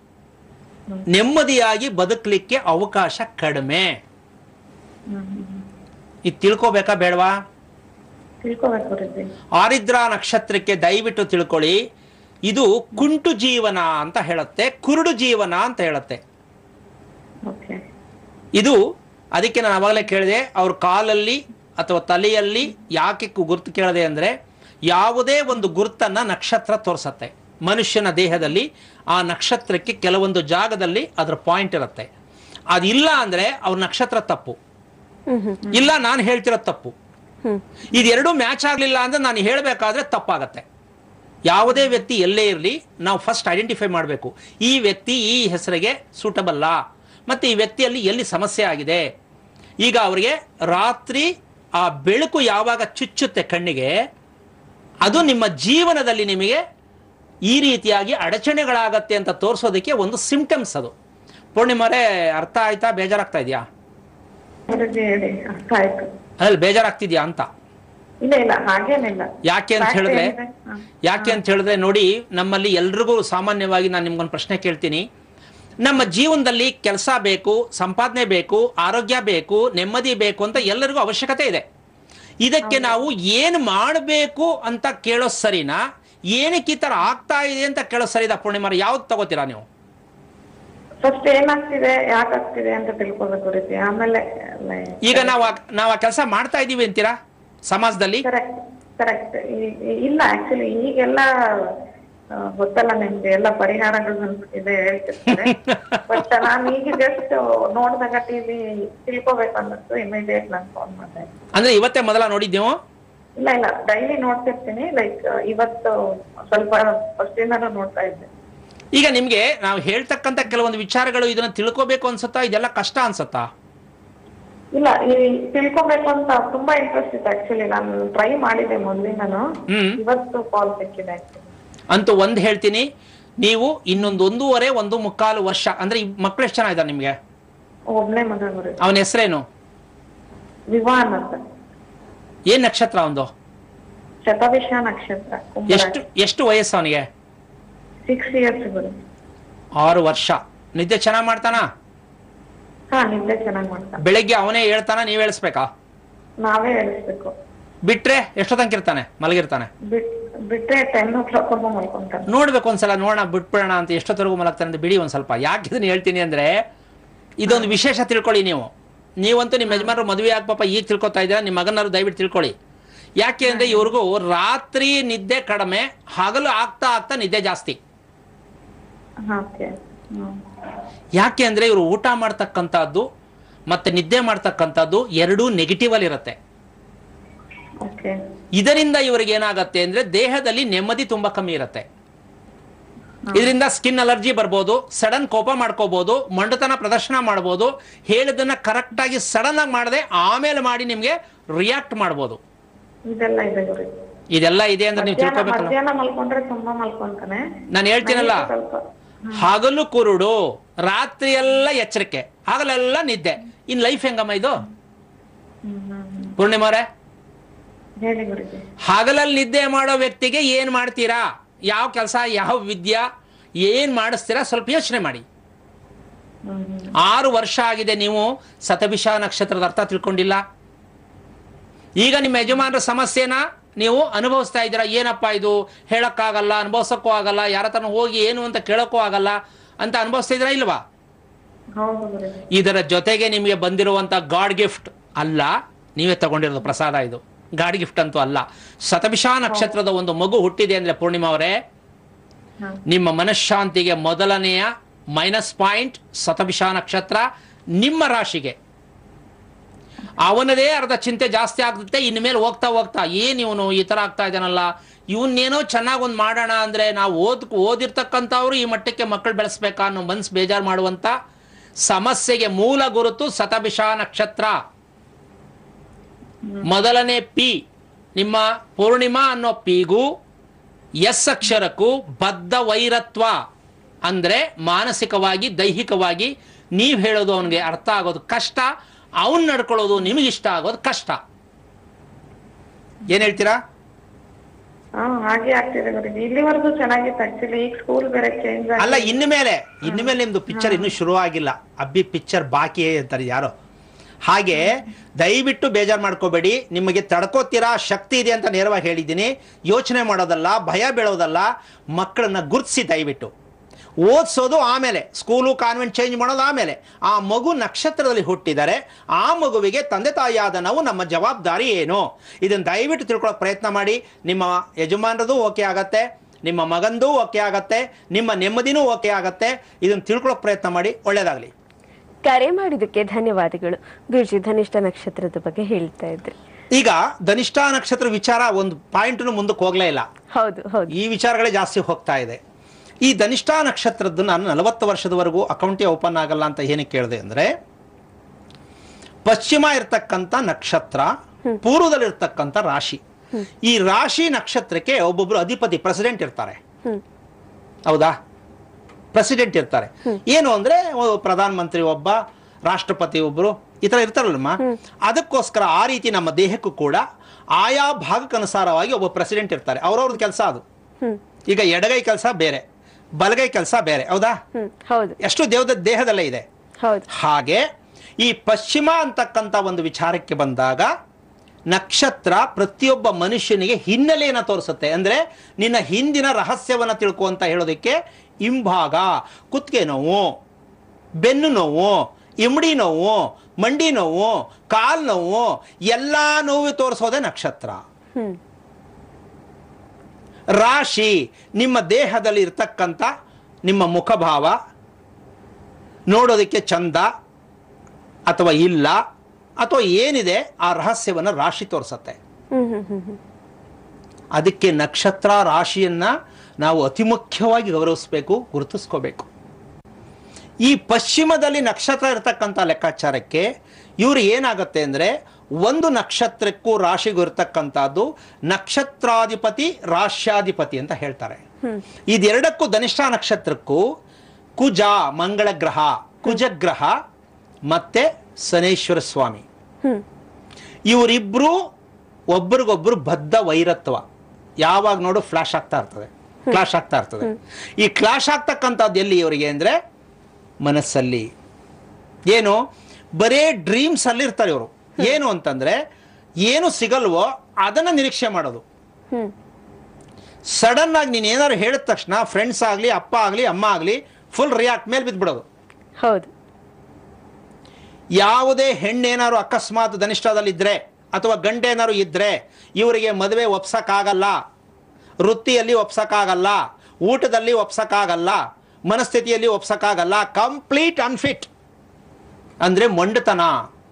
ನೆಮ್ಮದಿಯಾಗಿ ಬದುಕಲಿಕ್ಕೆ ಅವಕಾಶ ಕಡಿಮೆ ಇದು ತಿಳ್ಕೋಬೇಕಾ ಬೇಡವಾ ತಿಳ್ಕೊಬೇಕು ಗುರುಜಿ ಆರಿದ್ರಾ ನಕ್ಷತ್ರಕ್ಕೆ ದಯವಿಟ್ಟು ತಿಳ್ಕೊಳ್ಳಿ ಇದು ಕುಂಟು ಜೀವನ ಅಂತ ಹೇಳುತ್ತೆ ಕುರುಡು ಜೀವನ ಅಂತ ಹೇಳುತ್ತೆ ಓಕೆ ಇದು ಅದಕ್ಕೆ ನಾನು ಅವಾಗಲೇ ಕೇಳಿದೆ ಅವ್ರ ಕಾಲಲ್ಲಿ ಅಥವಾ ತಲೆಯಲ್ಲಿ ಯಾಕೆ ಕು- ಗುರುತು ಕೇಳಿದೆ ಅಂದರೆ ಯಾವುದೇ ಒಂದು ಗುರುತನ್ನ ನಕ್ಷತ್ರ ತೋರಿಸತ್ತೆ ಮನುಷ್ಯನ ದೇಹದಲ್ಲಿ ಆ ನಕ್ಷತ್ರಕ್ಕೆ ಕೆಲವೊಂದು ಜಾಗದಲ್ಲಿ ಅದರ ಪಾಯಿಂಟ್ ಇರುತ್ತೆ ಅದಿಲ್ಲ ಅಂದರೆ ಅವ್ರ ನಕ್ಷತ್ರ ತಪ್ಪು ಇಲ್ಲ ನಾನು ಹೇಳ್ತಿರೋದು ತಪ್ಪು ಇದೆರಡೂ ಮ್ಯಾಚ್ ಆಗಲಿಲ್ಲ ಅಂದ್ರೆ ನಾನು ಹೇಳಬೇಕಾದ್ರೆ ತಪ್ಪಾಗತ್ತೆ ಯಾವುದೇ ವ್ಯಕ್ತಿ ಎಲ್ಲೇ ಇರಲಿ ನಾವು ಫಸ್ಟ್ ಐಡೆಂಟಿಫೈ ಮಾಡಬೇಕು ಈ ವ್ಯಕ್ತಿ ಈ ಹೆಸರಿಗೆ ಸೂಟಬಲ್ಲ ಮತ್ತು ಈ ವ್ಯಕ್ತಿಯಲ್ಲಿ ಎಲ್ಲಿ ಸಮಸ್ಯೆ ಆಗಿದೆ ಈಗ ಅವರಿಗೆ ರಾತ್ರಿ ಆ ಬೆಳಕು ಯಾವಾಗ ಚುಚ್ಚುತ್ತೆ ಕಣ್ಣಿಗೆ ಅದು ನಿಮ್ಮ ಜೀವನದಲ್ಲಿ ನಿಮಗೆ ಈ ರೀತಿಯಾಗಿ ಅಡಚಣೆಗಳಾಗತ್ತೆ ಅಂತ ತೋರಿಸೋದಕ್ಕೆ ಒಂದು ಸಿಂಪ್ಟಮ್ಸ್ ಅದು ಪೂರ್ಣಿಮರೇ ಅರ್ಥ ಆಯ್ತಾ ಬೇಜಾರಾಗ್ತಾ ಇದೆಯಾ ಗುರುಜಿ ಹೇಳಿ ಅರ್ಥ ಆಯ್ತು ಅದ್ರಲ್ಲಿ ಬೇಜಾರಾಗ್ತಿದ್ಯಾ ಅಂತ ಇಲ್ಲ ಇಲ್ಲ ಹಾಗೇನಿಲ್ಲ ಯಾಕೆ ಅಂತ Fact ಹೇಳಿದ್ರೆ ಏನಿದೆ? ಹ. ಯಾಕೆ ಅಂತ ಹೇಳಿದ್ರೆ ನೋಡಿ ನಮ್ಮಲ್ಲಿ ಎಲ್ರಿಗೂ ಸಾಮಾನ್ಯವಾಗಿ ನಾನು ನಿಮ್ಗೊಂದು ಪ್ರಶ್ನೆ ಕೇಳ್ತೀನಿ ನಮ್ಮ ಜೀವನದಲ್ಲಿ ಕೆಲಸ ಬೇಕು ಸಂಪಾದನೆ ಬೇಕು ಆರೋಗ್ಯ ಬೇಕು ನೆಮ್ಮದಿ ಬೇಕು ಅಂತ ಎಲ್ಲರಿಗೂ ಅವಶ್ಯಕತೆ ಇದೆ ಇದಕ್ಕೆ ನಾವು ಏನು ಮಾಡಬೇಕು ಅಂತ ಕೇಳೋ ಸರಿನಾ ಏನಕ್ಕೆ ಈ ಥರ ಆಗ್ತಾ ಇದೆ ಅಂತ ಕೇಳೋ ಸರಿದಾ ಪೂರ್ಣಿಮಾರ ಯಾವ್ದು ತಗೋತೀರಾ ನೀವು ಫಸ್ಟ್ ಏನಾಗ್ತಿದೆ ಯಾಕಾಗ್ತಿದೆ ಅಂತ ತಿಳ್ಕೊಬೇಕು ಗುರುಜಿ ಆಮೇಲೆ ಈಗ ನಾವು ಆ- ನಾವು ಆ ಕೆಲಸ ಮಾಡ್ತಾ ಇದ್ದೀವಿ ಅಂತೀರಾ ಸಮಾಜದಲ್ಲಿ ಕರೆಕ್ಟ್ ಕರೆಕ್ಟ್ ಇಲ್ಲ ಆಕ್ಚುಲಿ ಈಗೆಲ್ಲ ಆ, ಗೊತ್ತಲ್ಲ ನಿಮ್ಗೆ ಎಲ್ಲ ಪರಿಹಾರಗಳು ಬಂದ್ಬಿಟ್ಟಿದೆ ಹೇಳ್ತಿರ್ತಾರೆ ಬಟ್ ನಾನು ಈಗ ಜಸ್ಟ್ ನೋಡಿದಾಗ ಟಿವಿ ತಿಳ್ಕೊಬೇಕು ಅನ್ನಿಸ್ತು ಇಮಿಡಿಯೇಟ್ ನಾನು ಫೋನ್ ಮಾಡಿದೆ ಅಂದ್ರೆ ಇವತ್ತೇ ಮೊದಲ ನೋಡಿದ್ದೆವು ಇಲ್ಲ ಇಲ್ಲ ಡೈಲಿ ನೋಡ್ತಿರ್ತೀನಿ ಲೈಕ್ ಇವತ್ತು ಸ್ವಲ್ಪ ಫಸ್ಟ್ ಇಂದಾನು ನೋಡ್ತಾ ಇದ್ದೆ ಈಗ ನಿಮ್ಗೆ ನಾವು ಹೇಳ್ತಕ್ಕಂಥ ಕೆಲವೊಂದು ವಿಚಾರಗಳು ಇದನ್ನ ತಿಳ್ಕೋಬೇಕು ಅನ್ಸುತ್ತಾ ಇದೆಲ್ಲ ಕಷ್ಟ ಅನ್ಸುತ್ತಾ ಇಲ್ಲ ಈ ತಿಳ್ಕೊಬೇಕು ಅಂತ ತುಂಬಾ ಇಂಟ್ರೆಸ್ಟ್ ಇತ್ತು ಆಕ್ಚುಲಿ ನಾನು ಟ್ರೈ ಮಾಡಿದೆ ಮೊದಲಿಂದನು ಹ್ಮ್. ಇವತ್ತು ಕಾಲ್ ಸಿಕ್ಕಿದೆ actually. ಅಂತೂ ಒಂದ್ ಹೇಳ್ತೀನಿ ನೀವು ಇನ್ನೊಂದು ಒಂದೂವರೆ ಒಂದು ಮುಕ್ಕಾಲು ವರ್ಷ ಅಂದ್ರೆ ಈ ಮಕ್ಳು ಎಷ್ಟು ಜನ ಇದ್ದಾರೆ ನಿಮ್ಗೆ ಒಬ್ನೇ ಮಗ ಗುರು ಅವನ ಹೆಸರೇನು ವಿವಾನ್ ಅಂತ ಏನ್ ನಕ್ಷತ್ರ ಅವನು ಶತವಿಷ ನಕ್ಷತ್ರ ಎಷ್ಟು ಎಷ್ಟು ವಯಸ್ಸು ಅವನಿಗೆ ಸಿಕ್ಸ್ ಇಯರ್ಸ್ ಗುರು ಆರು ವರ್ಷ ನಿದ್ದೆ ಚೆನ್ನಾಗಿ ಮಾಡ್ತಾನ ಹಾ ನಿದ್ದೆ ಚೆನ್ನಾಗಿ ಮಾಡ್ತಾನೆ ಬೆಳಗ್ಗೆ ಅವನೇ ಹೇಳ್ತಾನ ನೀವ್ ಹೇಳಿಸ್ಬೇಕಾ ನಾವೇ ಹೇಳಿಸ್ಬೇಕು ಬಿಟ್ರೆ ಎಷ್ಟೊತ್ತಂಕ ಇರ್ತಾನೆ ಮಲಗಿರ್ತಾನೆ ಬಿಟ್ ಬಿಟ್ರೆ ಟೆನ್ ಓ ಕ್ಲಾಕ್ ವರ್ಗು ಮಲ್ಕೊಂತಾನೆ ನೋಡ್ಬೇಕು ಒಂದ್ಸಲ ನೋಡೋಣ ಬಿಟ್ಬಿಡೋಣ ಅಂತ ಎಷ್ಟೊತ್ತರೆಗೂ ಮಲಗ್ತಾನೆ ಅಂತ ಬಿಡಿ ಒಂದ್ ಸ್ವಲ್ಪ ಯಾಕೆ ಇದನ್ನ ಹೇಳ್ತೀನಿ ಅಂದ್ರೆ ಇದೊಂದು ವಿಶೇಷ ತಿಳ್ಕೊಳ್ಳಿ ನೀವು ನೀವಂತೂ ನಿಮ್ಮ ಯಜಮಾನರು ಮದುವೆ ಆಗ ಪಾಪ ಈಗ ತಿಳ್ಕೊತಾ ಇದ್ದೀರಾ ನಿಮ್ಮ ಮಗನಾರು ದಯವಿಟ್ಟು ತಿಳ್ಕೊಳ್ಳಿ ಯಾಕೆ ಅಂದ್ರೆ ಇವ್ರಿಗೂ ರಾತ್ರಿ ನಿದ್ದೆ ಕಡಿಮೆ ಹಗಲು ಆಗ್ತಾ ಆಗ್ತಾ ನಿದ್ದೆ ಜಾಸ್ತಿ ಓಕೆ ಯಾಕೆ ಅಂದ್ರೆ ಇವರು ಊಟ ಮಾಡ್ತಕ್ಕಂಥದ್ದು ಮತ್ತೆ ನಿದ್ದೆ ಮಾಡ್ತಕ್ಕಂಥದ್ದು ಎರಡೂ ನೆಗೆಟಿವ್ ಅಲ್ಲಿ ಇರುತ್ತೆ ಓಕೆ ಇದರಿಂದ ಇವರಿಗೆ ಏನಾಗತ್ತೆ ಅಂದ್ರೆ ದೇಹದಲ್ಲಿ ನೆಮ್ಮದಿ ತುಂಬಾ ಕಮ್ಮಿ ಇರುತ್ತೆ ಇದರಿಂದ ಸ್ಕಿನ್ ಅಲರ್ಜಿ ಬರ್ಬೋದು ಸಡನ್ ಕೋಪ ಮಾಡ್ಕೋಬಹುದು ಮಂಡತನ ಪ್ರದರ್ಶನ ಮಾಡ್ಬೋದು ಹೇಳಿದನ್ನ ಕರೆಕ್ಟ್ ಆಗಿ ಸಡನ್ ಆಗಿ ಮಾಡದೆ ಆಮೇಲೆ ಮಾಡಿ ನಿಮ್ಗೆ ರಿಯಾಕ್ಟ್ ಮಾಡ್ಬೋದು ಇದೆಲ್ಲ ಇದೆ ಗುರು ಇದೆಲ್ಲ ಇದೆ ಅಂದ್ರೆ ನೀವು ಮಧ್ಯಾಹ್ನ ತಿಳ್ಕೊಬೇಕಲ್ಲ ಮಧ್ಯಾಹ್ನ ಮಲ್ಕೊಂಡ್ರೆ ತುಂಬಾ ಮಲ್ಕೊಂತಾನೆ ನಾನು ಹೇಳ್ತೀನಲ್ಲ ನೈಟ್ ಸ್ವಲ್ಪ ಹಗಲು ಕುರುಡು ರಾತ್ರಿ ಎಲ್ಲ ಎಚ್ಚರಿಕೆ ಹಗಲೆಲ್ಲ ನಿದ್ದೆ ಇನ್ ಲೈಫ್ ಹೆಂಗಮ್ಮ ಇದು ಹ್ಮ್ ಹ್ಮ್ ಹ್ಮ್. ಪೂರ್ಣಿಮಾರೆ ಹೇಳಿ ಗುರುಜಿ ಹಗಲಲ್ಲಿ ನಿದ್ದೆ ಮಾಡೋ ವ್ಯಕ್ತಿಗೆ ಏನ್ ಮಾಡ್ತೀರಾ ಯಾವ ಕೆಲಸ ಯಾವ ವಿದ್ಯಾ ಏನ್ ಮಾಡಿಸ್ತೀರಾ ಸ್ವಲ್ಪ ಯೋಚನೆ ಮಾಡಿ ಹ್ಮ್ ಹ್ಮ್ ಆರು ವರ್ಷ ಆಗಿದೆ ನೀವು ಸತಭಿಷ ನಕ್ಷತ್ರದ ಅರ್ಥ ತಿಳ್ಕೊಂಡಿಲ್ಲ ಈಗ ನಿಮ್ಮ ಯಜಮಾನರ ಸಮಸ್ಯೆನ ನೀವು ಅನುಭವಿಸ್ತಾ ಇದ್ದೀರಾ ಏನಪ್ಪ ಇದು ಹೇಳಕ್ಕಾಗಲ್ಲ ಅನುಭವಿಸಕ್ಕೂ ಆಗಲ್ಲ ಯಾರ ಹತ್ರನೂ ಹೋಗಿ ಏನು ಅಂತ ಕೇಳಕ್ಕೂ ಆಗಲ್ಲ ಅಂತ ಅನುಭವಿಸ್ತಾ ಇದ್ದೀರಾ ಇಲ್ವಾ ಹೌದು ಗುರುಜಿ ಇದರ ಜೊತೆಗೆ ನಿಮಗೆ ಬಂದಿರುವಂತ ಗಾಡ್ ಗಿಫ್ಟ್ ಅಲ್ಲ ನೀವೇ ತಗೊಂಡಿರೋದು ಪ್ರಸಾದ ಇದು ಗಾಡ್ ಗಿಫ್ಟ್ ಅಂತೂ ಅಲ್ಲ ಶತಭಿಷ ನಕ್ಷತ್ರದ ಒಂದು ಮಗು ಹುಟ್ಟಿದೆ ಅಂದ್ರೆ ಪೂರ್ಣಿಮಾ ಅವರೇ ಹಾ. ನಿಮ್ಮ ಮನಃಶಾಂತಿಗೆ ಮೊದಲನೆಯ ಮೈನಸ್ ಪಾಯಿಂಟ್ ಶತಭಿಷ ನಕ್ಷತ್ರ ನಿಮ್ಮ ರಾಶಿಗೆ ಅವನದೇ ಅರ್ಧ ಚಿಂತೆ ಜಾಸ್ತಿ ಆಗ್ತದೆ ಇನ್ಮೇಲೆ ಹೋಗ್ತಾ ಹೋಗ್ತಾ ಏನ್ ಇವನು ಈ ತರ ಆಗ್ತಾ ಇದ್ದಾನಲ್ಲ ಇವನ್ನೇನೋ ಚೆನ್ನಾಗಿ ಒಂದು ಮಾಡೋಣ ಅಂದ್ರೆ ನಾವು ಓದ್ ಓದಿರ್ತಕ್ಕಂಥವ್ರು ಈ ಮಟ್ಟಕ್ಕೆ ಮಕ್ಕಳು ಬೆಳೆಸ್ಬೇಕಾ ಅನ್ನೋ ಮನ್ಸು ಬೇಜಾರು ಮಾಡುವಂತ ಸಮಸ್ಯೆಗೆ ಮೂಲ ಗುರುತು ಶತಭಿಷ ನಕ್ಷತ್ರ ಮೊದಲನೇ ಪಿ ನಿಮ್ಮ ಪೂರ್ಣಿಮಾ ಅನ್ನೋ ಪಿಗೂ ಎಸ್ ಅಕ್ಷರಕ್ಕೂ ಬದ್ಧ ವೈರತ್ವ ಅಂದ್ರೆ ಮಾನಸಿಕವಾಗಿ ದೈಹಿಕವಾಗಿ ನೀವು ಹೇಳೋದು ಅವನಿಗೆ ಅರ್ಥ ಆಗೋದು ಕಷ್ಟ ಅವನ್ ನಡ್ಕೊಳ್ಳೋದು ನಿಮಗೆ ಇಷ್ಟ ಆಗೋದು ಕಷ್ಟ ಏನ್ ಹೇಳ್ತೀರಾ ಹಾ ಹಾಗೆ ಆಗ್ತಿದೆ ಗುರುಜಿ ಇಲ್ಲಿವರೆಗೂ ಚೆನ್ನಾಗಿತ್ತು ಆಕ್ಚುಲಿ ಈಗ ಸ್ಕೂಲ್ ಬೇರೆ ಚೇಂಜ್ ಅಲ್ಲ ಇನ್ನು ಮೇಲೆ ಇನ್ನು ಮೇಲೆ ನಿಮ್ದು ಪಿಕ್ಚರ್ ಇನ್ನೂ ಶುರು ಆಗಿಲ್ಲ ಅಬ್ಬಿ ಪಿಕ್ಚರ್ ಬಾಕಿ ಅಂತಾರೆ ಯಾರೋ ಹಾಗೆ ದಯವಿಟ್ಟು ಬೇಜಾರು ಮಾಡ್ಕೋಬೇಡಿ ನಿಮಗೆ ತಡ್ಕೋತೀರಾ ಶಕ್ತಿ ಇದೆ ಅಂತ ನೇರವಾಗಿ ಹೇಳಿದ್ದೀನಿ ಯೋಚನೆ ಮಾಡೋದಲ್ಲ ಭಯ ಬೀಳೋದಲ್ಲ ಮಕ್ಕಳನ್ನ ಗುರುತಿಸಿ ದಯವಿಟ್ಟು ಓದಿಸೋದು ಆಮೇಲೆ ಸ್ಕೂಲು ಕಾನ್ವೆಂಟ್ ಚೇಂಜ್ ಮಾಡೋದು ಆಮೇಲೆ ಆ ಮಗು ನಕ್ಷತ್ರದಲ್ಲಿ ಹುಟ್ಟಿದರೆ ಆ ಮಗುವಿಗೆ ತಂದೆ ತಾಯಿಯಾದ ನಾವು ನಮ್ಮ ಜವಾಬ್ದಾರಿ ಏನು ಇದನ್ನು ದಯವಿಟ್ಟು ತಿಳ್ಕೊಳ್ಳೋಕೆ ಪ್ರಯತ್ನ ಮಾಡಿ ನಿಮ್ಮ ಯಜಮಾನರದು ಓಕೆ ಆಗತ್ತೆ ನಿಮ್ಮ ಮಗಂದು ಓಕೆ ಆಗತ್ತೆ ನಿಮ್ಮ ನೆಮ್ಮದಿನೂ ಓಕೆ ಆಗತ್ತೆ ಇದನ್ನು ತಿಳ್ಕೊಳ್ಳೋಕೆ ಪ್ರಯತ್ನ ಮಾಡಿ ಒಳ್ಳೇದಾಗಲಿ ಕರೆ ಮಾಡಿದ್ದಕ್ಕೆ ಧನ್ಯವಾದಗಳು ಗುರುಜಿ ಧನಿಷ್ಠ ನಕ್ಷತ್ರದ ಬಗ್ಗೆ ಹೇಳ್ತಾ ಇದ್ರಿ ಈಗ ಧನಿಷ್ಠ ನಕ್ಷತ್ರ ವಿಚಾರ ಒಂದು ಪಾಯಿಂಟ್ನು ಮುಂದಕ್ಕೆ ಹೋಗ್ಲೇ ಇಲ್ಲ ಹೌದು ಹೌದು ಈ ವಿಚಾರಗಳೇ ಜಾಸ್ತಿ ಹೋಗ್ತಾ ಇದೆ ಈ ಧನಿಷ್ಠ ನಕ್ಷತ್ರದ್ದು ನಾನು ನಲವತ್ತು ವರ್ಷದವರೆಗೂ ಅಕೌಂಟೇ ಓಪನ್ ಆಗಲ್ಲ ಅಂತ ಏನಕ್ಕೆ ಕೇಳಿದೆ ಅಂದ್ರೆ ಪಶ್ಚಿಮ ಇರ್ತಕ್ಕಂಥ ನಕ್ಷತ್ರ ಪೂರ್ವದಲ್ಲಿರ್ತಕ್ಕಂಥ ರಾಶಿ ಈ ರಾಶಿ ನಕ್ಷತ್ರಕ್ಕೆ ಒಬ್ಬೊಬ್ರು ಅಧಿಪತಿ ಪ್ರೆಸಿಡೆಂಟ್ ಇರ್ತಾರೆ ಹ್ಮ್ ಹೌದಾ ಪ್ರೆಸಿಡೆಂಟ್ ಇರ್ತಾರೆ ಏನು ಅಂದ್ರೆ ಒ- ಪ್ರಧಾನ ಮಂತ್ರಿ ಒಬ್ಬ ರಾಷ್ಟ್ರಪತಿ ಒಬ್ರು ಈ ತರ ಇರ್ತಾರಲ್ಲಮ್ಮ ಅದಕ್ಕೋಸ್ಕರ ಆ ರೀತಿ ನಮ್ಮ ದೇಹಕ್ಕೂ ಕೂಡ ಆಯಾ ಭಾಗಕ್ಕನುಸಾರವಾಗಿ ಒಬ್ಬ ಪ್ರೆಸಿಡೆಂಟ್ ಇರ್ತಾರೆ ಅವ್ರವ್ರದ್ದು ಕೆಲಸ ಅದು ಹ್ಮ್ ಈಗ ಎಡಗೈ ಕೆಲಸ ಬೇರೆ ಬಲಗೈ ಕೆಲಸ ಬೇರೆ ಹೌದಾ ಹ್ಮ್ ಹೌದು ಎಷ್ಟು ದೇವದ ದೇಹದಲ್ಲೇ ಇದೆ ಹೌದು ಹಾಗೆ ಈ ಪಶ್ಚಿಮ ಅಂತಕ್ಕಂಥ ಒಂದು ವಿಚಾರಕ್ಕೆ ಬಂದಾಗ ನಕ್ಷತ್ರ ಪ್ರತಿಯೊಬ್ಬ ಮನುಷ್ಯನಿಗೆ ಹಿನ್ನೆಲೆಯನ್ನು ತೋರಿಸುತ್ತೆ ಅಂದ್ರೆ ನಿನ್ನ ಹಿಂದಿನ ರಹಸ್ಯವನ್ನ ತಿಳ್ಕೊ ಅಂತ ಹೇಳೋದಕ್ಕೆ ಹಿಂಭಾಗ ಕುತ್ತಿಗೆ ನೋವು ಬೆನ್ನು ನೋವು ಇಮ್ಡಿ ನೋವು ಮಂಡಿ ನೋವು ಕಾಲ್ ನೋವು ಎಲ್ಲ ನೋವು ತೋರಿಸೋದೇ ನಕ್ಷತ್ರ ಹ್ಮ್ ರಾಶಿ ನಿಮ್ಮ ದೇಹದಲ್ಲಿ ಇರ್ತಕ್ಕಂಥ ನಿಮ್ಮ ಮುಖಭಾವ ನೋಡೋದಕ್ಕೆ ಚಂದ ಅಥವಾ ಇಲ್ಲ ಅಥವಾ ಏನಿದೆ ಆ ರಹಸ್ಯವನ್ನು ರಾಶಿ ತೋರಿಸತ್ತೆ ಹ್ಮ್ ಹ್ಮ್ ಹ್ಮ್ ಹ್ಮ್ ಅದಕ್ಕೆ ನಕ್ಷತ್ರ ರಾಶಿಯನ್ನ ನಾವು ಅತಿ ಮುಖ್ಯವಾಗಿ ಗೌರವಿಸಬೇಕು ಗುರುತಿಸ್ಕೋಬೇಕು ಈ ಪಶ್ಚಿಮದಲ್ಲಿ ನಕ್ಷತ್ರ ಇರತಕ್ಕಂಥ ಲೆಕ್ಕಾಚಾರಕ್ಕೆ ಇವರು ಏನಾಗುತ್ತೆ ಅಂದರೆ ಒಂದು ನಕ್ಷತ್ರಕ್ಕೂ ರಾಶಿಗೂ ಇರತಕ್ಕಂಥದ್ದು ನಕ್ಷತ್ರಾಧಿಪತಿ ರಾಶ್ಯಾಧಿಪತಿ ಅಂತ ಹೇಳ್ತಾರೆ ಇದೆರಡಕ್ಕೂ ಧನಿಷ್ಠ ನಕ್ಷತ್ರಕ್ಕೂ ಕುಜ ಮಂಗಳ ಗ್ರಹ ಕುಜಗ್ರಹ ಮತ್ತೆ ಶನೇಶ್ವರ ಸ್ವಾಮಿ ಹ್ಮ್ ಇವರಿಬ್ರು ಒಬ್ರಿಗೊಬ್ರು ಬದ್ಧ ವೈರತ್ವ ಯಾವಾಗ ನೋಡು ಫ್ಲಾಶ್ ಆಗ್ತಾ ಇರ್ತದೆ ಕ್ಲಾಶ್ ಆಗ್ತಾ ಇರ್ತದೆ ಈ ಕ್ಲಾಶ್ ಆಗ್ತಕ್ಕಂಥದ್ದು ಎಲ್ಲಿ ಇವರಿಗೆ ಅಂದ್ರೆ ಮನಸ್ಸಲ್ಲಿ ಏನು ಬರೇ ಡ್ರೀಮ್ಸ್ ಅಲ್ಲಿ ಇರ್ತಾರೆ ಇವರು ಏನು ಅಂತಂದ್ರೆ ಏನು ಸಿಗಲ್ವೋ ಅದನ್ನ ನಿರೀಕ್ಷೆ ಮಾಡೋದು ಹ್ಮ್ ಸಡನ್ ಆಗಿ ನೀನು ಏನಾದ್ರು ಹೇಳಿದ ತಕ್ಷಣ ಫ್ರೆಂಡ್ಸ್ ಆಗಲಿ ಅಪ್ಪ ಆಗಲಿ ಅಮ್ಮ ಆಗಲಿ ಫುಲ್ ರಿಯಾಕ್ಟ್ ಮೇಲೆ ಬಿದ್ಬಿಡೋದು ಹೌದು ಯಾವುದೇ ಹೆಣ್ಣೇನಾದ್ರು ಅಕಸ್ಮಾತ್ ಧನಿಷ್ಠದಲ್ಲಿದ್ದರೆ ಅಥವಾ ಗಂಡೇನಾದ್ರು ಇದ್ದರೆ ಇವರಿಗೆ ಮದುವೆ ಒಪ್ಸಕ್ಕಾಗಲ್ಲ ವೃತ್ತಿಯಲ್ಲಿ ಒಪ್ಸಕ್ಕಾಗಲ್ಲ ಊಟದಲ್ಲಿ ಒಪ್ಸಕ್ಕಾಗಲ್ಲ ಮನಸ್ಥಿತಿಯಲ್ಲಿ ಒಪ್ಸಕ್ಕಾಗಲ್ಲ ಕಂಪ್ಲೀಟ್ ಅನ್ಫಿಟ್ ಅಂದರೆ ಮೊಂಡತನ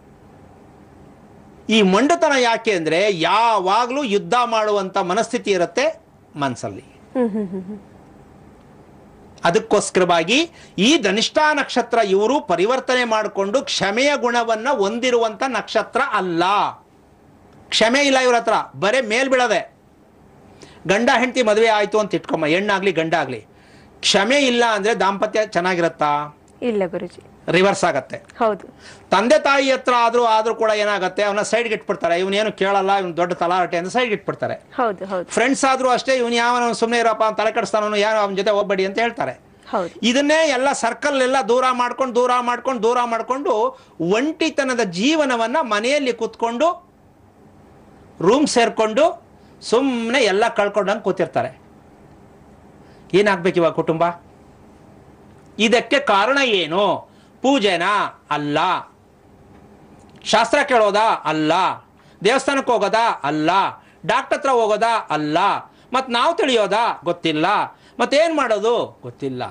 ಈ ಮೊಂಡತನ ಯಾಕೆ ಅಂದರೆ ಯಾವಾಗಲೂ ಯುದ್ಧ ಮಾಡುವಂಥ ಮನಸ್ಥಿತಿ ಇರುತ್ತೆ ಮನಸ್ಸಲ್ಲಿ ಹ್ಮ್ ಹ್ಮ್ ಹ್ಮ್ ಹ್ಮ್ ಅದಕ್ಕೋಸ್ಕರವಾಗಿ ಈ ಧನಿಷ್ಠ ನಕ್ಷತ್ರ ಇವರು ಪರಿವರ್ತನೆ ಮಾಡಿಕೊಂಡು ಕ್ಷಮೆಯ ಗುಣವನ್ನ ಹೊಂದಿರುವಂತ ನಕ್ಷತ್ರ ಅಲ್ಲ ಕ್ಷಮೆ ಇಲ್ಲ ಇವ್ರ ಹತ್ರ ಬರೇ ಮೇಲ್ ಬೀಳದೆ ಗಂಡ ಹೆಂಡತಿ ಮದುವೆ ಆಯ್ತು ಅಂತ ಇಟ್ಕೊಮ್ಮ ಹೆಣ್ಣಾಗ್ಲಿ ಗಂಡ ಆಗ್ಲಿ ಕ್ಷಮೆ ಇಲ್ಲ ಅಂದ್ರೆ ದಾಂಪತ್ಯ ಚೆನ್ನಾಗಿರತ್ತಾ ಇಲ್ಲ ಗುರುಜಿ ರಿವರ್ಸ್ ಆಗತ್ತೆ ಹೌದು ತಂದೆ ತಾಯಿ ಹತ್ರ ಆದ್ರೂ ಆದ್ರೂ ಕೂಡ ಏನಾಗತ್ತೆ ಅವನ ಸೈಡ್ಗೆ ಇಟ್ಬಿಡ್ತಾರೆ ಇವನೇನು ಕೇಳಲ್ಲ ಇವನು ದೊಡ್ಡ ತಲಾಟೆ ಅಂತ ಸೈಡ್ಗೆ ಇಟ್ಬಿಡ್ತಾರೆ ಹೌದು ಹೌದು ಫ್ರೆಂಡ್ಸ್ ಆದ್ರೂ ಅಷ್ಟೇ ಇವನು ಯಾವನ ಸುಮ್ಮನೆ ಇರಪ್ಪ ಅವ್ನ್ ತಲೆ ಕೆಡಿಸ್ತಾನೋ ಯಾರು ಅವನ ಜೊತೆ ಹೋಗ್ಬೇಡಿ ಅಂತ ಹೇಳ್ತಾರೆ ಹೌದು ಇದನ್ನೇ ಎಲ್ಲ ಸರ್ಕಲ್ ಎಲ್ಲ ದೂರ ಮಾಡ್ಕೊಂಡು ದೂರ ಮಾಡ್ಕೊಂಡು ದೂರ ಮಾಡ್ಕೊಂಡು ಒಂಟಿತನದ ಜೀವನವನ್ನ ಮನೆಯಲ್ಲಿ ಕೂತ್ಕೊಂಡು ರೂಮ್ ಸೇರ್ಕೊಂಡು ಸುಮ್ಮನೆ ಎಲ್ಲ ಕಳ್ಕೊಂಡಂಗೆ ಕೂತಿರ್ತಾರೆ ಏನಾಗ್ಬೇಕು ಇವಾಗ ಕುಟುಂಬ ಇದಕ್ಕೆ ಕಾರಣ ಏನು ಪೂಜೆನಾ ಅಲ್ಲ ಶಾಸ್ತ್ರ ಕೇಳೋದಾ ಅಲ್ಲ ದೇವಸ್ಥಾನಕ್ಕೆ ಹೋಗೋದಾ ಅಲ್ಲ ಡಾಕ್ಟರ್ ಹತ್ರ ಹೋಗೋದಾ ಅಲ್ಲ ಮತ್ ನಾವು ತಿಳಿಯೋದಾ ಗೊತ್ತಿಲ್ಲ ಮತ್ತೇನ್ ಮಾಡೋದು ಗೊತ್ತಿಲ್ಲ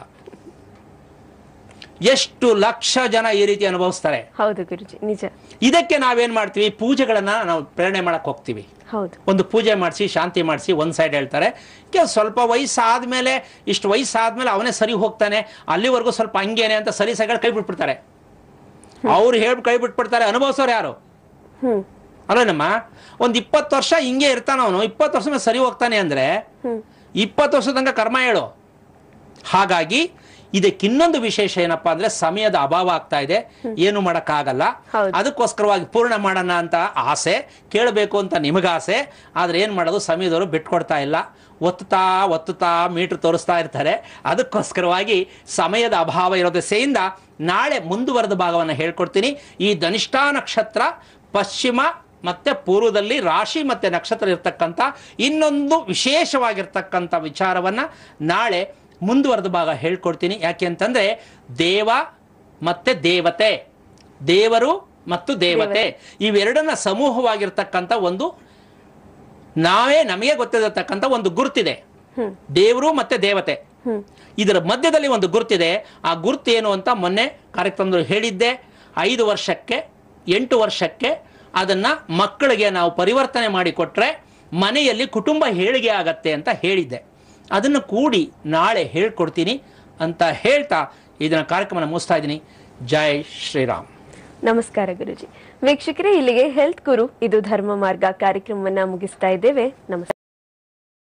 ಎಷ್ಟು ಲಕ್ಷ ಜನ ಈ ರೀತಿ ಅನುಭವಿಸ್ತಾರೆ ಹೌದು ಗುರುಜಿ ನಿಜ ಇದಕ್ಕೆ ನಾವೇನ್ ಮಾಡ್ತೀವಿ ಪೂಜೆಗಳನ್ನ ನಾವು ಪ್ರೇರಣೆ ಮಾಡಕ್ ಹೋಗ್ತೀವಿ ಹೌದು ಒಂದು ಪೂಜೆ ಮಾಡಿಸಿ ಶಾಂತಿ ಮಾಡಿಸಿ ಒಂದು ಸೈಡ್ ಹೇಳ್ತಾರೆ ಕೆಲ ಸ್ವಲ್ಪ ವಯಸ್ಸಾದ್ಮೇಲೆ ಇಷ್ಟು ವಯಸ್ಸಾದ್ಮೇಲೆ ಅವನೇ ಸರಿ ಹೋಗ್ತಾನೆ ಅಲ್ಲಿವರೆಗೂ ಸ್ವಲ್ಪ ಹಂಗೇನೆ ಅಂತ ಸರಿ ಸೈಗಳು ಕೈ ಬಿಟ್ಬಿಡ್ತಾರೆ ಅವ್ರು ಹೇಳಿ ಕೈ ಬಿಟ್ಬಿಡ್ತಾರೆ ಅನುಭವಿಸೋರು ಯಾರು ಹ್ಮ್ ಅಲ್ವೇನಮ್ಮ ಒಂದು ಇಪ್ಪತ್ತು ವರ್ಷ ಹಿಂಗೆ ಇರ್ತಾನ ಅವನು ಇಪ್ಪತ್ತು ವರ್ಷ ಮೇಲೆ ಸರಿ ಹೋಗ್ತಾನೆ ಅಂದ್ರೆ ಹ್ಮ್ ಇಪ್ಪತ್ತು ವರ್ಷದ ತನಕ ಕರ್ಮ ಹೇಳು ಹಾಗಾಗಿ ಇದಕ್ಕಿನ್ನೊಂದು ವಿಶೇಷ ಏನಪ್ಪಾ ಅಂದ್ರೆ ಸಮಯದ ಅಭಾವ ಆಗ್ತಾ ಇದೆ ಏನು ಮಾಡಕ್ಕಾಗಲ್ಲ ಹೌದು. ಅದಕ್ಕೋಸ್ಕರವಾಗಿ ಪೂರ್ಣ ಮಾಡೋಣ ಅಂತ ಆಸೆ ಕೇಳಬೇಕು ಅಂತ ನಿಮಗಾಸೆ ಆದ್ರೆ ಏನ್ ಮಾಡೋದು ಸಮಯದವರು ಬಿಟ್ಕೊಡ್ತಾ ಇಲ್ಲ ಒತ್ತುತ್ತಾ ಒತ್ತುತ್ತಾ ಮೀಟರ್ ತೋರಿಸ್ತಾ ಇರ್ತಾರೆ ಅದಕ್ಕೋಸ್ಕರವಾಗಿ ಸಮಯದ ಅಭಾವ ಇರೋ ದೆಸೆಯಿಂದ ನಾಳೆ ಮುಂದುವರೆದ ಭಾಗವನ್ನು ಹೇಳ್ಕೊಡ್ತೀನಿ ಈ ಧನಿಷ್ಠ ನಕ್ಷತ್ರ ಪಶ್ಚಿಮ ಮತ್ತೆ ಪೂರ್ವದಲ್ಲಿ ರಾಶಿ ಮತ್ತೆ ನಕ್ಷತ್ರ ಇರ್ತಕ್ಕಂಥ ಇನ್ನೊಂದು ವಿಶೇಷವಾಗಿರ್ತಕ್ಕಂಥ ವಿಚಾರವನ್ನ ನಾಳೆ ಮುಂದುವರೆದ ಭಾಗ ಹೇಳ್ಕೊಡ್ತೀನಿ ಯಾಕೆ ಅಂತಂದ್ರೆ ದೇವ ಮತ್ತೆ ದೇವತೆ ದೇವರು ಮತ್ತು ದೇವತೆ ಇವೆರಡನ್ನ ಸಮೂಹವಾಗಿರ್ತಕ್ಕಂಥ ಒಂದು ನಾವೇ ನಮಗೆ ಗೊತ್ತಿರತಕ್ಕಂಥ ಒಂದು ಗುರುತಿದೆ ದೇವರು ಮತ್ತೆ ದೇವತೆ ಇದರ ಮಧ್ಯದಲ್ಲಿ ಒಂದು ಗುರುತಿದೆ ಆ ಗುರುತು ಏನು ಅಂತ ಮೊನ್ನೆ ಕಾರ್ಯಕ್ರಮದಲ್ಲಿ ಹೇಳಿದ್ದೆ ಐದು ವರ್ಷಕ್ಕೆ ಎಂಟು ವರ್ಷಕ್ಕೆ ಅದನ್ನ ಮಕ್ಕಳಿಗೆ ನಾವು ಪರಿವರ್ತನೆ ಮಾಡಿಕೊಟ್ರೆ ಮನೆಯಲ್ಲಿ ಕುಟುಂಬ ಏಳಿಗೆ ಆಗತ್ತೆ ಅಂತ ಹೇಳಿದ್ದೆ ಅದನ್ನು ಕೂಡಿ ನಾಳೆ ಹೇಳ್ಕೊಡ್ತೀನಿ ಅಂತ ಹೇಳ್ತಾ ಇದನ್ನ ಕಾರ್ಯಕ್ರಮನ ಮುಗಿಸ್ತಾ ಇದ್ದೀನಿ ಜೈ ಶ್ರೀರಾಮ್ ನಮಸ್ಕಾರ ಗುರುಜಿ ವೀಕ್ಷಕರೇ ಇಲ್ಲಿಗೆ ಹೆಲ್ತ್ ಗುರು ಇದು ಧರ್ಮ ಮಾರ್ಗ ಕಾರ್ಯಕ್ರಮವನ್ನ ಮುಗಿಸ್ತಾ ಇದ್ದೇವೆ ನಮಸ್ಕಾರ